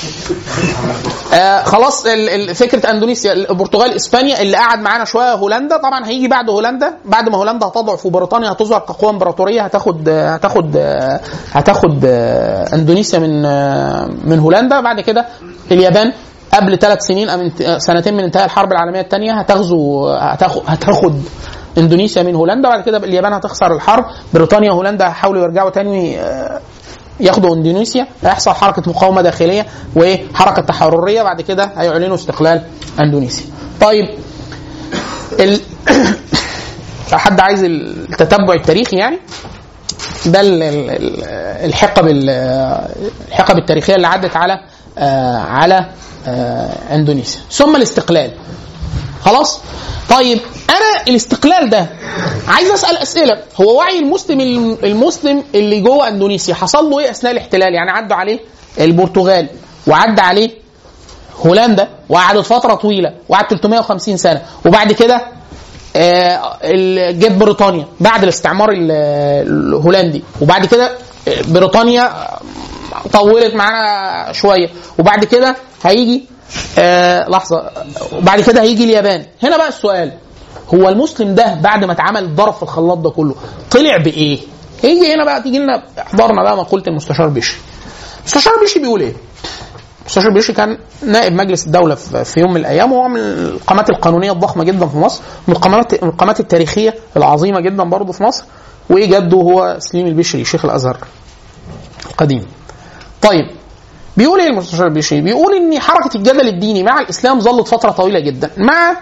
Speaker 2: آه خلاص ال- ال- فكره اندونيسيا البرتغال اسبانيا اللي قعد معانا شويه هولندا طبعا هيجي بعد هولندا بعد ما هولندا هتضعف وبريطانيا هتظهر كقوه امبراطوريه هتاخد آه، هتاخد آه، هتاخد آه، اندونيسيا من آه، من هولندا بعد كده اليابان قبل ثلاث سنين أو انت- آه، سنتين من انتهاء الحرب العالميه الثانيه هتغزو هتاخد هتاخد اندونيسيا من هولندا بعد كده اليابان هتخسر الحرب بريطانيا وهولندا هيحاولوا يرجعوا تاني آه، ياخدوا اندونيسيا هيحصل حركه مقاومه داخليه وحركه تحرريه بعد كده هيعلنوا استقلال اندونيسيا. طيب ال... لو حد عايز التتبع التاريخي يعني ده ال- ال- ال- الحقب ال- الحقب التاريخيه اللي عدت على آه، على آه، اندونيسيا ثم الاستقلال خلاص طيب انا الاستقلال ده عايز اسال اسئله هو وعي المسلم المسلم اللي جوه اندونيسيا حصل له ايه اثناء الاحتلال يعني عدوا عليه البرتغال وعدى عليه هولندا وقعدت فتره طويله وقعد 350 سنه وبعد كده آه، ال- جت بريطانيا بعد الاستعمار ال- الهولندي وبعد كده آه، بريطانيا طولت معانا شويه وبعد كده هيجي آه لحظه وبعد كده هيجي اليابان هنا بقى السؤال هو المسلم ده بعد ما اتعمل الضرب في الخلاط ده كله طلع بايه؟ يجي هنا بقى تيجي لنا احضرنا بقى مقوله المستشار بشري المستشار بشري بيقول ايه؟ المستشار بشري كان نائب مجلس الدوله في في يوم من الايام وهو من القامات القانونيه الضخمه جدا في مصر من القامات من القامات التاريخيه العظيمه جدا برضه في مصر وايه جده هو سليم البشري شيخ الازهر القديم. طيب بيقول ايه المستشار البشري؟ بيقول ان حركه الجدل الديني مع الاسلام ظلت فتره طويله جدا مع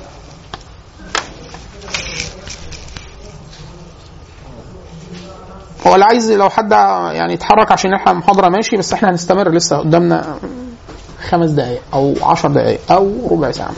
Speaker 2: هو اللي عايز لو حد يعني يتحرك عشان نلحق المحاضره ماشي بس احنا هنستمر لسه قدامنا خمس دقائق او عشر دقائق او ربع ساعه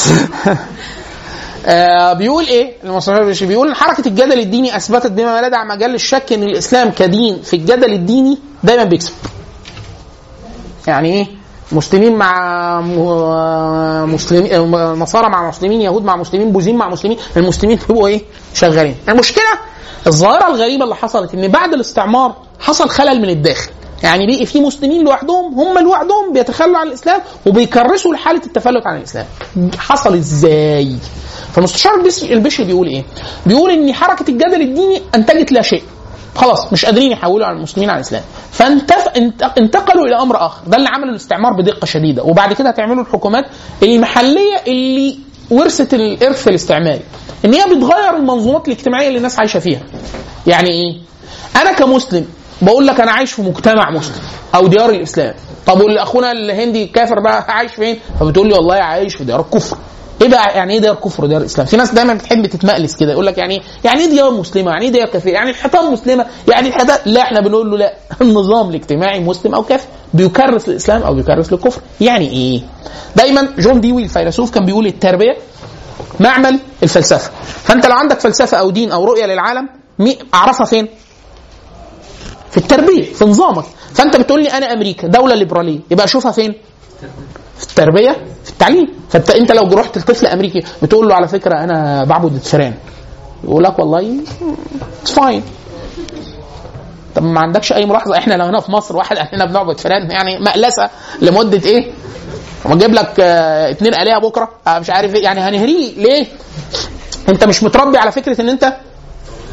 Speaker 2: آه بيقول ايه المستشار البشري بيقول ان حركه الجدل الديني اثبتت بما لا داعي مجال للشك ان الاسلام كدين في الجدل الديني دايما بيكسب يعني ايه مسلمين مع م- مسلمين آه، نصارى مع مسلمين يهود مع مسلمين بوذيين مع مسلمين المسلمين بيبقوا ايه شغالين المشكله الظاهره الغريبه اللي حصلت ان بعد الاستعمار حصل خلل من الداخل يعني بقي في مسلمين لوحدهم هم لوحدهم بيتخلوا عن الاسلام وبيكرسوا لحاله التفلت عن الاسلام حصل ازاي فالمستشار البس- البشري بيقول ايه بيقول ان حركه الجدل الديني انتجت لا شيء خلاص مش قادرين يحولوا على المسلمين على الاسلام فانتقلوا الى امر اخر ده اللي عمله الاستعمار بدقه شديده وبعد كده هتعملوا الحكومات المحليه اللي ورثت الارث الاستعماري ان هي بتغير المنظومات الاجتماعيه اللي الناس عايشه فيها يعني ايه انا كمسلم بقول لك انا عايش في مجتمع مسلم او ديار الاسلام طب والاخونا الهندي الكافر بقى عايش فين فبتقول لي والله عايش في ديار الكفر ايه بقى يعني ايه ديار كفر وديار اسلام؟ في ناس دايما بتحب تتمقلس كده يقول لك يعني ايه؟ يعني ايه ديار مسلمه؟ يعني ايه ديار كافر؟ يعني الحيطان مسلمه؟ يعني الحيطان لا احنا بنقول له لا النظام الاجتماعي مسلم او كافر بيكرس الاسلام او بيكرس للكفر يعني ايه؟ دايما جون ديوي الفيلسوف كان بيقول التربيه معمل الفلسفه فانت لو عندك فلسفه او دين او رؤيه للعالم مي اعرفها فين؟ في التربيه في نظامك فانت بتقول لي انا امريكا دوله ليبراليه يبقى اشوفها فين؟ في التربيه في التعليم فانت انت لو رحت لطفل امريكي بتقول له على فكره انا بعبد الفيران يقول لك والله اتس فاين طب ما عندكش اي ملاحظه احنا لو هنا في مصر واحد قال لنا بنعبد فيران يعني مقلسه لمده ايه؟ ونجيب لك آه اتنين الهه بكره آه مش عارف ايه يعني هنهريه ليه؟ انت مش متربي على فكره ان انت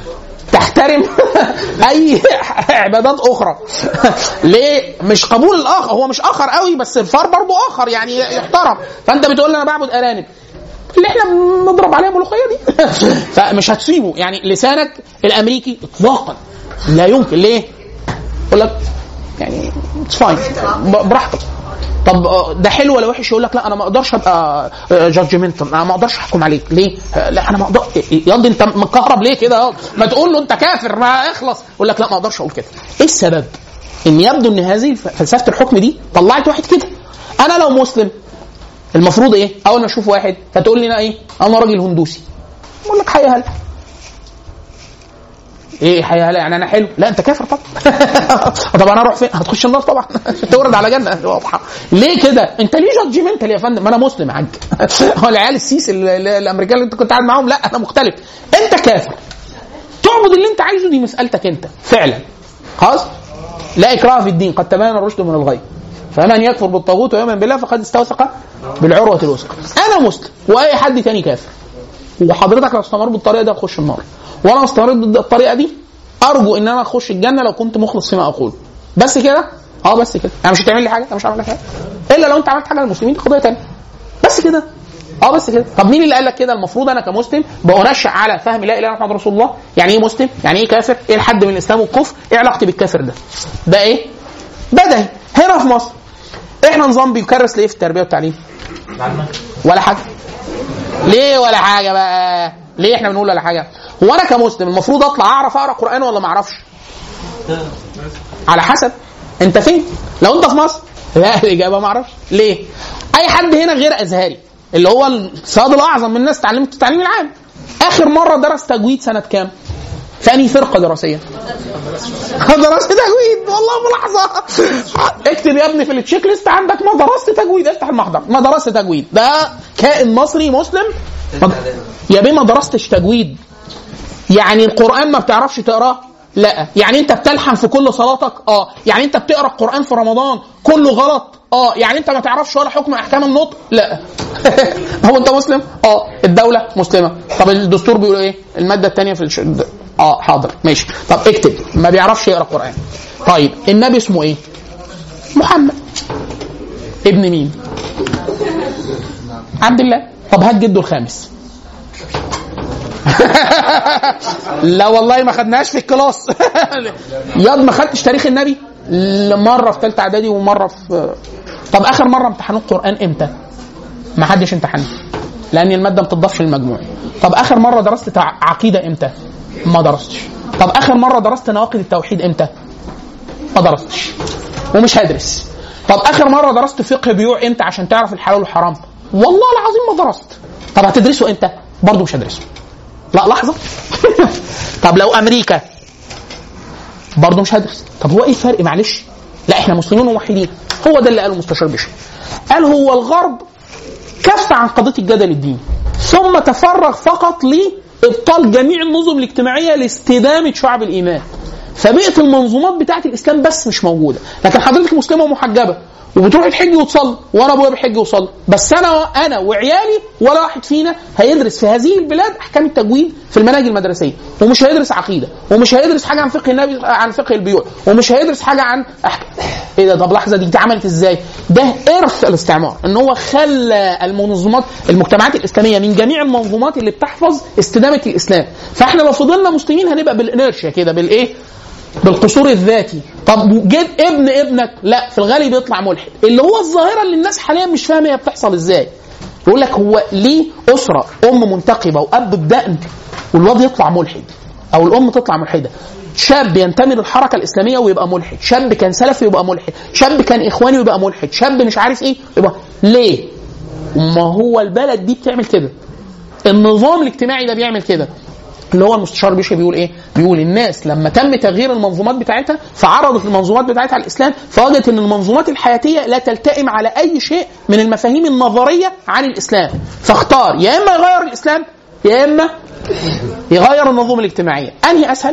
Speaker 2: تحترم اي عبادات اخرى ليه مش قبول الاخر هو مش اخر قوي بس الفار برضه اخر يعني يحترم فانت بتقول لي انا بعبد ارانب اللي احنا بنضرب عليها ملوخيه دي فمش هتسيبه يعني لسانك الامريكي اطلاقا لا يمكن ليه؟ يقول لك يعني اتس فاين براحتك طب آه، ده حلو ولا وحش يقول لك لا انا ما اقدرش ابقى جادجمنتال انا ما اقدرش احكم عليك ليه؟ آه، لا انا ما اقدر ياض انت مكهرب ليه كده ياض؟ ما تقول له انت كافر ما اخلص يقول لك لا ما اقدرش اقول كده ايه السبب؟ ان يبدو ان هذه فلسفه الحكم دي طلعت واحد كده انا لو مسلم المفروض ايه؟ اول ما اشوف واحد فتقول لي انا ايه؟ انا راجل هندوسي اقول لك حيا هلا ايه حيا هلا يعني انا حلو لا انت كافر طبعا طب انا اروح فين هتخش النار طبعا تورد على جنه واضحه ليه كده انت ليه جادجمنتال يا فندم ما انا مسلم يا حاج هو العيال السيس ال- ال- الامريكان اللي انت كنت قاعد معاهم لا انا مختلف انت كافر تعبد اللي انت عايزه دي مسالتك انت فعلا خلاص لا اكراه في الدين قد تبين الرشد من الغي فمن يكفر بالطاغوت ويؤمن بالله فقد استوثق بالعروه الوثقى انا مسلم واي حد تاني كافر وحضرتك لو استمر بالطريقه دي هتخش النار وانا استمريت بالطريقه دي ارجو ان انا اخش الجنه لو كنت مخلص فيما اقول بس كده اه بس كده يعني مش هتعمل لي حاجه انا مش هعمل لك حاجه الا لو انت عملت حاجه للمسلمين دي قضيه تانيه بس كده اه بس كده طب مين اللي قال لك كده المفروض انا كمسلم بنشأ على فهم لا اله الا الله محمد رسول الله يعني ايه مسلم يعني ايه كافر ايه الحد من الاسلام والكفر ايه علاقتي بالكافر ده ده ايه بدهي هنا في مصر احنا نظام بيكرس ليه في التربيه والتعليم ولا حاجه ليه ولا حاجه بقى ليه احنا بنقول ولا حاجه هو انا كمسلم المفروض اطلع اعرف اقرا قران ولا ما اعرفش على حسب انت فين لو انت في مصر لا الاجابه ما اعرفش ليه اي حد هنا غير ازهري اللي هو الصياد الاعظم من الناس تعلمت التعليم العام اخر مره درس تجويد سنه كام في انهي فرقه دراسيه درست تجويد والله ملاحظه اكتب يا ابني في التشيك ليست عندك ما درست تجويد افتح المحضر ما درست تجويد ده كائن مصري مسلم ما- يا بيه ما درستش تجويد يعني القران ما بتعرفش تقراه لا يعني انت بتلحن في كل صلاتك اه يعني انت بتقرا القران في رمضان كله غلط اه يعني انت ما تعرفش ولا حكم احكام النطق لا هو انت مسلم اه الدوله مسلمه طب الدستور بيقول ايه الماده الثانيه في الش... اه حاضر ماشي طب اكتب ما بيعرفش يقرا قران طيب النبي اسمه ايه محمد ابن مين عبد الله طب هات جده الخامس لا والله ما خدناش في الكلاس ياض ما خدتش تاريخ النبي ل- مره في ثالثه اعدادي ومره في طب اخر مره امتحنوا القران امتى؟ ما حدش امتحن لان الماده ما بتضافش للمجموع طب اخر مره درست تع- عقيده امتى؟ ما درستش طب اخر مره درست نواقض التوحيد امتى؟ ما درستش ومش هدرس طب اخر مره درست فقه بيوع امتى عشان تعرف الحلال والحرام؟ والله العظيم ما درست طب هتدرسه امتى؟ برضه مش هدرسه لا لحظه طب لو امريكا برضه مش هدرس طب هو ايه الفرق معلش لا احنا مسلمين وموحدين هو ده اللي قاله المستشار بشر قال هو الغرب كف عن قضيه الجدل الديني ثم تفرغ فقط لابطال جميع النظم الاجتماعيه لاستدامه شعب الايمان فبقت المنظومات بتاعت الاسلام بس مش موجوده لكن حضرتك مسلمه ومحجبه وبتروحي تحجي وتصلي وانا ابويا بيحج ويصلي بس انا انا وعيالي ولا واحد فينا هيدرس في هذه البلاد احكام التجويد في المناهج المدرسيه ومش هيدرس عقيده ومش هيدرس حاجه عن فقه النبي عن فقه البيوع ومش هيدرس حاجه عن أحك... ايه ده طب لحظه دي اتعملت ازاي؟ ده ارث الاستعمار ان هو خلى المنظمات المجتمعات الاسلاميه من جميع المنظومات اللي بتحفظ استدامه الاسلام فاحنا لو فضلنا مسلمين هنبقى بالانيرشيا كده بالايه؟ بالقصور الذاتي طب جد ابن ابنك لا في الغالب يطلع ملحد اللي هو الظاهره اللي الناس حاليا مش فاهمه هي بتحصل ازاي يقول لك هو ليه اسره ام منتقبه واب بدقن والواد يطلع ملحد او الام تطلع ملحده شاب ينتمي للحركه الاسلاميه ويبقى ملحد شاب كان سلفي ويبقى ملحد شاب كان اخواني ويبقى ملحد شاب مش عارف ايه يبقى ليه ما هو البلد دي بتعمل كده النظام الاجتماعي ده بيعمل كده اللي هو المستشار بيشي بيقول ايه؟ بيقول الناس لما تم تغيير المنظومات بتاعتها فعرضت المنظومات بتاعتها على الاسلام فوجدت ان المنظومات الحياتيه لا تلتئم على اي شيء من المفاهيم النظريه عن الاسلام فاختار يا اما يغير الاسلام يا اما يغير النظم الاجتماعيه انهي اسهل؟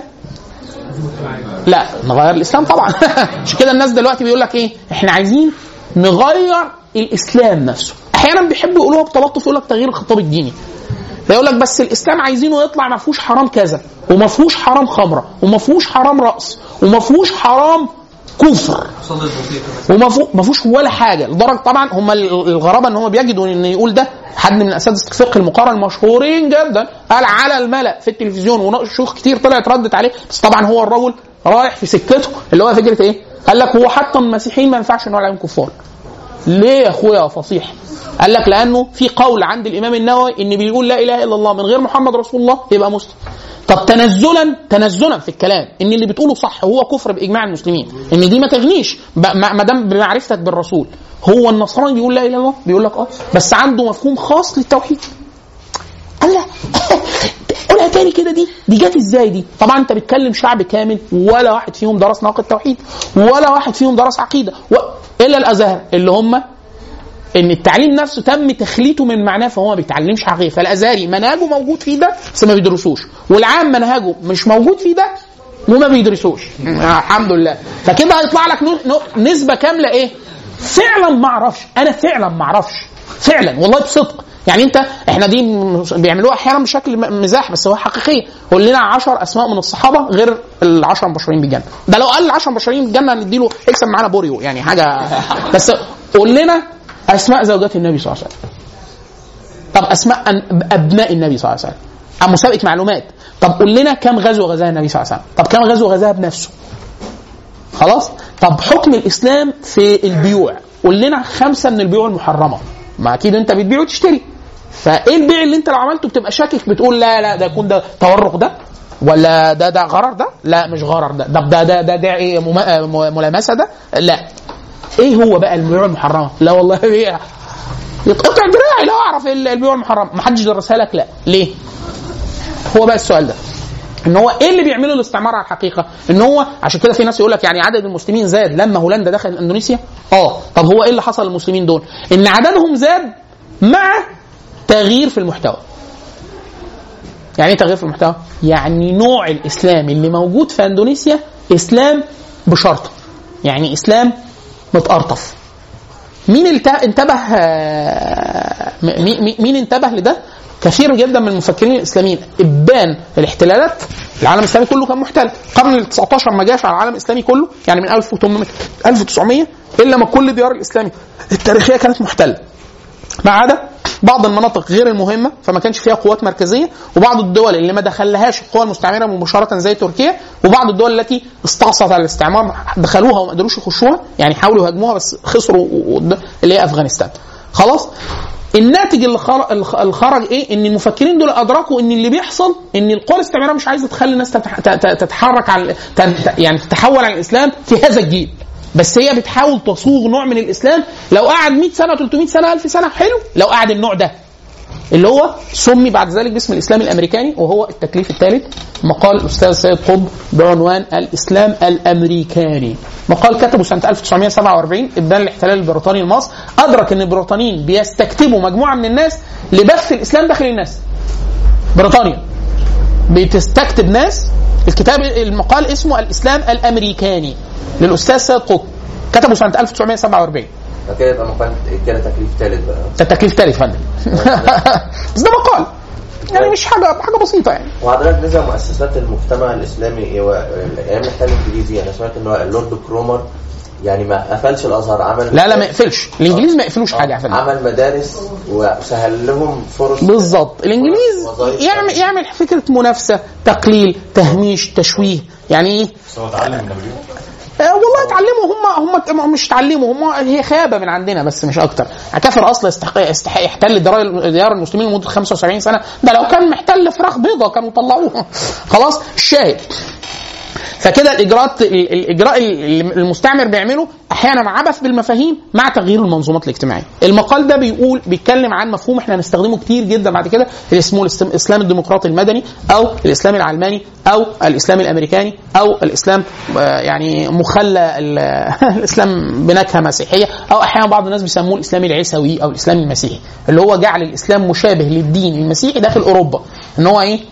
Speaker 2: لا نغير الاسلام طبعا عشان كده الناس دلوقتي بيقول لك ايه؟ احنا عايزين نغير الاسلام نفسه احيانا بيحبوا يقولوها بتلطف يقول لك تغيير الخطاب الديني يقول لك بس الاسلام عايزينه يطلع ما فيهوش حرام كذا وما فيهوش حرام خمره وما فيهوش حرام رقص وما فيهوش حرام كفر
Speaker 3: صلي البطيخ مثلا
Speaker 2: وما فوق- ما فيهوش ولا حاجه لدرجه طبعا هم الغرابه ان هم بيجدوا ان يقول ده حد من اساتذه الفقه المقارن المشهورين جدا قال على الملا في التلفزيون وشيوخ كتير طلعت ردت عليه بس طبعا هو الرجل رايح في سكته اللي هو فكره ايه؟ قال لك هو حتى المسيحيين ما ينفعش نقول عليهم كفار. ليه يا اخويا يا فصيح؟ قال لك لانه في قول عند الامام النووي ان بيقول لا اله الا الله من غير محمد رسول الله يبقى مسلم. طب تنزلا تنزلا في الكلام ان اللي بتقوله صح هو كفر باجماع المسلمين ان دي ما تغنيش ب- ما ما دام بمعرفتك بالرسول هو النصراني بيقول لا اله الا الله بيقول لك اه بس عنده مفهوم خاص للتوحيد قال لا قولها تاني كده دي دي جت ازاي دي طبعا انت بتكلم شعب كامل ولا واحد فيهم درس ناقد توحيد ولا واحد فيهم درس عقيده و... الا الازهر اللي هم ان التعليم نفسه تم تخليته من معناه فهو ما بيتعلمش حقيقي فالازهري منهجه موجود فيه ده بس ما بيدرسوش والعام منهجه مش موجود فيه ده وما بيدرسوش آه الحمد لله فكده هيطلع لك نو- نو- نسبه كامله ايه فعلا ما اعرفش انا فعلا ما اعرفش فعلا والله بصدق يعني انت احنا دي م- بيعملوها احيانا بشكل م- مزاح بس هو حقيقيه قول لنا 10 اسماء من الصحابه غير ال 10 مبشرين بالجنه ده لو قال 10 مبشرين بالجنه هنديله يكسب معانا بوريو يعني حاجه بس قول لنا اسماء زوجات النبي صلى الله عليه وسلم طب اسماء أن- ابناء النبي صلى الله عليه وسلم أم مسابقه معلومات طب قول لنا كم غزوه غزاها النبي صلى الله عليه وسلم طب كم غزوه غزاها بنفسه خلاص طب حكم الاسلام في البيوع قول لنا خمسه من البيوع المحرمه ما اكيد انت بتبيع وتشتري فايه البيع اللي انت لو عملته بتبقى شاكك بتقول لا لا ده يكون ده تورق ده ولا ده ده غرر ده لا مش غرر ده ده ده ده, ده, ده ايه مما- م- ملامسه ده لا ايه هو بقى البيوع المحرمه لا والله بيع يتقطع دراعي لو اعرف ال- البيوع المحرمه ما حدش درسها لك لا ليه هو بقى السؤال ده ان هو ايه اللي بيعمله الاستعمار على الحقيقه؟ ان هو عشان كده في ناس يقول لك يعني عدد المسلمين زاد لما هولندا دخلت اندونيسيا؟ اه طب هو ايه اللي حصل للمسلمين دول؟ ان عددهم زاد مع تغيير في المحتوى. يعني ايه تغيير في المحتوى؟ يعني نوع الاسلام اللي موجود في اندونيسيا اسلام بشرط يعني اسلام متقرطف. مين الت- انتبه آه، م- مي- مين انتبه لده؟ كثير جدا من المفكرين الاسلاميين ابان الاحتلالات العالم الاسلامي كله كان محتل القرن ال 19 ما جاش على العالم الاسلامي كله يعني من 1800 1900 الا ما كل الديار الاسلامي التاريخيه كانت محتله ما عدا بعض المناطق غير المهمه فما كانش فيها قوات مركزيه وبعض الدول اللي ما دخلهاش القوى المستعمره مباشره زي تركيا وبعض الدول التي استعصت على الاستعمار دخلوها وما قدروش يخشوها يعني حاولوا يهاجموها بس خسروا و- و- اللي هي افغانستان خلاص الناتج اللي خرج, اللي خرج ايه ان المفكرين دول ادركوا ان اللي بيحصل ان القوى الاستعماريه مش عايزه تخلي الناس تتح- ت- ت- تتحرك على ت- يعني تتحول على الاسلام في هذا الجيل بس هي بتحاول تصوغ نوع من الاسلام لو قعد 100 سنه 300 سنه 1000 سنه حلو لو قعد النوع ده اللي هو سمي بعد ذلك باسم الاسلام الامريكاني وهو التكليف الثالث مقال الاستاذ سيد قطب بعنوان الاسلام الامريكاني مقال كتبه سنه 1947 ابان الاحتلال البريطاني لمصر ادرك ان البريطانيين بيستكتبوا مجموعه من الناس لبث الاسلام داخل الناس بريطانيا بتستكتب ناس الكتاب المقال اسمه الاسلام الامريكاني للاستاذ سيد قطب كتبه سنه 1947
Speaker 6: كده يبقى مقال كده تكليف ثالث بقى
Speaker 2: ده تكليف ثالث فندم بس ده مقال يعني مش حاجه حاجه بسيطه يعني
Speaker 6: وحضرتك نزل مؤسسات المجتمع الاسلامي إيه و- ايام الاحتلال الانجليزي انا سمعت ان هو اللورد كرومر يعني ما قفلش الازهر عمل
Speaker 2: لا لا ما يقفلش الانجليز ما يقفلوش حاجه يا فندم
Speaker 6: عمل مدارس وسهل لهم فرص
Speaker 2: بالظبط الانجليز
Speaker 6: وظائف
Speaker 2: يعمل يعمل فكره منافسه تقليل تهميش تشويه يعني ايه
Speaker 9: بس هو اتعلم من نابليون
Speaker 2: آه والله اتعلموا هم هم مش اتعلموا هم هي خيابه من عندنا بس مش اكتر كافر اصلا يستحق يستحق يحتل ديار ديار المسلمين لمده 75 سنه ده لو كان محتل فراخ بيضه كانوا طلعوه خلاص الشاهد فكده الاجراءات ال- الاجراء اللي المستعمر بيعمله احيانا عبث بالمفاهيم مع تغيير المنظومات الاجتماعيه. المقال ده بيقول بيتكلم عن مفهوم احنا هنستخدمه كتير جدا بعد كده اللي اسمه الاستم- الاسلام الديمقراطي المدني او الاسلام العلماني او الاسلام الامريكاني او الاسلام آه، يعني مخلى ال- الاسلام بنكهه مسيحيه او احيانا بعض الناس بيسموه الاسلام العيسوي او الاسلام المسيحي اللي هو جعل الاسلام مشابه للدين المسيحي داخل اوروبا ان هو ايه؟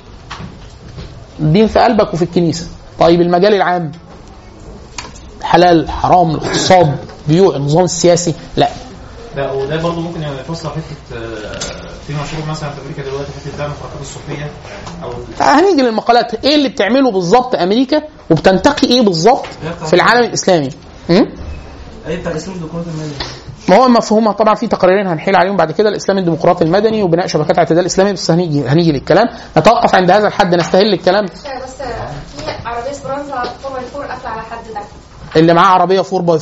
Speaker 2: الدين في قلبك وفي الكنيسه طيب المجال العام حلال حرام الاقتصاد بيوع النظام السياسي لا
Speaker 9: لا وده برضه ممكن يفسر حته آه، في مشروع مثلا في امريكا دلوقتي حته دعم الحركات الصوفيه او
Speaker 2: هنيجي للمقالات ايه اللي بتعمله بالظبط امريكا وبتنتقي ايه بالظبط في العالم الاسلامي م?
Speaker 3: اي بتاع الاسلام الديمقراطي المدني
Speaker 2: ما هو مفهومها طبعا في تقريرين هنحيل عليهم بعد كده الاسلام الديمقراطي المدني وبناء شبكات اعتدال اسلامي بس هنيجي هنيجي للكلام نتوقف عند هذا الحد نستهل الكلام
Speaker 7: بس في عربيه اسبرانزا 4 باي 4 قافله على حد ده
Speaker 2: اللي معاه عربيه 4 باي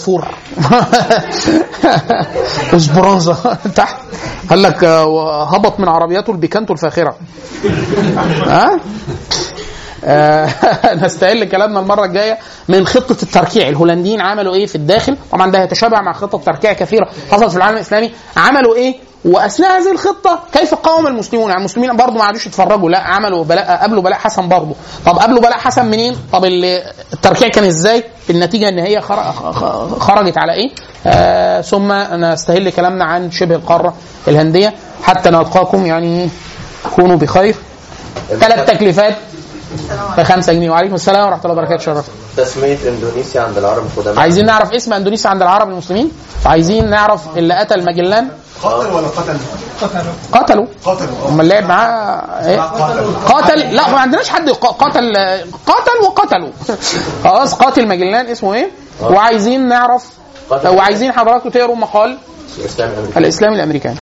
Speaker 2: 4 اسبرانزا تحت قال لك آه، هبط من عربياته البيكانتو الفاخره ها آه، نستهل كلامنا المره الجايه من خطه التركيع الهولنديين عملوا ايه في الداخل طبعا ده يتشابه مع خطط تركيع كثيره حصلت في العالم الاسلامي عملوا ايه واثناء هذه الخطه كيف قاوم المسلمون يعني المسلمين برضه ما عادوش يتفرجوا لا عملوا بلاء قابلوا بلاء حسن برضه طب قابلوا بلاء حسن منين طب اللي التركيع كان ازاي النتيجه ان هي خر- خ- خرجت على ايه آه ثم نستهل كلامنا عن شبه القاره الهنديه حتى نلقاكم يعني كونوا بخير ثلاث تكليفات ب 5 جنيه وعليكم السلام ورحمه الله وبركاته شرف
Speaker 6: تسمية اندونيسيا عند العرب القدماء
Speaker 2: عايزين نعرف اسم اندونيسيا عند العرب المسلمين وعايزين نعرف اللي قتل ماجلان
Speaker 5: قاتل ولا قتل؟
Speaker 2: قتلوا
Speaker 5: قتلوا
Speaker 2: هم اللي لعب معاه ايه قاتل لا ما عندناش حد يق- قتل قتل وقتلوا خلاص قاتل ماجلان اسمه ايه وعايزين نعرف
Speaker 6: قاتل.
Speaker 2: وعايزين حضراتكم تقروا مقال
Speaker 6: الإسلام الأمريكي
Speaker 2: الاسلام الامريكاني